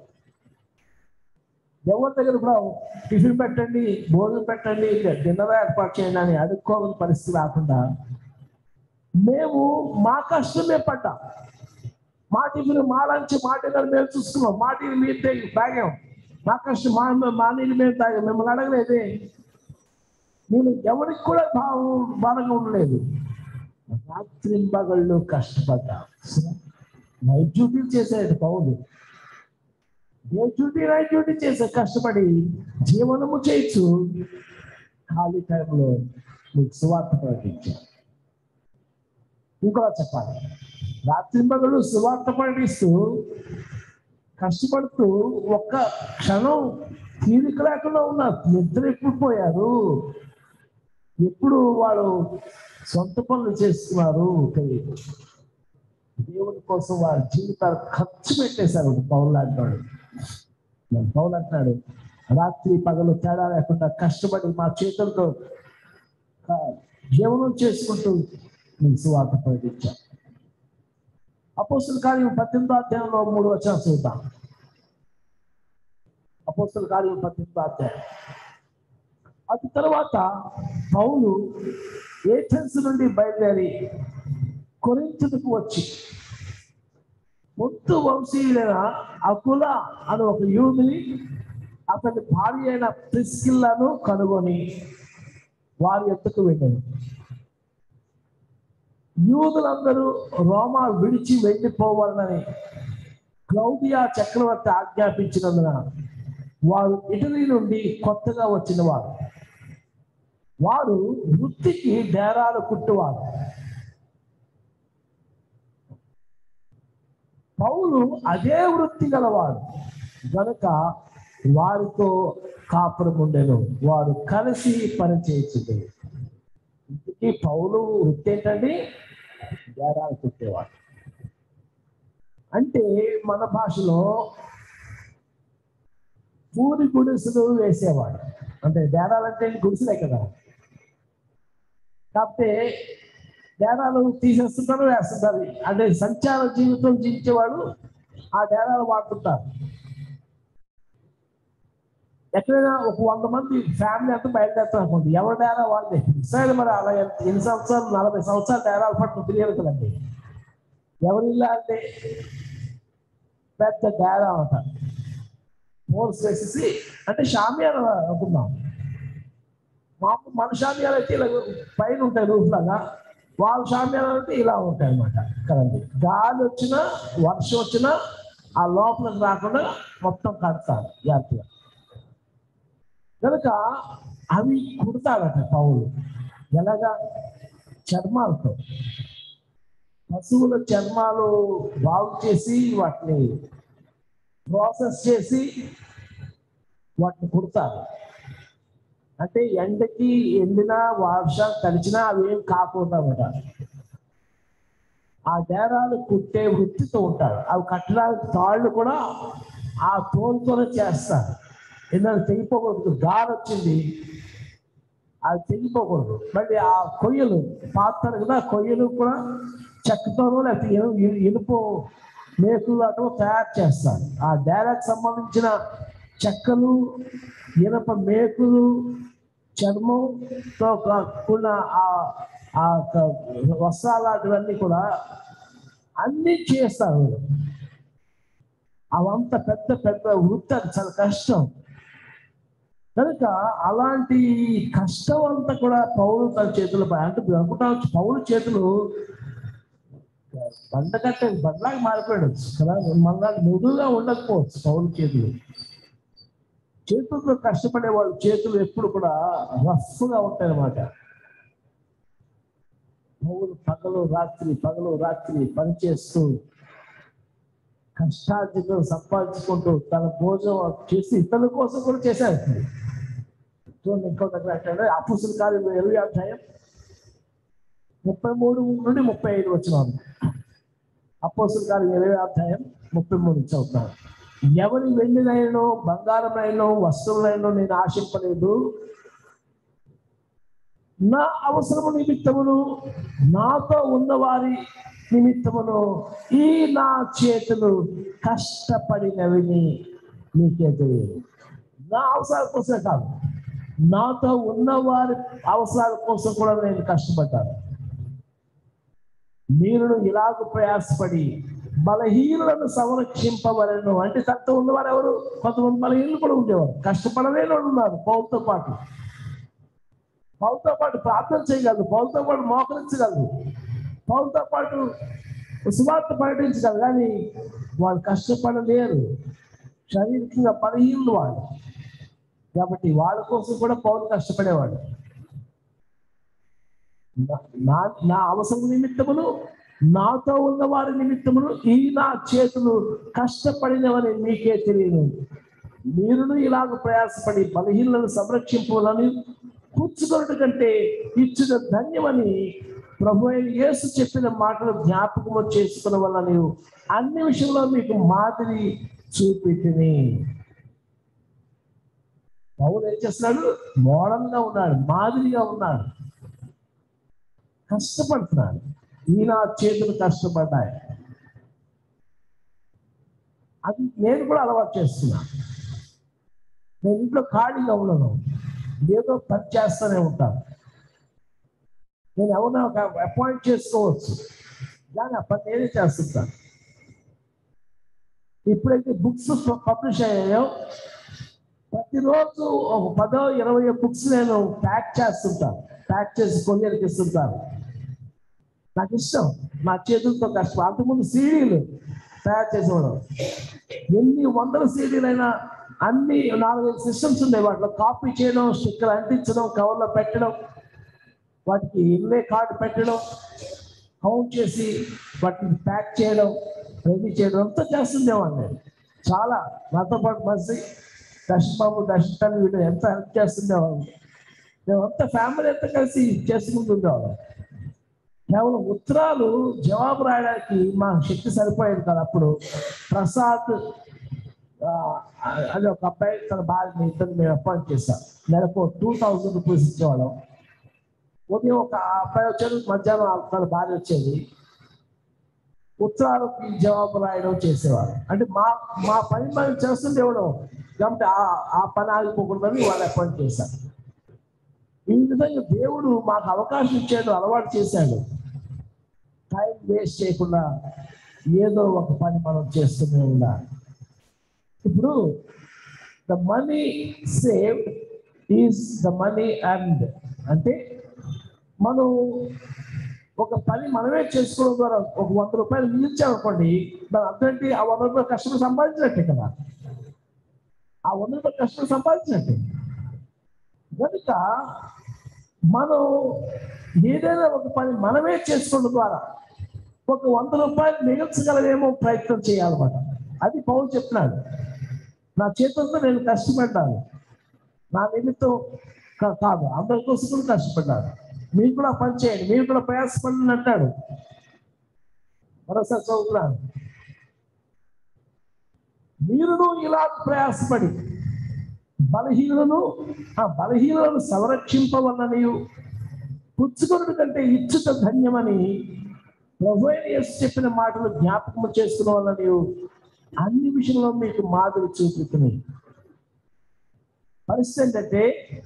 ఎవరి దగ్గర కూడా టిఫిన్ పెట్టండి భోజనం పెట్టండి డిన్నర్ ఏర్పాటు చేయండి అని అడుక్కోవాలని పరిస్థితి రాకుండా మేము మా కష్టమే పడ్డాం మా టిఫిన్ మా లంచ్ మా డిన్నర్ మేము చూసుకున్నాం మా టీవీ మీరు తాగి- తాగాం మా కష్టం మా మా నీళ్ళు మేము తాగాం మిమ్మల్ని అడగలేదే నేను ఎవరికి కూడా బాగు బాధగా ఉండలేదు రాత్రి పగళ్ళు కష్టపడ్డా నైట్ డ్యూటీలు చేసేది Paul day duty night duty చేసే కష్టపడి జీవనము చేయొచ్చు ఖాళీ టైంలో మీకు సువార్త ప్రకటించారు ఇంకోలా చెప్పాలి రాత్రి పగలు సువార్త ప్రకటిస్తూ కష్టపడుతూ ఒక్క క్షణం తీరిక లేకుండా ఉన్నారు నిద్ర ఎప్పుడు పోయారు ఎప్పుడు వాళ్ళు సొంత పనులు చేస్తున్నారు తెలియదు దేవుని కోసం వారి జీవితాలు ఖర్చు పెట్టేశారు పౌరులు అంటాడు మరి పౌలు అంటున్నాడు రాత్రి పగలు తేడా లేకుండా కష్టపడి మా చేతులతో ఆ, జీవనం చేసుకుంటూ నేను సువార్త ప్రకటించాను అపోస్తుల కార్యం పద్దెనిమిదో అధ్యాయంలో మూడు వచనాలు చూద్దాం అపోస్తుల కార్యం పద్దెనిమిదో అధ్యాయం అటు తర్వాత పౌలు ఏథెన్స్ నుండి బయలుదేరి కొరించుకు వచ్చి పొత్తు వంశీయులైన అకుల అని ఒక యూదుని అతని భార్య అయిన ప్రిస్కిల్లను కనుగొని వారి ఎత్తుకు వెళ్ళాడు యూదులందరూ రోమా విడిచి వెళ్ళిపోవాలని క్లౌదియా చక్రవర్తి ఆజ్ఞాపించినందున వారు ఇటలీ నుండి కొత్తగా వచ్చిన వారు వారు వృత్తికి డేరాలు కుట్టువారు పౌలు అదే వృత్తి గలవాడు గనుక వారితో కాపురం ఉండెను వారు కలిసి పనిచేయించుంది ఇంటికి పౌలు వృత్తి ఏంటండి డేరాలు కుట్టేవాడు అంటే మన భాషలో పూరి గుడిసెలు వేసేవాడు అంటే డేరాలు అంటే గుడిసెలే కదా కాకపోతే డేరాలు తీసేస్తుంటారు వేస్తుంటారు అంటే సంచార జీవితం జీవించేవాడు ఆ డేరాలు వాడుతుంటారు ఎక్కడైనా ఒక వంద మంది ఫ్యామిలీ అంతా బయలుదేరుతారు అనుకోండి ఎవరి డేరా వాళ్ళే సరే మరి అలా ఎంత- ఎన్ని సంవత్సరాలు నలభై సంవత్సరాలు డేరాలు పట్టుకుని తిరిగారు కదండి ఎవరి ఇల్లు అంటే పెద్ద డేరా అంటారు మోర్స్ వేసేసి అంటే షామియాన అనుకుందాం మాకు మన షామియాలు అయితే ఇలా పైన ఉంటాయి రూఫ్ లాగా వాళ్ళ షామియాలు అయితే ఇలా ఉంటాయి అనమాట కదండి గాలి వచ్చినా వర్షం వచ్చినా ఆ లోపలికి రాకుండా మొత్తం కడతారు జాగ్రత్తగా కనుక అవి కుడతాడట పౌలు ఎలాగా చర్మాలతో పశువుల చర్మాలు బాగు చేసి వాటిని ప్రాసెస్ చేసి వాటిని కుడతారు అంటే ఎండకి ఎండినా వర్షం తడిచినా అవి ఏం కాకుండా ఉంటారు ఆ డేరాలు కుట్టే వృత్తితో ఉంటారు అవి కట్టడానికి తాళ్ళు కూడా ఆ తోలుతోనే చేస్తారు ఎందుకంటే తెగిపోకూడదు గాలి వచ్చింది అది తెగిపోకూడదు మళ్ళీ ఆ కొయ్యలు పాతారు కదా ఆ కొయ్యలు కూడా చెక్కతోనూ లేకపోతే ఇను- ఇను- ఇనుపు మేకులు అటు తయారు చేస్తారు ఆ డేరాకు సంబంధించిన చెక్కలు ఇనప మేకులు చర్మంతో కూడిన ఆ ఆ క- వస్త్రాలు లాంటివన్నీ కూడా అన్నీ చేస్తారు వీళ్ళు. అవంత పెద్ద పెద్ద వృత్తి అది చాలా కష్టం కనుక అలాంటి కష్టం అంతా కూడా పౌరు తన చేతులు అంటే మీరు అనుకుంటా పౌరు చేతులు బండ కట్టే బండలాగా మారిపోయాడు కదా మళ్ళా మృదువుగా ఉండకపోవచ్చు పౌరు చేతులు చేతులతో కష్టపడే వాళ్ళ చేతులు ఎప్పుడు కూడా రఫ్గా ఉంటాయి అన్నమాట పౌరు పగలు రాత్రి పగలు రాత్రి పనిచేస్తూ కష్టార్జితం సంపాదించుకుంటూ తన భోజనం చేసి ఇతరుల కోసం కూడా చేశారు చూడండి ఇంకో దగ్గర అంటాడు అపుసుల కార్యం ఇరవై అధ్యాయం ముప్పై మూడు నుండి ముప్పై ఐదు వచ్చిన అపోసుల కార్యం ఇరవై అధ్యాయం ముప్పై మూడు నుంచి అవుతాను ఎవరి వెండినైనో బంగారమైనో వస్తువులైనో నేను ఆశింపలేదు నా అవసరము నిమిత్తమును నాతో ఉన్నవారి నిమిత్తమును ఈ నా చేతులు కష్టపడినవిని మీకే తెలియదు నా అవసరాల కోసమే కాదు నాతో ఉన్నవారి అవసరాల కోసం కూడా నేను కష్టపడ్డాను మీరును ఇలాగ ప్రయాసపడి బలహీనులను సంరక్షింపవలను అంటే తనతో ఉన్నవారు ఎవరు కొంతమంది బలహీనులు కూడా ఉండేవారు కష్టపడలేని వాళ్ళు ఉన్నారు పౌరుతో పాటు పౌరుతో పాటు ప్రార్థన చేయగలదు పౌరుతో పాటు మోకరించగలదు పౌరుతో పాటు సువార్త ప్రకటించగలరు కానీ వాళ్ళు కష్టపడలేరు శారీరకంగా బలహీనులు వాళ్ళు కాబట్టి వాళ్ళ కోసం కూడా పౌరు కష్టపడేవాడు నా- నా నా అవసరం నిమిత్తమును నాతో ఉన్న వారి నిమిత్తమును ఈ నా చేతులు కష్టపడినవని మీకే తెలియను మీరును ఇలాగ ప్రయాసపడి బలహీనలను సంరక్షింపాలని కూర్చుకొనట కంటే ఇచ్చిన ధన్యమని ప్రభు అయిన యేసు చెప్పిన మాటలు జ్ఞాపకము చేసుకున్న వల్ల నీవు అన్ని విషయంలో మీకు మాదిరి చూపితిని పౌరు ఏం చేస్తున్నాడు మోడల్గా ఉన్నాడు మాదిరిగా ఉన్నాడు కష్టపడుతున్నాడు ఈ నా చేతులు కష్టపడ్డాయి అది నేను కూడా అలవాటు చేస్తున్నాను నేను ఇంట్లో ఖాళీగా ఉండను ఏదో పని చేస్తూనే ఉంటాను నేను ఎవరినో ఒక అపాయింట్ చేసుకోవచ్చు కానీ ఆ పని నేనే చేస్తుంటాను ఇప్పుడైతే బుక్స్ పబ్లిష్ అయ్యాయో ప్రతిరోజు ఒక పదో ఇరవై బుక్స్ నేను ప్యాక్ చేస్తుంటాను ప్యాక్ చేసి కొరియర్కి ఇస్తుంటాను నాకు ఇష్టం నా చేతులతో కష్టం అంతకుముందు సీడీలు తయారు చేసేవాడు ఎన్ని వందల సీడీలైనా అన్ని నాలుగైదు సిస్టమ్స్ ఉన్నాయి వాటిలో కాపీ చేయడం స్టిక్కర్ అంటించడం కవర్లో పెట్టడం వాటికి ఇల్లే కార్డు పెట్టడం కౌంట్ చేసి వాటిని ప్యాక్ చేయడం రెడీ చేయడం అంతా చేస్తుండేవాడిని నేను చాలా నాతో పాటు మనిషి దర్శన్ బాబు దర్శన్ వీళ్ళు ఎంత హెల్ప్ చేస్తుండేవాళ్ళు మేమంతా ఫ్యామిలీ అంతా కలిసి చేసుకుంటుండేవాళ్ళం కేవలం ఉత్తరాలు జవాబు రాయడానికి మా శక్తి సరిపోయేది కాదు అప్పుడు ప్రసాద్ ఆ, అది ఒక అబ్బాయి తన భార్యని ఇద్దరు మేము అపాయింట్ చేశాం నెలకు టూ థౌజండ్ రూపీస్ ఇచ్చేవాళ్ళం ఉదయం ఒక అబ్బాయి వచ్చాడు మధ్యాహ్నం తన భార్య వచ్చేది ఉత్తరాలకి జవాబు రాయడం చేసేవారు అంటే మా మా పని మనం చేస్తుండేవాడు కాబట్టి ఆ ఆ పని ఆగిపోకూడదని వాళ్ళు అపాయింట్ చేశారు ఈ విధంగా దేవుడు మాకు అవకాశం ఇచ్చాడు అలవాటు చేశాడు టైం వేస్ట్ చేయకుండా ఏదో ఒక పని మనం చేస్తూనే ఉండాలి ఇప్పుడు the money saved is the money and అంటే మనం ఒక పని మనమే చేసుకోవడం ద్వారా ఒక వంద రూపాయలు మిగిల్చామనుకోండి దాని అర్థం ఏంటి ఆ వంద రూపాయలు కష్టం సంపాదించినట్టే కదా ఆ వంద రూపాయలు కష్టం సంపాదించినట్టే కనుక మనం ఏదైనా ఒక పని మనమే చేసుకోవడం ద్వారా ఒక వంద రూపాయలు మిగల్చగలమేమో ప్రయత్నం చేయాలన్నమాట అది పౌరు చెప్తున్నాడు నా చేతులతో నేను కష్టపడ్డాను నా నిమిత్తం కా- కాదు అందరి కోసం కూడా కష్టపడ్డాను మీరు కూడా పని చేయండి మీరు కూడా ప్రయాసపడండి అంటాడు మరోసారి చదువుతున్నాను మీరును ఇలా ప్రయాసపడి బలహీనులను ఆ బలహీనులను సంరక్షింపవలననియు పుచ్చుకొనుడు కంటే ఇచ్చుట ధన్యమని ప్రభు అయిన యేసు చెప్పిన మాటలు జ్ఞాపకం చేసుకున్న వలన అన్ని విషయంలో మీకు మాదిరి చూపుతున్నాయి పరిస్థితి ఏంటంటే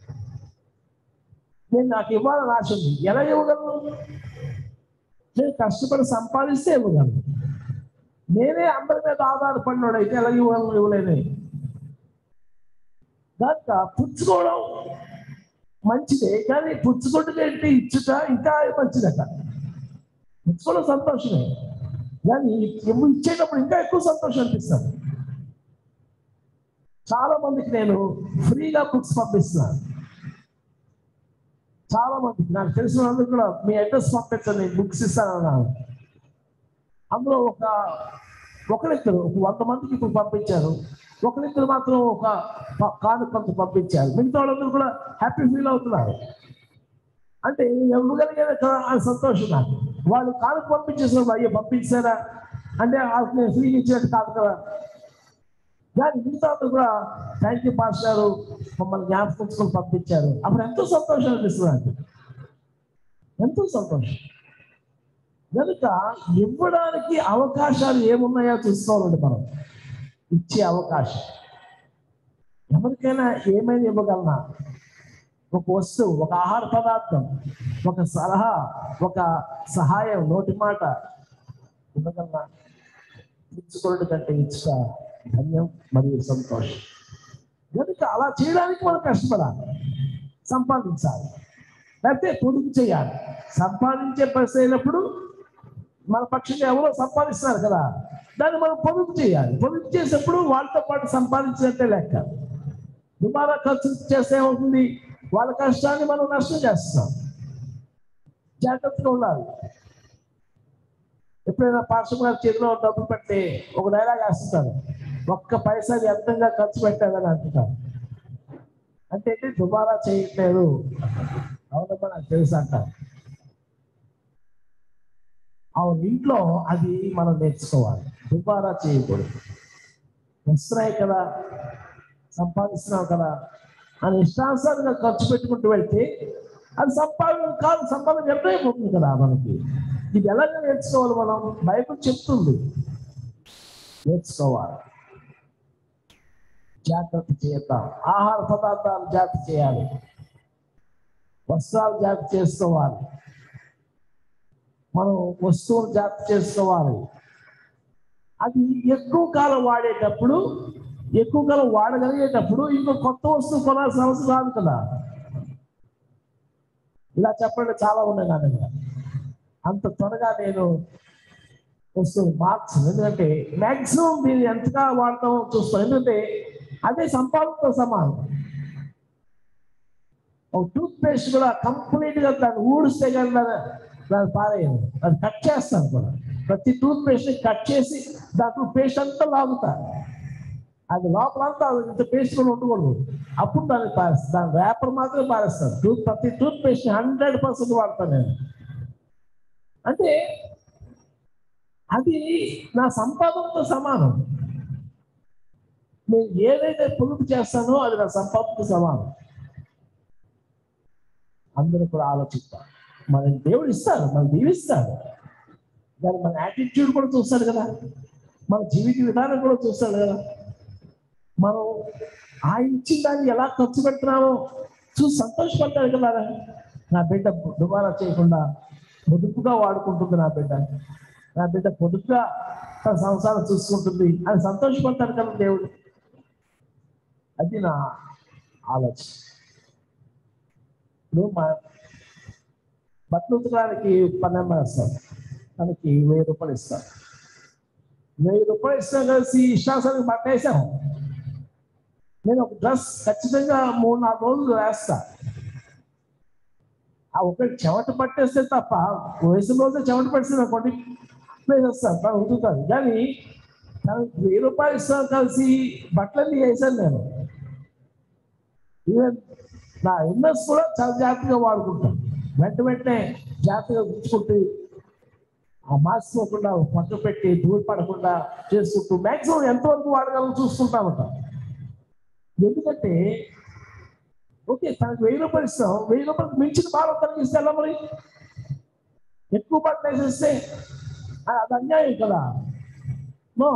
నేను నాకు ఇవ్వాలని ఆశ ఉంది ఎలా ఇవ్వగలను నేను కష్టపడి సంపాదిస్తే ఇవ్వగలను నేనే అందరి మీద ఆధారపడినాడైతే ఎలా ఇవ్వగలను ఇవ్వలేను దాంట్లో పుచ్చుకోవడం మంచిదే కానీ పుచ్చుకోవడం ఏంటి ఇచ్చుట ఇంకా మంచిదట పుచ్చుకోవడం సంతోషమే కానీ ఇవ్వు ఇచ్చేటప్పుడు ఇంకా ఎక్కువ సంతోషం అనిపిస్తుంది చాలా మందికి నేను ఫ్రీగా బుక్స్ పంపిస్తున్నాను చాలా మందికి నాకు తెలిసిన వాళ్ళకి కూడా మీ అడ్రస్ పంపించండి బుక్స్ ఇస్తానన్నాను అందులో ఒక ఒకరిద్దరు ఒక వంద మందికి ఇప్పుడు పంపించారు ఒకరిద్దరు మాత్రం ఒక ప- కానుకంత పంపించారు మిగతా వాళ్ళందరూ కూడా హ్యాపీ ఫీల్ అవుతున్నారు అంటే ఇవ్వగలిగేది కదా అని సంతోషం నాకు వాళ్ళు కానుక పంపించేసినప్పుడు అయ్యో పంపించారా అంటే వాళ్ళకి నేను ఫ్రీ ఇచ్చినట్టు కాదు కదా దాని మిగతా వాళ్ళు కూడా థ్యాంక్ యూ పాస్ గారు మమ్మల్ని జ్ఞాపకించుకొని పంపించారు అప్పుడు ఎంతో సంతోషం అనిపిస్తుంది నాకు ఎంతో సంతోషం కనుక ఇవ్వడానికి అవకాశాలు ఏమున్నాయో చూసుకోవాలండి మనం ఇచ్చే అవకాశం ఎవరికైనా ఏమైనా ఇవ్వగలనా ఒక వస్తువు ఒక ఆహార పదార్థం ఒక సలహా ఒక సహాయం నోటి మాట ఇవ్వగలనా ఇచ్చుకోవడం కంటే ఇచ్చుక ధన్యం మరియు సంతోషం కనుక అలా చేయడానికి మనం కష్టపడాలి సంపాదించాలి లేకపోతే పొదుపు చేయాలి సంపాదించే పరిస్థితి అయినప్పుడు మన పక్షంగా ఎవరో సంపాదిస్తున్నారు కదా దాన్ని మనం పొదుపు చేయాలి పొదుపు చేసేప్పుడు వాళ్ళతో పాటు సంపాదించినట్టే లెక్క దుబారా ఖర్చు చేస్తే ఏమవుతుంది వాళ్ళ కష్టాన్ని మనం నష్టం చేస్తున్నాం జాగ్రత్తగా ఉండాలి ఎప్పుడైనా పార్శ్వ గారి చేతిలో డబ్బులు పెట్టి ఒక డైలాగ్ వేస్తుంటారు ఒక్క పైసా వ్యర్థంగా ఖర్చు పెట్టాలని అంటున్నారు అంటే ఏంటి దుబారా చేయట్లేదు అవునమ్మా నాకు తెలుసు అంటారు అవును ఇంట్లో అది మనం నేర్చుకోవాలి దుబారా చేయకూడదు వస్తున్నాయి కదా సంపాదిస్తున్నావు కదా అని ఇష్టానుసారంగా ఖర్చు పెట్టుకుంటూ వెళ్తే అది సంపాదన కాదు సంపాదన వ్యర్థమైపోతుంది కదా మనకి ఇది ఎలాగ నేర్చుకోవాలి మనం బైబిల్ చెప్తుంది నేర్చుకోవాలి జాగ్రత్త చేద్దాం ఆహార పదార్థాలు జాగ్రత్త చేయాలి వస్త్రాలు జాగ్రత్త చేసుకోవాలి మనం వస్తువులు జాగ్రత్త చేసుకోవాలి అది ఎక్కువ కాలం వాడేటప్పుడు ఎక్కువ కాలం వాడగలిగేటప్పుడు ఇంకో కొత్త వస్తువు కొనాల్సిన అవసరం రాదు కదా ఇలా చెప్పండి చాలా ఉన్నాయి నా దగ్గర అంత త్వరగా నేను వస్తువు మార్చను ఎందుకంటే మ్యాక్సిమం దీన్ని ఎంతగా వాడతామో చూస్తాను ఎందుకంటే అదే సంపాదనతో సమానం ఒక టూత్ పేస్ట్ కూడా కంప్లీట్ గా దాన్ని ఊడిస్తే కానీ దాన్ని దాన్ని పారేయను అది కట్ చేస్తాను కూడా ప్రతి టూత్ పేస్ట్ కట్ చేసి దాంట్లో పేస్ట్ అంతా లాగుతా అది లోపలంతా ఇంత పేస్ట్ కూడా ఉండకూడదు అప్పుడు దాన్ని పారేస్తాను దాని ర్యాపర్ మాత్రమే పారేస్తాను టూత్ ప్రతి టూత్ పేస్ట్ హండ్రెడ్ పర్సెంట్ వాడతాను నేను అంటే అది నా సంపాదనతో సమానం నేను ఏదైతే పొదుపు చేస్తానో అది నా సంపాదనతో సమానం అందరూ కూడా ఆలోచిస్తారు మన దేవుడు ఇస్తాడు మన దీవిస్తాడు దాని మన యాటిట్యూడ్ కూడా చూస్తాడు కదా మన జీవిత విధానం కూడా చూస్తాడు కదా మనం ఆయన ఇచ్చిన దాన్ని ఎలా ఖర్చు పెడుతున్నామో చూసి సంతోషపడతాడు కదా నా బిడ్డ దుబారా చేయకుండా పొదుపుగా వాడుకుంటుంది నా బిడ్డ నా బిడ్డ పొదుపుగా తన సంసారం చూసుకుంటుంది అని సంతోషపడతాడు కదా దేవుడు అది నా ఆలోచన ఇప్పుడు మా బట్టలు ఉతకడానికి పన్నెండు వేస్తాను తనకి వెయ్యి రూపాయలు ఇస్తాను వెయ్యి రూపాయలు ఇస్తాం కలిసి ఇష్టాసానికి బట్ట వేసాము నేను ఒక డ్రెస్ ఖచ్చితంగా మూడు నాలుగు రోజులు వేస్తా ఆ ఒకటి చెమట పట్టేస్తే తప్ప వయసు రోజే చెమట పట్టేస్తే కొన్ని వేసేస్తాను తను ఉతుకుతాను కానీ తనకి వెయ్యి రూపాయలు ఇస్తాను కలిసి బట్టలన్నీ వేసాను నేను ఈవెన్ నా ఇన్నర్స్ కూడా చాలా జాగ్రత్తగా వాడుకుంటాను వెంట వెంటనే జాగ్రత్తగా గుచ్చుకుంటూ ఆ మార్చుకోకుండా పట్టు పెట్టి దూరి పడకుండా చేసుకుంటూ మ్యాక్సిమం ఎంతవరకు వాడగలను చూసుకుంటామట ఎందుకంటే ఓకే తనకు వెయ్యి రూపాయలు ఇస్తాం వెయ్యి రూపాయలకు మించిన భారం తనకి ఇస్తే ఎలా మరి ఎక్కువ బట్టలు వేసేస్తే అది అది అన్యాయం కదా నో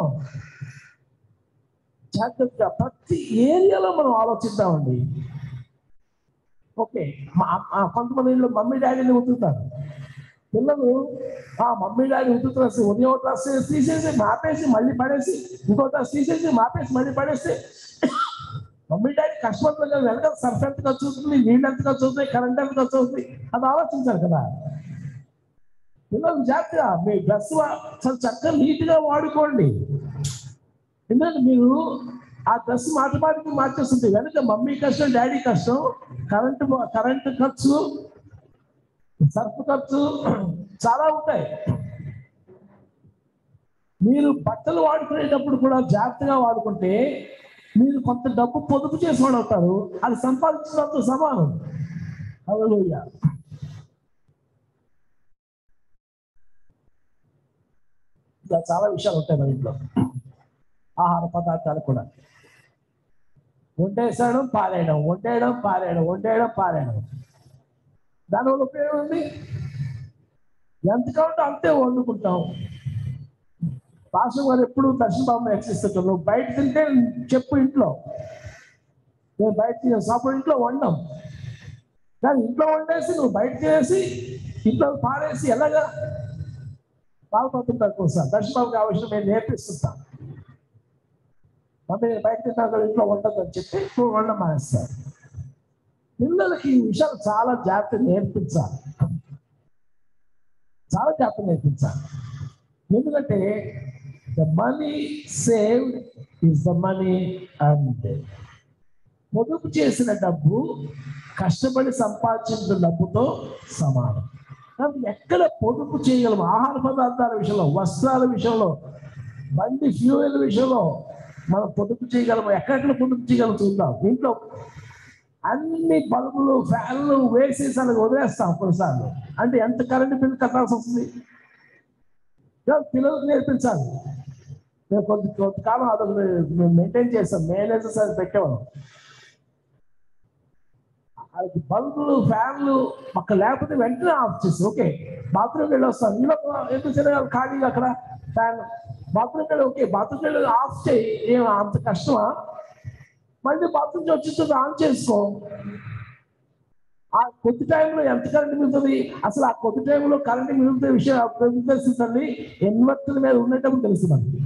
జాగ్రత్తగా ప్రతి ఏరియాలో మనం ఆలోచిద్దామండి ఓకే మా ఆ కొంతమంది ఇంట్లో మమ్మీ డాడీని ఉతుకుతారు పిల్లలు ఆ మమ్మీ డాడీ ఉతుకుతారు ఉదయం ఒక డ్రెస్ తీసేసి మాపేసి మళ్ళీ పడేసి ఇంకో డ్రెస్ తీసేసి మాపేసి మళ్ళీ పడేసి మమ్మీ డాడీ కష్టపడుతుంది కదా వెనక సర్ఫ్ ఎంత ఖర్చు అవుతుంది నీళ్ళు ఎంత ఖర్చు అవుతుంది కరెంట్ ఎంత ఖర్చు అవుతుంది అది ఆలోచించారు కదా పిల్లలు జాగ్రత్తగా మీ డ్రెస్ చాలా చక్కగా నీట్గా వాడుకోండి ఎందుకంటే మీరు ఆ డ్రెస్ మాట మాటికి మార్చేస్తుంది వెనక మమ్మీ కష్టం డాడీ కష్టం కరెంటు కరెంటు ఖర్చు సర్ఫ్ ఖర్చు చాలా ఉంటాయి మీరు బట్టలు వాడుకునేటప్పుడు కూడా జాగ్రత్తగా వాడుకుంటే మీరు కొంత డబ్బు పొదుపు చేసేవాడు అవుతారు అది సంపాదించినంత సమానం హల్లెలూయా ఇలా చాలా విషయాలు ఉంటాయి మన ఇంట్లో ఆహార పదార్థాలు కూడా వండేసడం పారేయడం వండేయడం పారేయడం వండేయడం పారేయడం దానివల్ల ఉపయోగం ఉంది ఎంత కావాలంటే అంతే వండుకుంటాం పాస్టర్ గారు ఎప్పుడు దర్శన బాబు హెచ్చరిస్తుంటారు నువ్వు బయట తింటే చెప్పు ఇంట్లో నేను బయట తినే సాప్పుడు ఇంట్లో వండం కానీ ఇంట్లో వండేసి నువ్వు బయట తినేసి ఇంట్లో పారేసి ఎలాగా బాగుపడుతుంటారు కోసం దర్శన బాబుకి ఆ విషయం నేను నేర్పిస్తుంటాను మమ్మీ నేను బయట తిన్నా కదా ఇంట్లో వండదు అని చెప్పి ఇప్పుడు వండడం మానేస్తారు పిల్లలకి ఈ విషయాలు చాలా జాగ్రత్త నేర్పించాలి చాలా జాగ్రత్త నేర్పించాలి ఎందుకంటే the money saved is the money and పొదుపు చేసిన డబ్బు కష్టపడి సంపాదించిన డబ్బుతో సమానం కాబట్టి ఎక్కడ పొదుపు చేయగలం ఆహార పదార్థాల విషయంలో వస్త్రాల విషయంలో బండి ఫ్యూయల్ విషయంలో మనం పొదుపు చేయగలము ఎక్కడెక్కడ పొదుపు చేయగలం చూద్దాం ఇంట్లో అన్ని బల్బులు ఫ్యాన్లు వేసేసి అలాగ వదిలేస్తాం కొన్నిసార్లు అంటే ఎంత కరెంటు బిల్లు కట్టాల్సి వస్తుంది ఇక పిల్లలకు నేర్పించాలి మేము కొంత కొంతకాలం అదొక మేము మెయింటైన్ చేస్తాం మేనేజర్స్ అది పెట్టేవాళ్ళం అది బల్బులు ఫ్యాన్లు అక్కడ లేకపోతే వెంటనే ఆఫ్ చేసి ఓకే బాత్రూమ్కి వెళ్ళి వస్తాం ఇలా ఎందుకు తిరగాలి ఖాళీగా అక్కడ ఫ్యాన్ బాత్రూమ్కి వెళ్ళి ఓకే బాత్రూమ్కి వెళ్ళి ఆఫ్ చేయి ఏం అంత కష్టమా మళ్ళీ బాత్రూమ్ వచ్చి ఆన్ చేసుకో ఆ కొద్ది టైంలో ఎంత కరెంట్ మిగులుతుంది అసలు ఆ కొద్ది టైంలో కరెంట్ మిగులుతున్న విషయం అప్పుడు తెలుస్తుంది ఇన్వర్టర్ మీద ఉండేటప్పుడు తెలుసు మనకి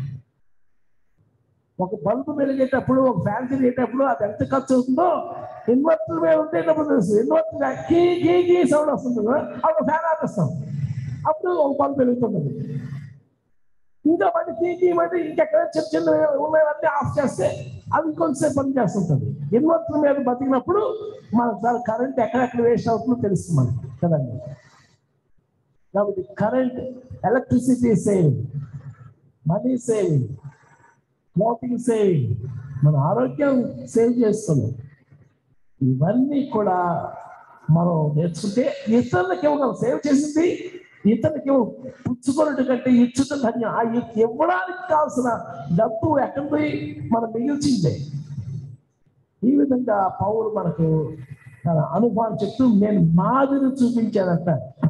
ఒక బల్బు వెలిగేటప్పుడు ఒక ఫ్యాన్ తిరిగేటప్పుడు అది ఎంత ఖర్చు అవుతుందో ఇన్వర్టర్ మీద ఉండేటప్పుడు తెలుసు ఇన్వర్టర్ కీ కీ కీ సౌండ్ వస్తుంది కదా అప్పుడు ఫ్యాన్ ఆపేస్తాం అప్పుడు ఒక బల్బు వెలుగుతుంది ఇంకా మళ్ళీ కీ కీ మళ్ళీ ఇంకెక్కడ చిన్న చిన్న ఉన్నాయన్నీ ఆఫ్ చేస్తే అవి కొంతసేపు పని చేస్తుంటుంది ఇన్వర్టర్ మీద బతికినప్పుడు మనకు చాలా కరెంట్ ఎక్కడెక్కడ వేస్ట్ అవుతుందో తెలుస్తుంది మనకి కదండి కాబట్టి current electricity saving money saving clothing saving మన ఆరోగ్యం సేవ్ చేస్తున్నాం ఇవన్నీ కూడా మనం నేర్చుకుంటే ఇతరులకు ఇవ్వగలం సేవ్ చేసింది ఇతరులకు ఇవ్వ పుచ్చుకున్నట్టు కంటే ఇచ్చుట ధన్యం ఆ ఇ- ఇవ్వడానికి కావాల్సిన డబ్బు ఎక్కడిది మనం మిగిల్చిందే ఈ విధంగా పౌరు మనకు తన అనుభవాన్ని చెప్తూ నేను మాదిరి చూపించానంట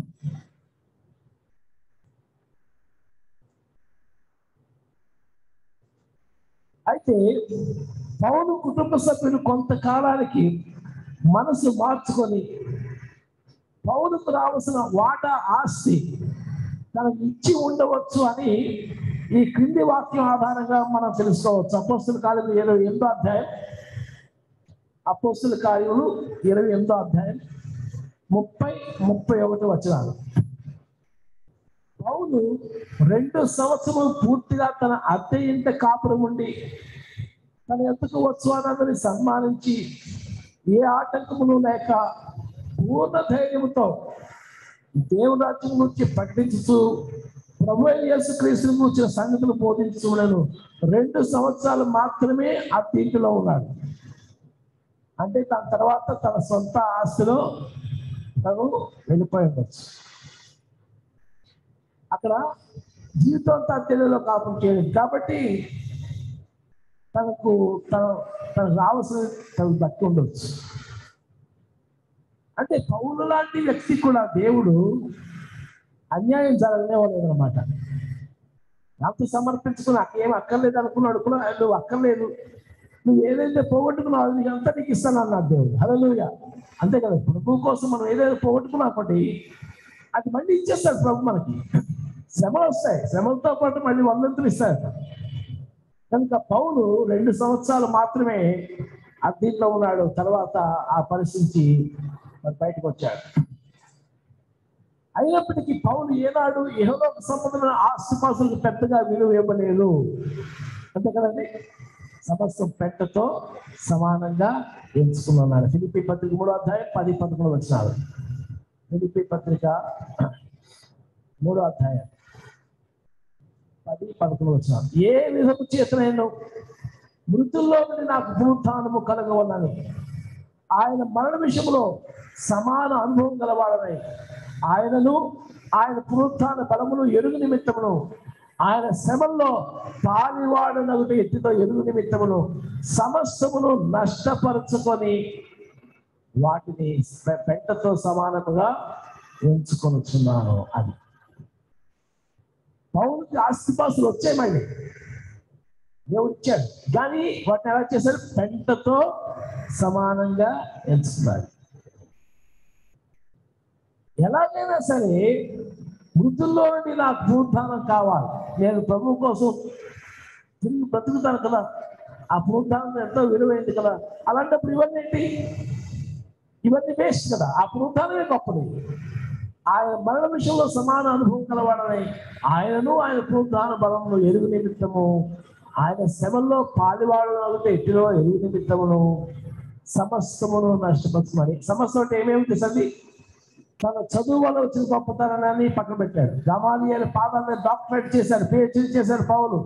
అయితే పౌరు కుటుంబ సభ్యులు కొంతకాలానికి మనసు మార్చుకొని పౌరుకు రావాల్సిన వాటా ఆస్తి తనకు ఇచ్చి ఉండవచ్చు అని ఈ క్రింది వాక్యం ఆధారంగా మనం తెలుసుకోవచ్చు అపోస్తుల కార్యము ఇరవై ఎనిమిదో అధ్యాయం అపోస్తుల కార్యములు ఇరవై ఎనిమిదో అధ్యాయం ముప్పై ముప్పై ఒకటి వచనాలు పౌలు రెండు సంవత్సరం పూర్తిగా తన అద్దె ఇంట కాపురం ఉండి తన ఎంతకు వచ్చువానందరిని సన్మానించి ఏ ఆటంకములు లేక పూర్ణ ధైర్యంతో దేవుని రాజ్యం గురించి ప్రకటించుతూ ప్రభు అయిన యేసుక్రీస్తు గురించిన సంగతులు బోధించడం రెండు సంవత్సరాలు మాత్రమే ఆ తీర్పులో ఉన్నాడు అంటే దాని తర్వాత తన సొంత ఆస్తిలో తను వెళ్ళిపోయి ఉండొచ్చు అక్కడ జీవితంతో తెలివిలో కాపురం చేయలేదు కాబట్టి తనకు తన తనకు రావాల్సిన తనకు దక్కి ఉండొచ్చు అంటే పౌలు లాంటి వ్యక్తి కూడా దేవుడు అన్యాయం జరగనేవాడు అనమాట ఎంత సమర్పించుకుని అక్కేం అక్కర్లేదు అనుకున్నాడు కూడా నువ్వు అక్కర్లేదు నువ్వు ఏదైతే పోగొట్టుకున్నావు అది అంతా నీకు ఇస్తాను అన్నాడు దేవుడు హల్లెలూయా అంతే కదా ప్రభు కోసం మనం ఏదైతే పోగొట్టుకున్నా ఒకటి అది మళ్ళీ ఇచ్చేస్తాడు ప్రభు మనకి శ్రమలు వస్తాయి శ్రమలతో పాటు మళ్ళీ వందంతులు ఇస్తాడు కనుక పౌలు రెండు సంవత్సరాలు మాత్రమే ఆ దీంట్లో ఉన్నాడు తర్వాత ఆ పరిస్థితి మరి బయటకు వచ్చాడు అయినప్పటికీ పౌలు ఏనాడు ఏహోలోక సంబంధమైన ఆస్తిపాసులకు పెద్దగా విలువ ఇవ్వలేదు అంతే కదండి సమస్తం పెట్టతో సమానంగా ఎంచుకున్నాడు ఫిలిపి పత్రిక మూడో అధ్యాయం పది పదకొండు వచ్చినారు ఫిలిపి పత్రిక మూడో అధ్యాయం పది పదకొండు వచ్చినారు ఏ విధము చేతనైనా మృతుల్లో నుండి నాకు పునరుత్థానము కలగవలని ఆయన మరణ విషయంలో సమాన అనుభవం గలవాడనై ఆయనను ఆయన పునరుత్థాన బలమును ఎరుగు నిమిత్తమును ఆయన శ్రమల్లో పాలివాడనగుట ఎత్తితో ఎరుగు నిమిత్తమును సమస్తమును నష్టపరుచుకొని వాటిని పె- పెంటతో సమానముగా ఎంచుకొనుచున్నాను అది పౌరుకి ఆస్తిపాస్తులు వచ్చాయి మళ్ళీ దేవుడు ఇచ్చాడు కానీ వాటిని ఎలా చేశారు పెంటతో సమానంగా ఎంచుకున్నాడు ఎలాగైనా సరే మృతుల్లో నుండి నాకు పునరుద్ధానం కావాలి నేను ప్రభు కోసం తిరిగి బ్రతుకుతాను కదా ఆ పునరుద్ధానం ఎంతో విలువైంది కదా అలాంటప్పుడు ఇవన్నీ ఏంటి ఇవన్నీ వేస్ట్ కదా ఆ పునరుద్ధానమే గొప్పది ఆయన మరణ విషయంలో సమాన అనుభవం కలవాడని ఆయనను ఆయన పునరుద్ధాన బలంలో ఎరుగు నిమిత్తము ఆయన శ్రమల్లో పాలివాడు అవుతే ఎట్టిలో ఎరుగు నిమిత్తమును సమస్తమును నష్టపరచుమని సమస్య అంటే ఏమేమి తెలుసండి తన చదువు వల్ల వచ్చిన గొప్పతనాన్ని పక్కన పెట్టాడు గమాలియల్ పాదాల మీద డాక్టరేట్ చేశాడు పిహెచ్డి చేశాడు పౌలు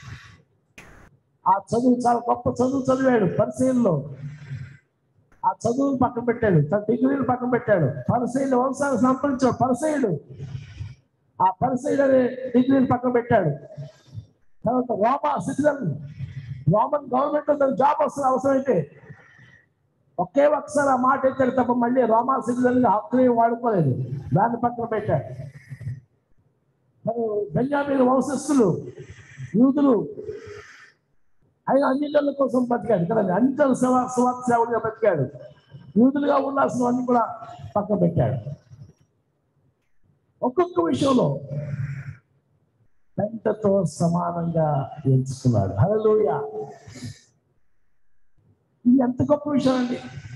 ఆ చదువు చాలా గొప్ప చదువు చదివాడు పరిశీలనలో ఆ చదువును పక్కన పెట్టాడు తన డిగ్రీని పక్కన పెట్టాడు పరిశైలు వంశాన్ని సంపాదించాడు పరిశైడు ఆ పరిశైడు అనే డిగ్రీని పక్కన పెట్టాడు తర్వాత రోమా సిటిజన్ రోమన్ గవర్నమెంట్ తన జాబ్ వస్తుంది అవసరమైతే ఒకే ఒకసారి ఆ మాట ఎత్తాడు తప్ప మళ్ళీ రోమా సిటిజన్ గా హక్కుని వాడుకోలేదు దాన్ని పక్కన పెట్టాడు మరి బెంజామీన్ వంశస్థులు యూదులు ఆయన అన్నిల కోసం బతికాడు కదండి అన్నిల సేవ సువార్త సేవలుగా బతికాడు యూదులుగా ఉండాల్సినవన్నీ కూడా పక్కన పెట్టాడు ఒక్కొక్క విషయంలో పెంటతో సమానంగా ఎంచుకున్నాడు హలోయ ఇది ఎంత గొప్ప విషయం అండి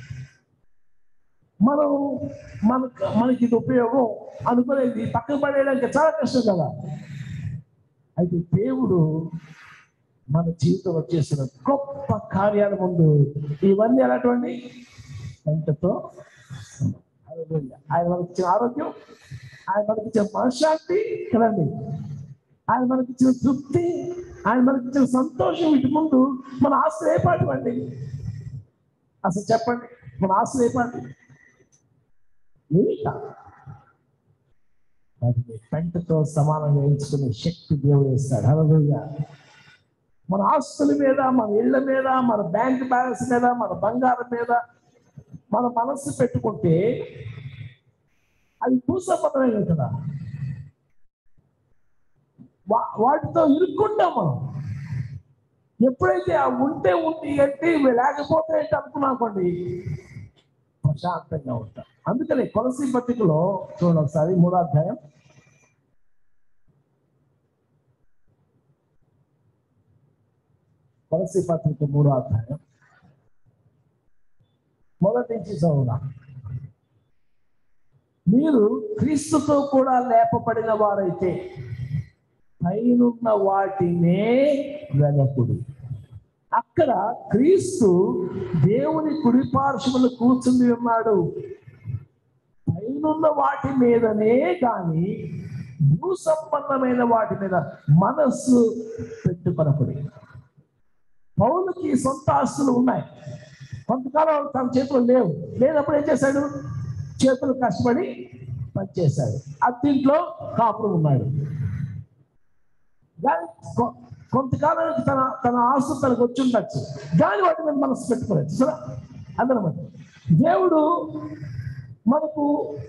మనం మనకు మనకి ఇది ఉపయోగం అనుకునేది పక్కన పడేయడానికి చాలా కష్టం కదా అయితే దేవుడు మన జీవితంలో చేసిన గొప్ప కార్యాల ముందు ఇవన్నీ ఎలాంటివండి వెంటతో హల్లెలూయా. ఆయన మనకి ఇచ్చిన ఆరోగ్యం ఆయన మనకి ఇచ్చిన మనశ్శాంతి కదండి ఆయన మనకి ఇచ్చిన తృప్తి ఆయన మనకి ఇచ్చిన సంతోషం వీటి ముందు మన ఆస్తులు ఏ పాటు అండి అసలు చెప్పండి మన ఆస్తులు ఏ పాటు ఏమీ కాదు వాటిని పెంటతో సమానంగా ఎంచుకునే శక్తి దేవుడు ఇస్తాడు హల్లెలూయా మన ఆస్తుల మీద మన ఇళ్ళ మీద మన బ్యాంక్ బ్యాలెన్స్ మీద మన బంగారం మీద మన మనస్సు పెట్టుకుంటే అది భూసంబంధమే కదా వా- వాటితో ఇరుక్కుంటాం మనం ఎప్పుడైతే ఆ ఉంటే ఉంది అంటే ఇవి లేకపోతే ఏంటి అనుకున్నాం అనుకోండి ప్రశాంతంగా ఉంటాం అందుకని కొలసి పత్రికలో చూడండి ఒకసారి మూడో అధ్యాయం కొలసి పత్రిక మూడో అధ్యాయం మొదటి నుంచి చదువుదాం మీరు క్రీస్తుతో కూడా లేపబడిన వారైతే పైనున్న వాటినే వెనకుడి అక్కడ క్రీస్తు దేవుని కుడి పార్శ్వములు కూర్చుని ఉన్నాడు పైనున్న వాటి మీదనే కానీ భూ సంబంధమైన వాటి మీద మనస్సు పెట్టుకొనకుడి పౌలుకి సొంత ఆస్తులు ఉన్నాయి కొంతకాలం తన చేతులు లేవు లేనప్పుడు ఏం చేశాడు చేతులు కష్టపడి పనిచేశాడు అత్తింట్లో కాపురం ఉన్నాడు కానీ కొ- కొంతకాలానికి తన తన ఆస్తు తనకు వచ్చి ఉండొచ్చు దాని వాటి మీద మనసు పెట్టుకోలేదు చూసారా అదనమాట దేవుడు మనకు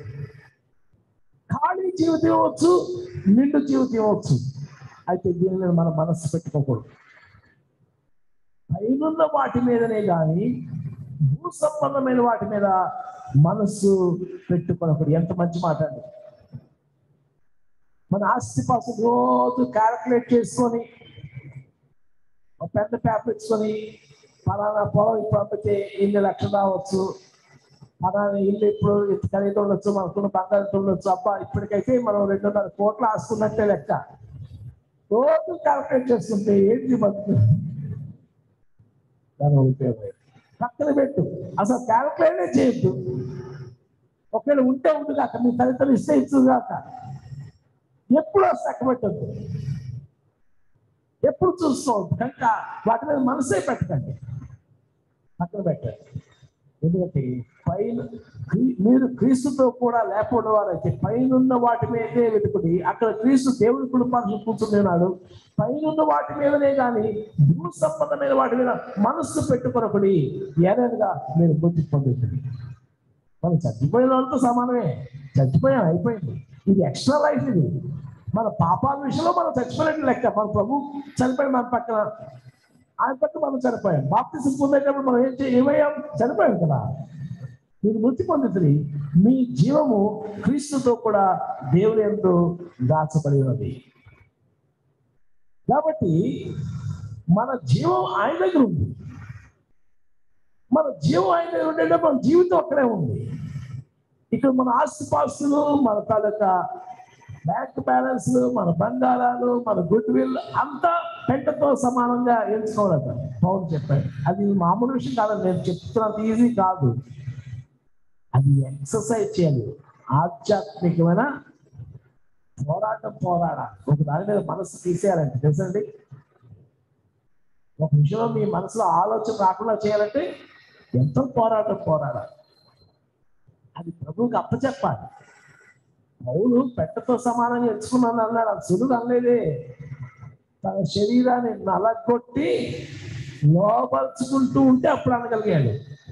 ఖాళీ జీవితం ఇవ్వచ్చు నిండు జీవితం ఇవ్వచ్చు అయితే దీని మీద మన మనస్సు పెట్టుకోకూడదు పైనున్న వాటి మీదనే కానీ భూ సంబంధమైన వాటి మీద మనస్సు పెట్టుకోనప్పుడు ఎంత మంచి మాట అండి మన ఆస్తి పాసు రోజు క్యాలిక్యులేట్ చేసుకొని ఒక పెద్ద పేపర్ ఇచ్చుకొని పలానా పొలం ఇప్పుడు అమ్మితే ఇన్ని లక్షలు రావచ్చు పలానా ఇల్లు ఇప్పుడు ఇంత ఖరీదు ఉండొచ్చు మనకున్న బంగారు ఉండొచ్చు అబ్బా ఇప్పటికైతే మనం రెండున్నర కోట్లు ఆస్తున్నట్టే లెక్క రోజు క్యాలిక్యులేట్ చేస్తుంటే ఏంటి బతుకు దాని ఉపయోగం పక్కన పెట్టు అసలు క్యాలిక్యులేట్ చేయొద్దు ఒకవేళ ఉంటే ఉంది కాక మీ తల్లిదండ్రులు ఇస్తే ఇచ్చు కాక ఎప్పుడు లెక్క పెట్టద్దు ఎప్పుడు చూస్తూ ఉంటుంది కనుక వాటి మీద మనసే పెట్టకండి పక్కన పెట్టండి ఎందుకంటే పైన క్రీ- మీరు క్రీస్తుతో కూడా లేకపోవడం వారైతే పైనున్న వాటి మీదే వెతుకుడి అక్కడ క్రీస్తు దేవుడి కుటుంబాన్ని కూర్చున్నాడు పైనున్న వాటి మీదనే కానీ భూ సంబంధమైన వాటి మీద మనస్సు పెట్టుకొనకుడి ఏదైనా మీరు బుద్ధి పొందుతుంది మనం చచ్చిపోయిన వాళ్ళతో సమానమే చచ్చిపోయాం అయిపోయింది ఇది ఎక్స్ట్రా లైఫ్ ఇది మన పాపాల విషయంలో మనం చచ్చిపోయినట్టు లెక్క మన ప్రభు చనిపోయి మన పక్కన ఆయన పక్క మనం చనిపోయాం బాప్తిసం పొందేటప్పుడు మనం ఏం చే- ఏమయ్యాం చనిపోయాం కదా మీరు మృతి పొందుతుంది మీ జీవము క్రీస్తుతో కూడా దేవుని ఎందు దాచబడి ఉన్నది కాబట్టి మన జీవం ఆయన దగ్గర ఉంది మన జీవం ఆయన దగ్గర ఉండేటప్పుడు మన జీవితం అక్కడే ఉంది ఇక్కడ మన ఆస్తిపాస్తులు మన తాలూకా బ్యాంక్ బ్యాలెన్స్ మన బంగారాలు మన గుడ్ విల్ అంతా పెంటతో సమానంగా ఎంచుకోవాలట పౌరు చెప్పాడు అది మామూలు విషయం కాదు నేను చెప్తున్నంత ఈజీ కాదు అది ఎక్సర్సైజ్ చేయాలి ఆధ్యాత్మికమైన పోరాటం పోరాడాలి ఒక దాని మీద మనసు తీసేయాలంటే తెలుసండి ఒక విషయంలో మీ మనసులో ఆలోచన రాకుండా చేయాలంటే ఎంతో పోరాటం పోరాడాలి అది ప్రభువుకి అప్పచెప్పాలి పౌలు పెట్టతో సమానంగా ఎంచుకున్నాను అన్నాడు అది సులువు అనలేదే తన శరీరాన్ని నలగొట్టి లోపరుచుకుంటూ ఉంటే అప్పుడు అనగలిగాడు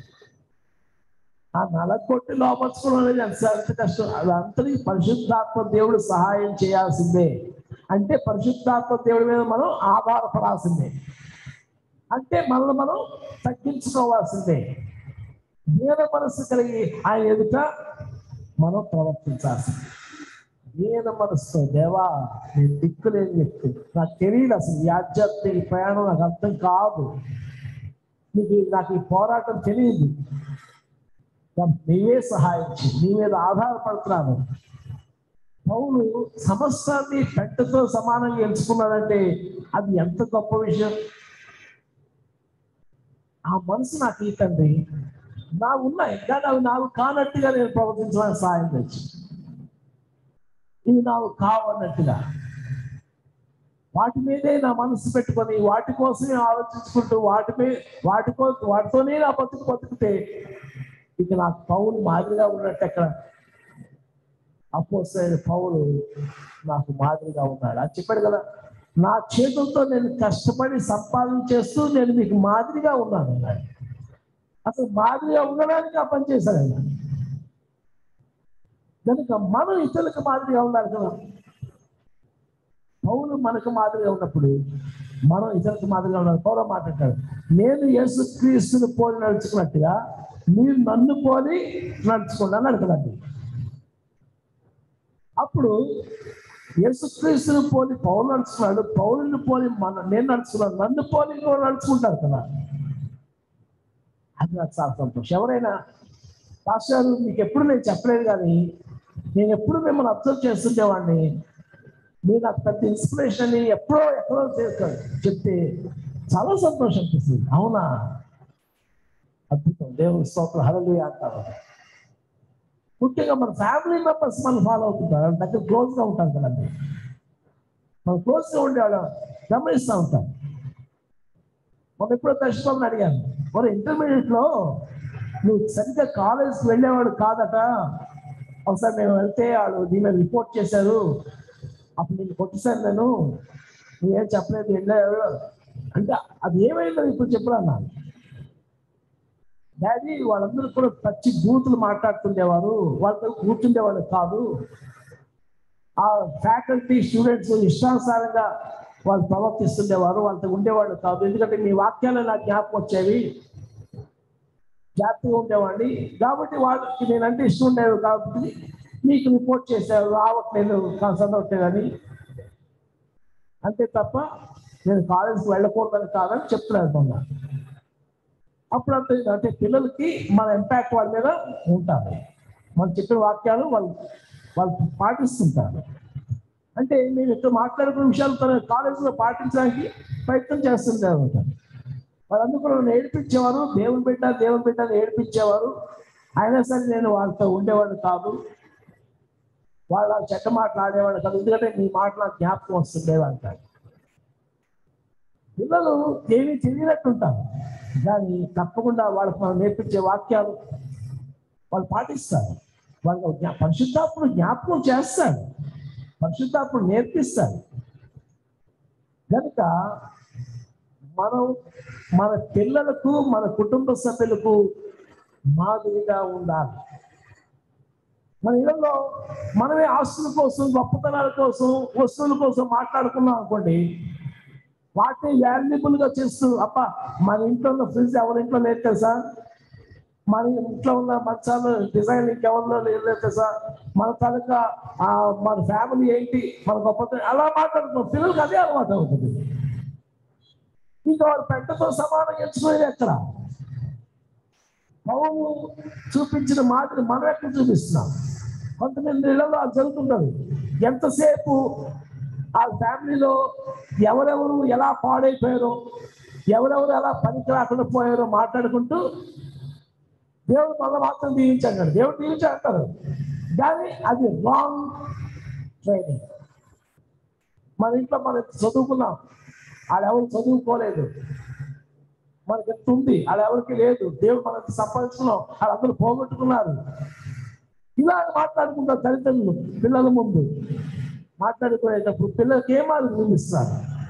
ఆ నలగొట్టి లోపరుచుకోవడం అనేది ఎంత ఎంత కష్టం అది అంతని పరిశుద్ధాత్మ దేవుడు సహాయం చేయాల్సిందే అంటే పరిశుద్ధాత్మ దేవుడి మీద మనం ఆధారపడాల్సిందే అంటే మనల్ని మనం తగ్గించుకోవాల్సిందే దీన మనస్సు కలిగి ఆయన ఎదుట మనం ప్రవర్తించాల్సిందే దీన మనసుతో దేవా నేను దిక్కులేని వ్యక్తి నాకు తెలియదు అసలు ఈ ఆధ్యాత్మిక ప్రయాణం నాకు అర్థం కాదు నీకు నాకు ఈ పోరాటం తెలియదు కాబట్టి నీవే సహాయం చేయి నీ మీద ఆధారపడుతున్నాను పౌలు సమస్తాన్ని పెంటతో సమానంగా ఎంచుకున్నాడంటే అది ఎంత గొప్ప విషయం ఆ మనసు నాకు ఈ తండ్రి నా ఉన్నాయి కానీ అవి నాకు కానట్టుగా నేను ప్రవర్తించడానికి సాయం తెచ్చు ఇవి నాకు కావన్నట్టుగా వాటి మీదే నా మనసు పెట్టుకొని వాటి కోసమే ఆలోచించుకుంటూ వాటి మీద వాటి కో వాటితోనే నా బతుకు బతుకుతే ఇక నాకు పౌలు మాదిరిగా ఉన్నట్టు ఎక్కడ అపోసైన పౌలు నాకు మాదిరిగా ఉన్నాడు అది చెప్పాడు కదా నా చేతులతో నేను కష్టపడి సంపాదన చేస్తూ నేను మీకు మాదిరిగా ఉన్నాను అన్నాడు అసలు మాదిరిగా ఉండడానికి ఆ పని చేశాడు ఆయన కనుక మనం ఇతరులకు మాదిరిగా ఉండాలి కదా పౌలు మనకు మాదిరిగా ఉన్నప్పుడు మనం ఇతరులకు మాదిరిగా ఉండాలి పౌర మాట్లాడతాడు నేను యేసు క్రీస్తుని పోలి నడుచుకున్నట్టుగా మీరు నన్ను పోలి నడుచుకోండి అన్నాడు కదండి అప్పుడు యేసుక్రీస్తుని పోలి పౌలు నడుచుకున్నాడు పౌరుని పోలి మన నేను నడుచుకున్నాను నన్ను పోలి ఇంకో నడుచుకుంటారు కదా అది నాకు చాలా సంతోషం ఎవరైనా పాస్టర్ మీకు ఎప్పుడు నేను చెప్పలేదు కానీ నేను ఎప్పుడు మిమ్మల్ని అబ్జర్వ్ చేస్తుండేవాడిని మీరు నాకు పెద్ద ఇన్స్పిరేషన్ అని ఎప్పుడో ఎక్కడో చేస్తాడు చెప్తే చాలా సంతోషం అనిపిస్తుంది అవునా అద్భుతం దేవుని స్తోత్రం హరలి అంటారు ముఖ్యంగా మన ఫ్యామిలీ మెంబర్స్ మనం ఫాలో అవుతుంటారు వాళ్ళ దగ్గర క్లోజ్గా ఉంటాం కదండి మనం క్లోజ్గా ఉండేవాళ్ళం గమనిస్తూ ఉంటాం మొన్న ఎప్పుడో దర్శనం అడిగాను మరి ఇంటర్మీడియట్లో నువ్వు సరిగ్గా కాలేజ్కి వెళ్ళేవాడు కాదట ఒకసారి మేము వెళ్తే వాళ్ళు నీ మీద రిపోర్ట్ చేశారు అప్పుడు నేను కొట్టేశాను నేను నువ్వేం చెప్పలేదు వెళ్ళావు అంటే అది ఏమైందో ఇప్పుడు చెప్పరా అన్నాను డాడీ వాళ్ళందరూ కూడా పచ్చి బూతులు మాట్లాడుతుండేవారు వాళ్ళతో కూర్చుండేవాళ్ళు కాదు ఆ ఫ్యాకల్టీ స్టూడెంట్స్ ఇష్టానుసారంగా వాళ్ళు ప్రవర్తిస్తుండేవారు వాళ్ళతో ఉండేవాళ్ళు కాదు ఎందుకంటే మీ వాక్యాలు నాకు జ్ఞాపకం వచ్చేవి జాగ్రత్తగా ఉండేవాడిని కాబట్టి వాళ్ళకి నేనంటే ఇష్టం ఉండేవి కాబట్టి మీకు రిపోర్ట్ చేశారు రావట్లేదు చదవట్లేదని అంతే తప్ప నేను కాలేజీకి వెళ్ళకూడదని కాదని చెప్తున్నాను మొన్న అప్పుడు అంటే అంటే పిల్లలకి మన ఇంపాక్ట్ వాళ్ళ మీద ఉంటుంది మనం చెప్పిన వాక్యాలు వాళ్ళు వాళ్ళు పాటిస్తుంటారు అంటే మేము ఇక్కడ మాట్లాడుకున్న విషయాలు తన కాలేజీలో పాటించడానికి ప్రయత్నం చేస్తుంటారు అనమాట వాళ్ళందరూ కూడా నన్ను ఏడిపించేవారు దేవుని బిడ్డ దేవుని బిడ్డ అని ఏడిపించేవారు అయినా సరే నేను వాళ్ళతో ఉండేవాడు కాదు వాళ్ళ చెడ్డ మాట్లాడేవాడు కాదు ఎందుకంటే నీ మాట నాకు జ్ఞాపకం వస్తుండేవి అంటాడు పిల్లలు ఏమీ తెలియనట్టు ఉంటారు కానీ తప్పకుండా వాళ్ళకి మనం నేర్పించే వాక్యాలు వాళ్ళు పాటిస్తారు వాళ్ళు జ్ఞా- పరిశుద్ధాత్ముడు జ్ఞాపకం చేస్తాడు పరిశుద్ధాత్ముడు నేర్పిస్తాడు కనుక మనం మన పిల్లలకు మన కుటుంబ సభ్యులకు మాదిరిగా ఉండాలి మన ఇళ్ళలో మనమే ఆస్తుల కోసం గొప్పతనాల కోసం వస్తువుల కోసం మాట్లాడుకున్నాం అనుకోండి వాటిని వాల్యుబుల్ గా చేస్తూ అప్ప మన ఇంట్లో ఉన్న ఫ్రిడ్జ్ ఎవరి ఇంట్లో లేదు తెలుసా మన ఇంట్లో ఉన్న మంచాలు డిజైన్ ఇంకెవరిలో లేదు తెలుసా మన తాలూకా ఆ, మన ఫ్యామిలీ ఏంటి మన గొప్పతనం అలా మాట్లాడుతున్నాం పిల్లలకి అదే అలవాటు అవుతుంది ఇంకా వాడు పెద్దతో సమానం ఎంచుకునేది ఎక్కడ పౌరు చూపించిన మాటలు మనం ఎక్కడ చూపిస్తున్నాం కొంతమంది ఇళ్లలో అది జరుగుతుంటది ఎంతసేపు ఆ ఫ్యామిలీలో ఎవరెవరు ఎలా పాడైపోయారో ఎవరెవరు ఎలా పనికి రాకుండా పోయారో మాట్లాడుకుంటూ దేవుడు మళ్ళీ మాత్రం దీవించాడు దేవుడు దీవించాడు కానీ అది రాంగ్ ట్రైనింగ్ మన ఇంట్లో మనం చదువుకున్నాం వాళ్ళెవరు చదువుకోలేదు మనకి ఎంత ఉంది వాళ్ళెవరికి లేదు దేవుడు మనకి సంపాదించుకున్నాం వాళ్ళందరూ పోగొట్టుకున్నారు ఇలా మాట్లాడుకుంటారు తల్లిదండ్రులు పిల్లల ముందు మాట్లాడుకునేటప్పుడు పిల్లలకి ఏం వాళ్ళు నిలుస్తారు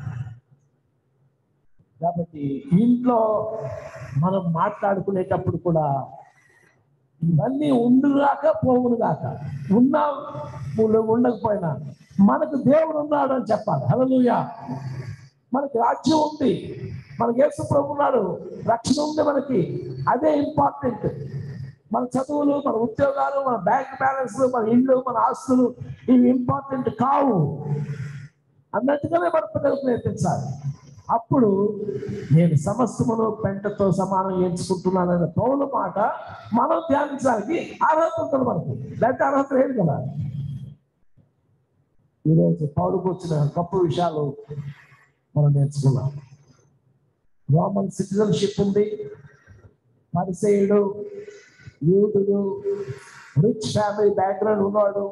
కాబట్టి ఇంట్లో మనం మాట్లాడుకునేటప్పుడు కూడా ఇవన్నీ ఉండుగాక పోవునుగాక ఉన్నా ఉండ- ఉండకపోయినా మనకు దేవుడు ఉన్నాడు అని చెప్పాలి హల్లెలూయా మనకి రాజ్యం ఉంది మనకి యేసు ప్రభు ఉన్నాడు రక్షణ ఉంది మనకి అదే ఇంపార్టెంట్ మన చదువులు మన ఉద్యోగాలు మన బ్యాంక్ బ్యాలెన్స్ మన ఇల్లు మన ఆస్తులు ఇవి ఇంపార్టెంట్ కావు అన్నట్టుగానే మన పిల్లలకు నేర్పించాలి అప్పుడు నేను సమస్తమును పెంటతో సమానం ఎంచుకుంటున్నాననే పౌల మాట మనం ధ్యానించడానికి అర్హత ఉంటుంది మనకి లేకపోతే అర్హత లేదు కదా ఈరోజు పౌరుకు వచ్చిన గొప్ప విషయాలు మనం నేర్చుకున్నాం రోమన్ సిటిజన్షిప్ ఉంది పరిసయుడు యూదుడు రిచ్ ఫ్యామిలీ బ్యాక్గ్రౌండ్ ఉన్నవాడు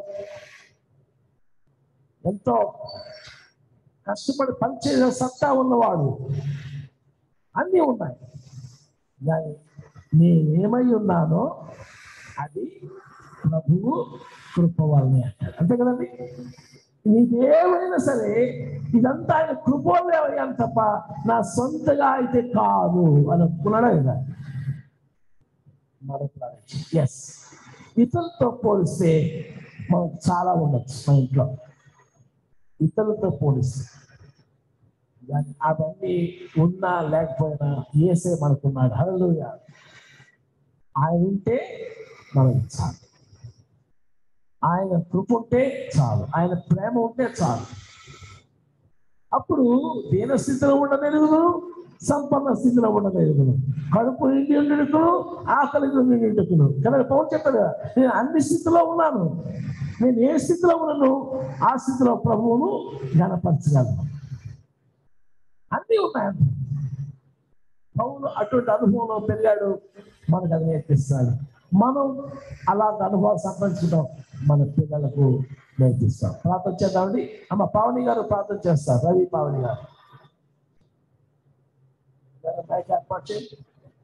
ఎంతో కష్టపడి పనిచేసే సత్తా ఉన్నవాడు అన్నీ ఉన్నాయి కానీ నేనేమై ఉన్నానో అది ప్రభువు కృప వల్లనే అంటాడు అంతే కదండి నీకేమైనా సరే ఇదంతా ఆయన కృప వల్లే అయ్యాను తప్ప నా సొంతగా అయితే కాదు అని ఒప్పుకున్నాడా కదా మరొక ఎస్ ఇతరులతో పోలిస్తే మనకు చాలా ఉండొచ్చు మా ఇంట్లో ఇతరులతో పోలిస్తే కానీ అవన్నీ ఉన్నా లేకపోయినా ఏసే మనకున్నాడు హల్లెలూయా ఆయన ఉంటే మనకు చాలు ఆయన కృప ఉంటే చాలు ఆయన ప్రేమ ఉంటే చాలు అప్పుడు దీన స్థితిలో ఉండగలుగును సంపన్న స్థితిలో ఉండగలుగును కడుపు నిండి ఉండుకును ఆకలి నిండి ఉండుకును కదా పౌరు చెప్పాడు కదా, నేను అన్ని స్థితిలో ఉన్నాను నేను ఏ స్థితిలో ఉన్నాను ఆ స్థితిలో ప్రభువును గణపరచగలను అన్నీ ఉన్నాయి పౌలు అటువంటి అనుభవంలో పెరిగాడు మనకు అది నేర్పిస్తాడు మనం అలాంటి అనుభవాలు సంపాదించడం మన పిల్లలకు నేర్పిస్తాం ప్రార్థన చేద్దామండి అమ్మ పావని గారు ప్రార్థన చేస్తారు రవి పావని గారు ఎవరైనా మైక్ ఏర్పాటు చేయండి.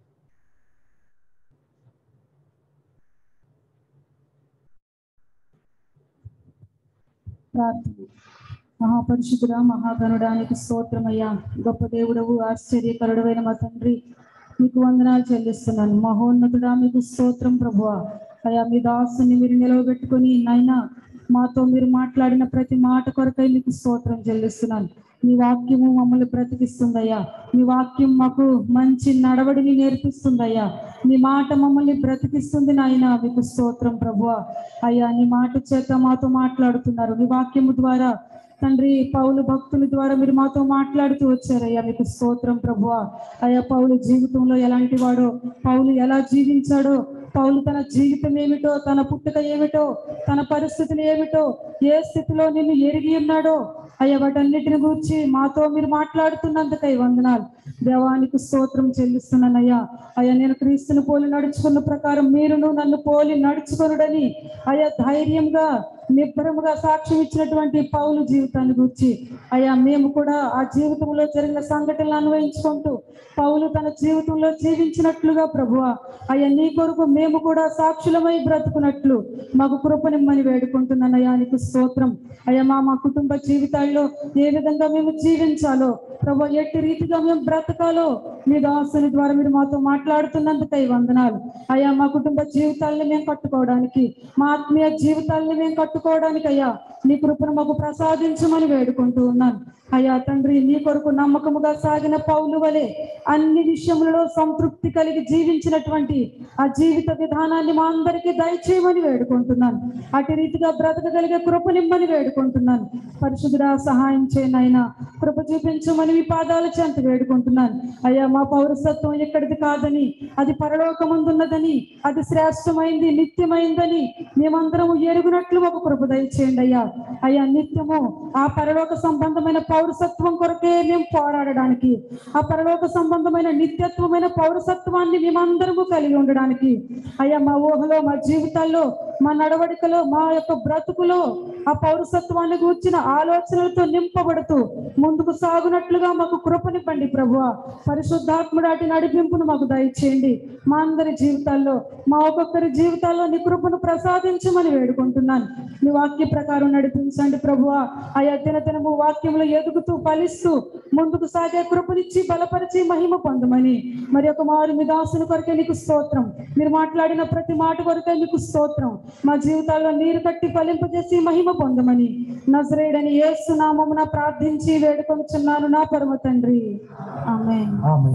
ప్రార్థన మహాపరిశుద్ధుడ మహాగణుడానికి స్తోత్రమయ్యా గొప్ప దేవుడవు ఆశ్చర్యకరుడమైన మా తండ్రి మీకు వందనాలు చెల్లిస్తున్నాను మహోన్నతుడా మీకు స్తోత్రం ప్రభువా అయ్యా మీ దాసుని మీరు నిలవబెట్టుకొని నాయనా మాతో మీరు మాట్లాడిన ప్రతి మాట కొరకై మీకు స్తోత్రం చెల్లిస్తున్నాను మీ వాక్యము మమ్మల్ని బ్రతికిస్తుందయ్యా మీ వాక్యం మాకు మంచి నడవడిని నేర్పిస్తుందయ్యా మీ మాట మమ్మల్ని బ్రతికిస్తుంది నాయన మీకు స్తోత్రం ప్రభువా అయ్యా నీ మాట చేత మాతో మాట్లాడుతున్నారు నీ వాక్యము ద్వారా తండ్రి పౌలు భక్తుల ద్వారా మీరు మాతో మాట్లాడుతూ వచ్చారయ్యా మీకు స్తోత్రం ప్రభువా అయ్యా పౌలు జీవితంలో ఎలాంటి వాడో పౌలు ఎలా జీవించాడో పౌలు తన జీవితం ఏమిటో తన పుట్టుక ఏమిటో తన పరిస్థితులు ఏమిటో ఏ స్థితిలో నిన్ను ఎరిగి ఉన్నాడో అయ్యా వాటన్నిటిని గురించి మాతో మీరు మాట్లాడుతున్నందుకై వందనాలు దేవానికి స్తోత్రం చెల్లిస్తున్నానయ్యా అయ్యా నేను క్రీస్తుని పోలి నడుచుకున్న ప్రకారం మీరును నన్ను పోలి నడుచుకొనుడని అయ్యా ధైర్యంగా నిబ్బరముగా సాక్ష్యం ఇచ్చినటువంటి పౌలు జీవితాన్ని గురించి అయ్యా మేము కూడా ఆ జీవితంలో జరిగిన సంఘటనలు అన్వయించుకుంటూ పౌలు తన జీవితంలో జీవించినట్లుగా ప్రభువ అయ్యా నీ కొరకు మేము కూడా సాక్షులమై బ్రతుకున్నట్లు మాకు కృపనిమ్మని వేడుకుంటున్నాను అయ్యా నీకు స్తోత్రం అయ్యా మా మా కుటుంబ జీవితాల్లో ఏ విధంగా మేము జీవించాలో ప్రభు ఎట్టి రీతిగా మేము బ్రతకాలో మీ దాసుని ద్వారా మీరు మాతో మాట్లాడుతున్నందుకై వందనాలు అయ్యా మా కుటుంబ జీవితాలని మేము కట్టుకోవడానికి మా ఆత్మీయ జీవితాలని మేము కట్టుకోవడానికి అయ్యా నీ కృపను మాకు ప్రసాదించమని వేడుకుంటూ ఉన్నాను అయ్యా తండ్రి నీ కొరకు నమ్మకముగా సాగిన పౌలు వలె అన్ని విషయములలో సంతృప్తి కలిగి జీవించినటువంటి ఆ జీవిత విధానాన్ని మా అందరికీ దయచేయమని వేడుకుంటున్నాను అటు రీతిగా బ్రతకగలిగే కృపనిమ్మని వేడుకుంటున్నాను పరిశుద్ధుడా సహాయం చేయనైనా కృప చూపించమని మీ పాదాల చెంత వేడుకుంటున్నాను అయ్యా మా పౌరసత్వం ఎక్కడిది కాదని అది పరలోకమందున్నదని అది శ్రేష్టమైంది నిత్యమైందని మేమందరము ఎరుగునట్లు ఒక కృప దయచేయండి అయ్యా అయ్యా నిత్యము ఆ పరలోక సంబంధమైన పౌరసత్వం కొరకే మేము పోరాడడానికి ఆ పరలోక సంబంధమైన నిత్యత్వమైన పౌరసత్వాన్ని మేమందరము కలిగి ఉండడానికి అయ్యా మా ఊహలో మా జీవితాల్లో మా నడవడికలో మా యొక్క బ్రతుకులో ఆ పౌరసత్వాన్ని గూర్చిన ఆలోచనలతో నింపబడుతూ ముందుకు సాగునట్లుగా మాకు కృపనివ్వండి ప్రభు పరిశుద్ధాత్ముడాటి నడిపింపును మాకు దయచేయండి మా అందరి జీవితాల్లో మా ఒక్కొక్కరి జీవితాల్లో నీ కృపను ప్రసాదించమని వేడుకుంటున్నాను నీ వాక్య ప్రకారం నడిపించండి ప్రభు ఆయా దినదినము వాక్యంలో ఎదుగుతూ ఫలిస్తూ ముందుకు సాగే కృపనిచ్చి బలపరిచి మహిమ పొందమని మరి ఒక మారు మీ దాసుని కొరకే నీకు స్తోత్రం మీరు మాట్లాడిన ప్రతి మాట కొరకే నీకు స్తోత్రం మా జీవితాల్లో నీరు కట్టి ఫలింపజేసి మహిమ పొందమని నజరేడని ఏసునామమున ప్రార్థించి వేడుకొనుచున్నాను నా పరమ తండ్రి ఆమె ఆమె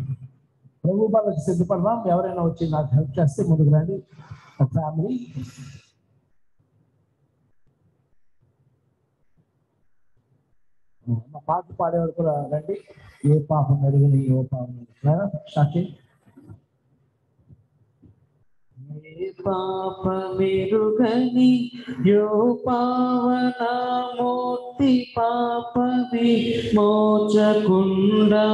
ప్రభు వాళ్ళకి సిద్ధపడదాం ఎవరైనా వచ్చి నాకు హెల్ప్ చేస్తే ముందుకు రండి ఫ్యామిలీ పాట పాడేవాడు కూడా రండి ఏ పాపం మెరుగుని ఏ పాపం సాక్షి ఏ పాపమెరుగని యో పావనమూర్తి పాపవి మోచకుండా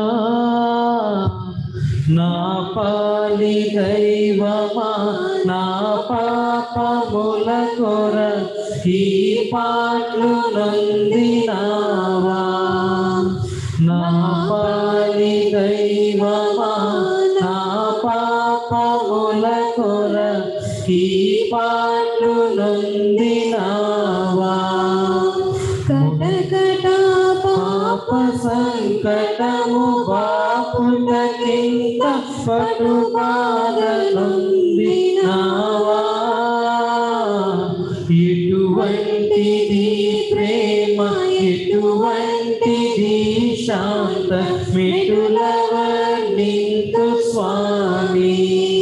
నా పాలి దైవమా నా పాపముల కొర ఈ పాటలు నందినావా నా పాలి దైవమా నా పాపముల కొర ఈ పాటలు నందినావా కటకట పాప సంకటము బాపులకింత పటు బాధనుందినావా ఎటువంటిది ప్రేమ ఎటువంటిది శాంత మిటులవర్ణింతు స్వామి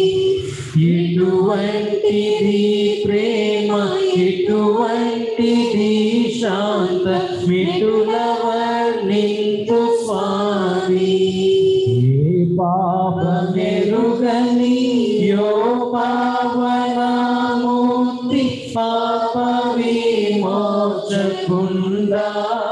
ఎటువంటిది ప్రేమ ఎటువంటిది శాంత మిటులవర్ణింతు స్వామి ఏ పాపమెరుగని యో పావనమూర్తి పాప విమోచకుండా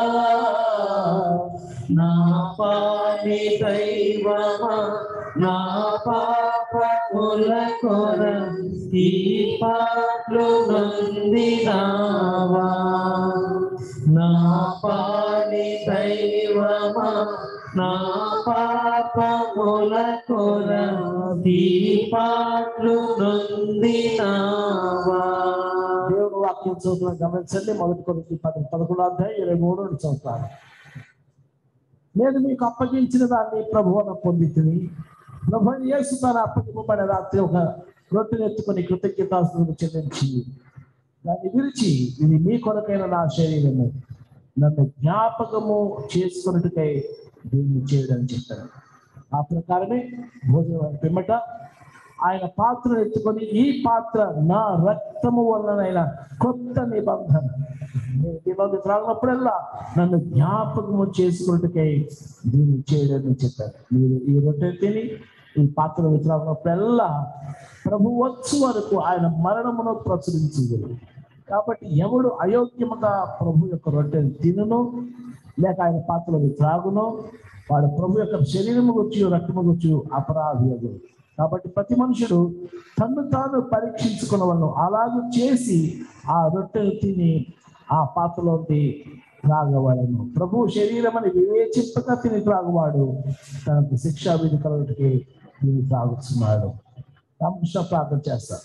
నా పాని దైవమా నా పాపముల కొర ఈ పాటలు నందినావా నా పాని దైవమా నా పాపముల కొర ఈ పాటలు నందినావా దేవుడు వాక్యం చదువుతున్న గమనించండి మొదటి కొరకు పది పదకొండు అధ్యాయం ఇరవై మూడు చదువుతాను నేను మీకు అప్పగించిన దాన్ని ప్రభువున పొందితిని ప్రభు యేసు తన అప్పగింపబడిన రాత్రి ఒక రొట్టెను ఎత్తుకొని కృతజ్ఞతాస్తులు చెల్లించి దాన్ని విరిచి ఇది మీ కొరకైన నా శరీరము నన్ను జ్ఞాపకము చేసుకున్నట్టుకై దీన్ని చేయడం చెప్పారు ఆ ప్రకారమే భోజనం పిమ్మట ఆయన పాత్రను ఎత్తుకొని ఈ పాత్ర నా రక్తము వలనైన కొత్త నిబంధన నేను నిబంధన త్రాగినప్పుడల్లా నన్ను జ్ఞాపకము చేసుకున్నట్టుకై దీన్ని చేయడం చెప్పారు మీరు ఈ రొట్టె తిని ఈ పాత్ర త్రాగినప్పుడల్లా ప్రభు వచ్చు వరకు ఆయన మరణమును ప్రచురించింది కాబట్టి ఎవడు అయోగ్యముగా ప్రభు యొక్క రొట్టెను తినును లేక ఆయన పాత్రలు త్రాగును వాడు ప్రభు యొక్క శరీరము గుర్చి రక్తము గుర్చి అపరాధి అగు కాబట్టి ప్రతి మనుషుడు తన్ను తాను పరీక్షించుకున్నవాళ్ళు అలాగూ చేసి ఆ రొట్టెలు తిని ఆ పాత్రలోకి త్రాగవాడను ప్రభు శరీరం అని వివేచింపక తిని త్రాగువాడు తనకు శిక్షా విధి కలగటికి తిని త్రాగుతున్నాడు రామకృష్ణ ప్రార్థన చేస్తారు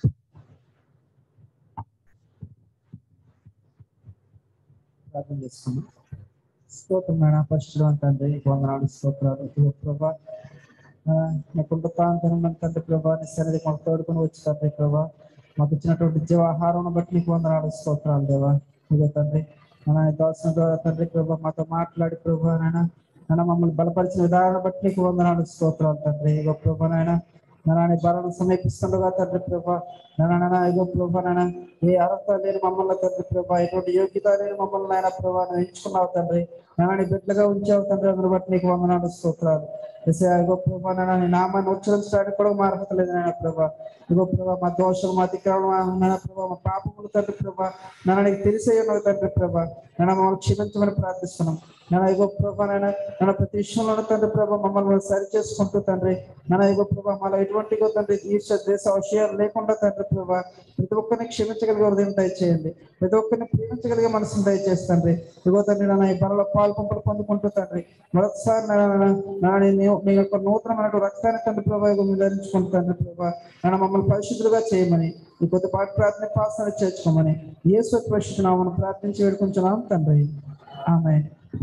ప్రార్థన చేసుకుందాం స్తోత్రం నాయన పరిశుద్ధం తండ్రి నీకు వందనాలు స్తోత్రాలు ఇదిగో ప్రభా ఆ, మా కుంట ప్రాంతం మన తండ్రి ప్రభా నీ సన్నిధి మాకు తోడుకొని వచ్చి తండ్రి ప్రభా మాకు ఇచ్చినటువంటి జీవాహారం బట్టి నీకు వందనాలు స్తోత్రాలు దేవా ఇదిగో తండ్రి మన దోషం ద్వారా తండ్రి ప్రభా మాతో మాట్లాడి ప్రభా నాయన నాన్న మమ్మల్ని బలపరిచిన విధానం బట్టి నీకు వందనాలు స్తోత్రాలు తండ్రి ఇగో ప్రభా నాయన నాన్న బలం సమీపిస్తుండగా తండ్రి ప్రభా నాన్న ఇగో ప్రభా నాయన ఏ అర్హత లేని మమ్మల్ని తండ్రి ప్రభా ఎటువంటి యోగ్యత లేని మమ్మల్ని నాయన ప్రభా నువ్వు ఎంచుకున్నావు తండ్రి నాన్న నీ బిడ్డలుగా ఉంచావు తండ్రి అందుని బట్టి నీకు వందనాలు స్తోత్రాలు ఎస్ఐ ఇగో ప్రభా నాయన నీ నామాన్ని ఉచ్చరించడానికి కూడా మా అర్హత లేదు నాయన ప్రభా ఇగో ప్రభా మా దోషం మా అతిక్రమం నాయన ప్రభా మా పాపములు తండ్రి ప్రభా నాన్న నీకు తెలిసే ఉన్నావు తండ్రి ప్రభా నాన్న మమ్మల్ని క్షమించమని ప్రార్థిస్తున్నాం నాన్న ఇగో ప్రభా నాయన నాన్న ప్రతి విషయంలో తండ్రి ప్రభా మమ్మల్ని సరి చేసుకుంటూ తండ్రి నాన్న ఇగో ప్రభా మాలో ఎటువంటి ఇగో తండ్రి ఈర్ష దేశ విషయాలు లేకుండా తండ్రి ప్రభా ప్రతి ఒక్కరిని క్షమించగలిగే హృదయం దయచేయండి ప్రతి ఒక్కరిని ప్రేమించగలిగే మనసును దయచేసి తండ్రి ఇగో తండ్రి నాన్న ఈ బలలో పాలు పంపులు పొందుకుంటూ తండ్రి మరొకసారి నాన్న నాన్న నీ నీ యొక్క నూతనమైన రక్తాన్ని తండ్రి ప్రభా ఇగో మీరు ధరించుకుంటూ తండ్రి ప్రభా నాన్న మమ్మల్ని పరిశుద్ధులుగా చేయమని ఈ కొద్దిపాటి ప్రార్థన పాసన చేర్చుకోమని యేసు ప్రశ్నిస్తున్నామని ప్రార్థించి వేడుకుంటున్నాం తండ్రి ఆమె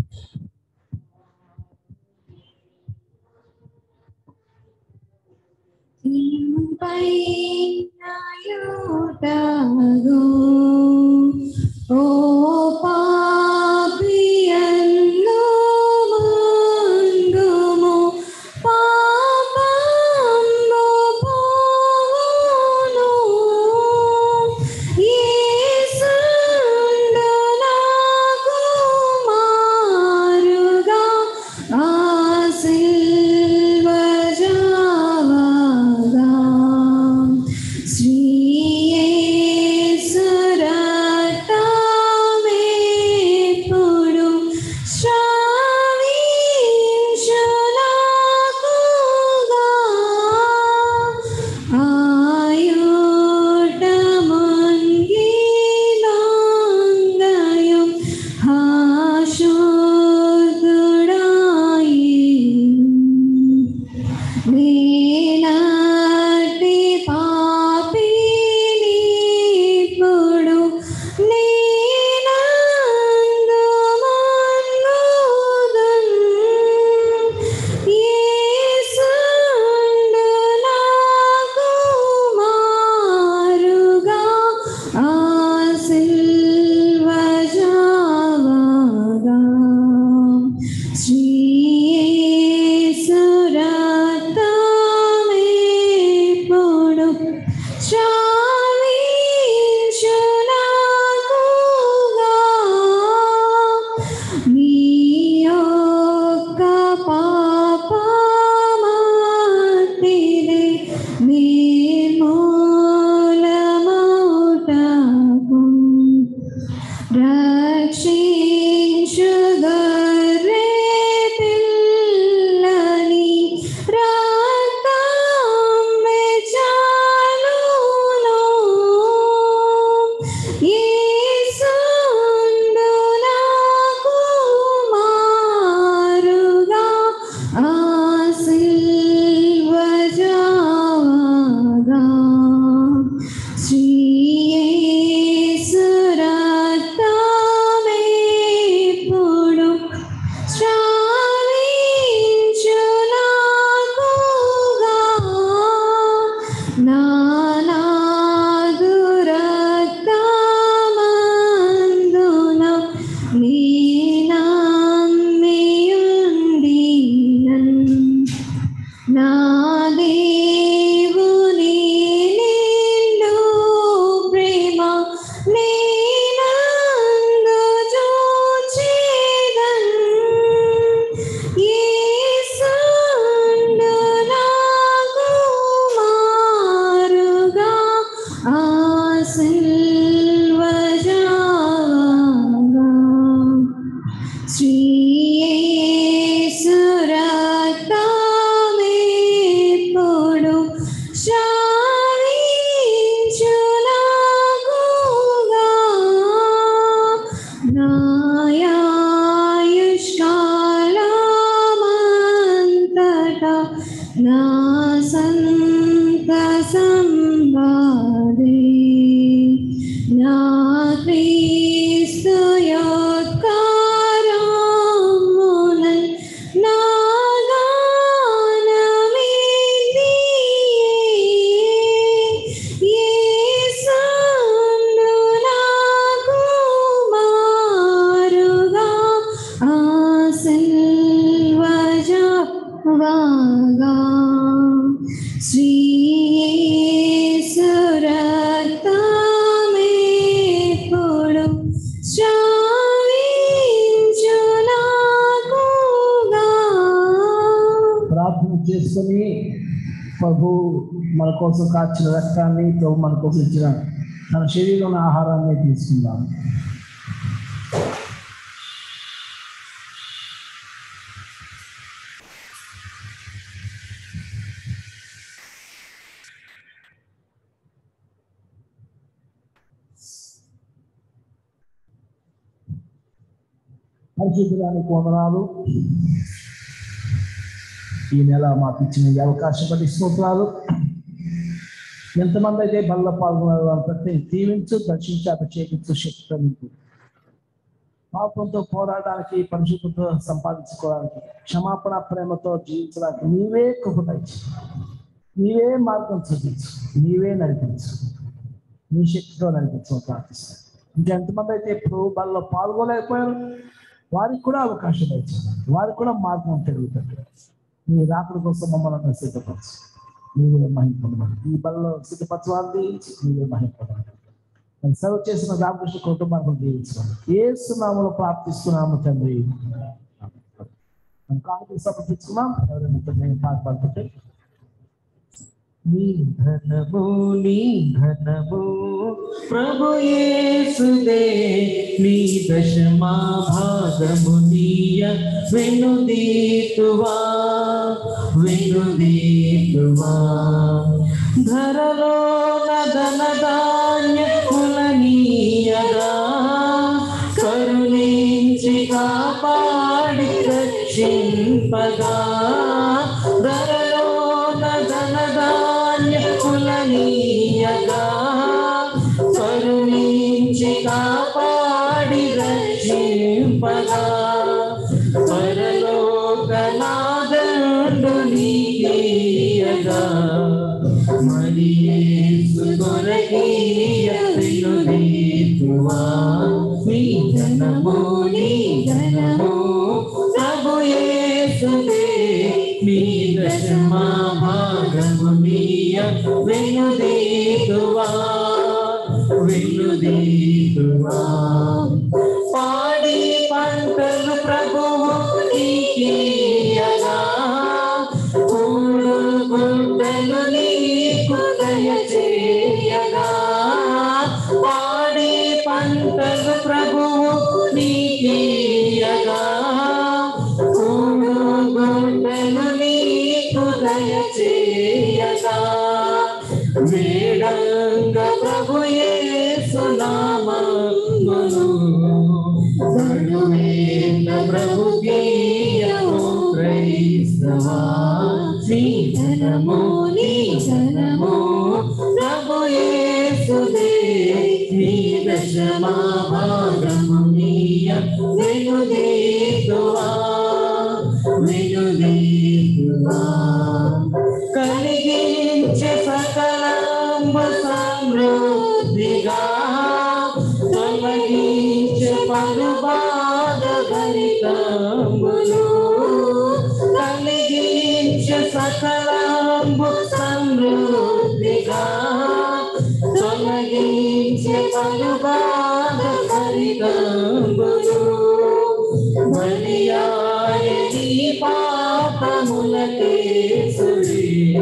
పైనాయుటగు ఓ పాపియన్ను మందుము పాపము పోవును యేసుండు నాకు మారుగా ఆ సిల్వ జావగా శ్రీ కోసం కాచిన రక్తాన్ని ప్రభు మన కోసం ఇచ్చిన తన శరీరంలో ఆహారాన్ని తీసుకుందాం పరిశుద్ధానికి వందనాలు ఈ నెల మాకు ఇచ్చిన ఈ అవకాశం బట్టి స్తోత్రాలు ఎంతమంది అయితే బల్ల పాల్గొన్నారు వారి ప్రతి దీవించు దర్శించి అభిషేకించు శక్తి నీకు పాపంతో పోరాడడానికి పరిశుద్ధతో సంపాదించుకోవడానికి క్షమాపణ ప్రేమతో జీవించడానికి నీవే కృపదయచి నీవే మార్గం చూపించు నీవే నడిపించు నీ శక్తితో నడిపించు ప్రార్థిస్తాను ఇంకా ఎంతమంది అయితే ఇప్పుడు బల్లో పాల్గొలేకపోయారు వారికి కూడా అవకాశం ఇచ్చారు వారికి కూడా మార్గం పెరుగుతుంది నీ రాకడ కోసం మమ్మల్ని సిద్ధపరచు నీవే మహింపడమని ఈ బలలో సిద్ధపరచవాన్ని నీవే మహింపడమని మనం సర్వ్ చేసిన రామకృష్ణ కుటుంబాన్ని దీవించుకోండి ఏ సునామలో ప్రార్థిస్తున్నాము తండ్రి మనం కానుకలు సమర్పించుకున్నాం ఎవరైనా నేను పాట పాడుతుంటే నీ ధనము నీ ధనము ప్రభు యేసుదే నీ దశమా భాగము నీయ వెనుదీతువా వెనుదీతువా ధరలో నదన ధాన్య కులనీయగా కరుణించి కాపాడి రక్షింపగా ధరలో నదన ధాన్య కులనీయగా కరుణించి కాపాడి రక్షింపగా పరలోకనాదండు నీయగా మరి యేసు దొరకీయ వెనుదీతువా నీ ధనము నీ ధనము ప్రభు యేసుదే నీ దశమా భాగము నీయ వెనుదీతువా వెనుదీతువా పాడి పంటలు ప్రభువు నీకియగా కూడు గుడ్డలు నీకు దయచేయగా పాడి పంటలు ప్రభువు నీకియగా కూడు గుడ్డలు నీకు దయచేయగా వేడంగ ప్రభు యేసునామమును గణవేంద్ర ప్రభు గీయము క్రైస్తవా నీ ధనము నీ ధనము ప్రభు యేసుదే నీ దశమా భాగము నీయ వెనుదీతువా వెనుదీతువా కలిగించే సకలంబు సమృద్ధిగా తొలగించే పలు బాధ భరితంబులు కలిగించే సకలంబు సమృద్ధిగా తొలగించే పలు బాధ భరితంబులు బలియాయని పాపములకే సుడి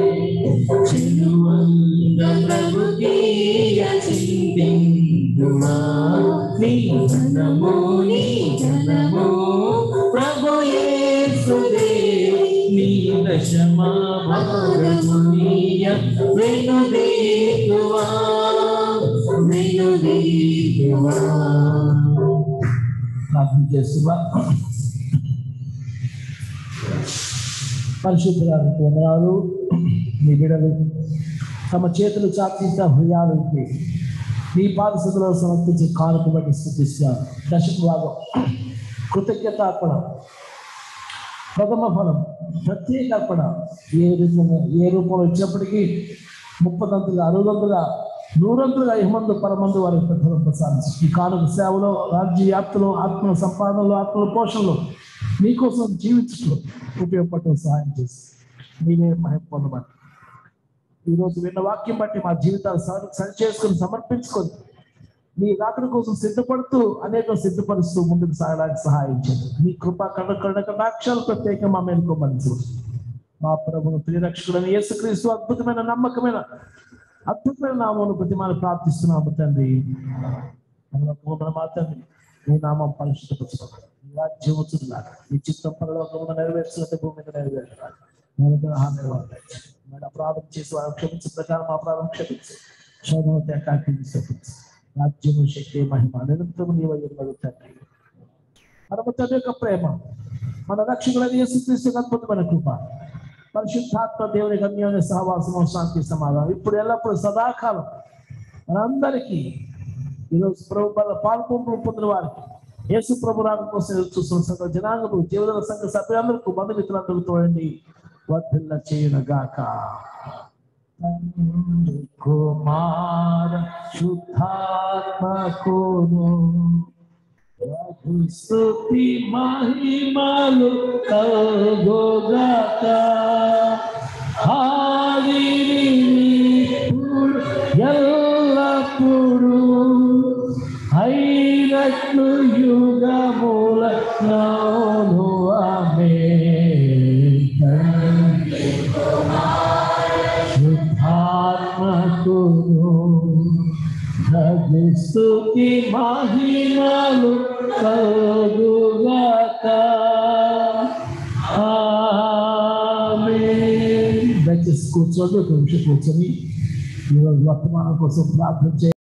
చిరువంగ ప్రభుకీయ చింతిందుమా నీ ధనము నీ ధనము ప్రభు యేసుదే నీ దశమా భాగము నీయ వెనుదీతువా వెనుదీతువా ప్రార్థన చేస్తున్నా పరిశుద్ధులకు వందనాలు మీ బిడలు తమ చేతులు చాపించిన హృదయాలు విప్పి మీ పాదస్థితిలో సమర్పించి కానుక బట్టి స్థుతిస్తాను దశకు భాగం కృతజ్ఞత అర్పణ ప్రథమ ఫలం ప్రత్యేక అర్పణ ఏ రూపంలో ఏ రూపంలో ఇచ్చినప్పటికీ ముప్పదంతులుగా అరుదంతులుగా నూరంతులుగా ఇహమందు పరమందు వారికి ప్రతిఫలం ప్రసాదించు ఈ కానుక సేవలో రాజ్య వ్యాప్తిలో ఆత్మల సంపాదనలో ఆత్మల పోషణలో మీకోసం జీవించడం ఉపయోగపడటం సహాయం చేసి మీరే మహిమ పొందబట్టి ఈరోజు విన్న వాక్యం బట్టి మా జీవితాలు సరి సరి చేసుకుని సమర్పించుకొని మీ రాకడ కోసం సిద్ధపడుతూ అనేక సిద్ధపరుస్తూ ముందుకు సాగడానికి సహాయం చేయండి మీ కృప కడ కడ కటాక్షాలు ప్రత్యేకంగా మా మేలుకోమని మా ప్రభును ప్రియరక్షకుడని యేసుక్రీస్తు అద్భుతమైన నమ్మకమైన అద్భుతమైన నామమును ప్రతిమాను ప్రార్థిస్తున్నాము తండ్రి పరలోకమున మా తండ్రి నీ నామం పరిశుద్ధపరచుకోవాలి నీ రాజ్యం వచ్చుతున్నారు నీ చిత్తం పరలోకమున నెరవేర్చినట్టు భూమి మీద నెరవేర్చాలి నేను అపరాధం చేసి వారు క్షమించిన ప్రకారం మా అపరాధం క్షమించి శోధన త్యాగాన్ని విశ్వసించి రాజ్యము శక్తి మహిమ నిరంతరం నీ వైపు తండ్రి మనము తండ్రి యొక్క ప్రేమ మన రక్షకుడైన యేసుక్రీస్తు అద్భుతమైన కృప పరిశుద్ధాత్మ దేవుని గమ్యాన్ని సహవాసము శాంతి సమాధానం ఇప్పుడు ఎల్లప్పుడూ సదాకాలం మనందరికీ ఈరోజు ప్రభు బల పాల్పొంపులు పొందిన వారికి యేసు ప్రభు రాక కోసం ఎదురు చూస్తున్న సకల జనాంగము జీవన సంఘ సభ్యులందరికీ బంధుమిత్రులందరూ తోడండి వర్ధిల్ల చేయునగాక తండ్రి, కుమార శుద్ధాత్మకును స్తుతి మహిమలు కలుగుగాక ఆదినిప్పుడు ఎల్లప్పుడు అయినట్లు యుగముల నోను ఆమె శుద్ధాత్మకును స్తుతి మహిమలు కలుగుగాక ఆమేన్ దయచేసి కూర్చోండి ఒక నిమిషం కూర్చొని ఈరోజు వర్తమానం కోసం ప్రార్థన చేయండి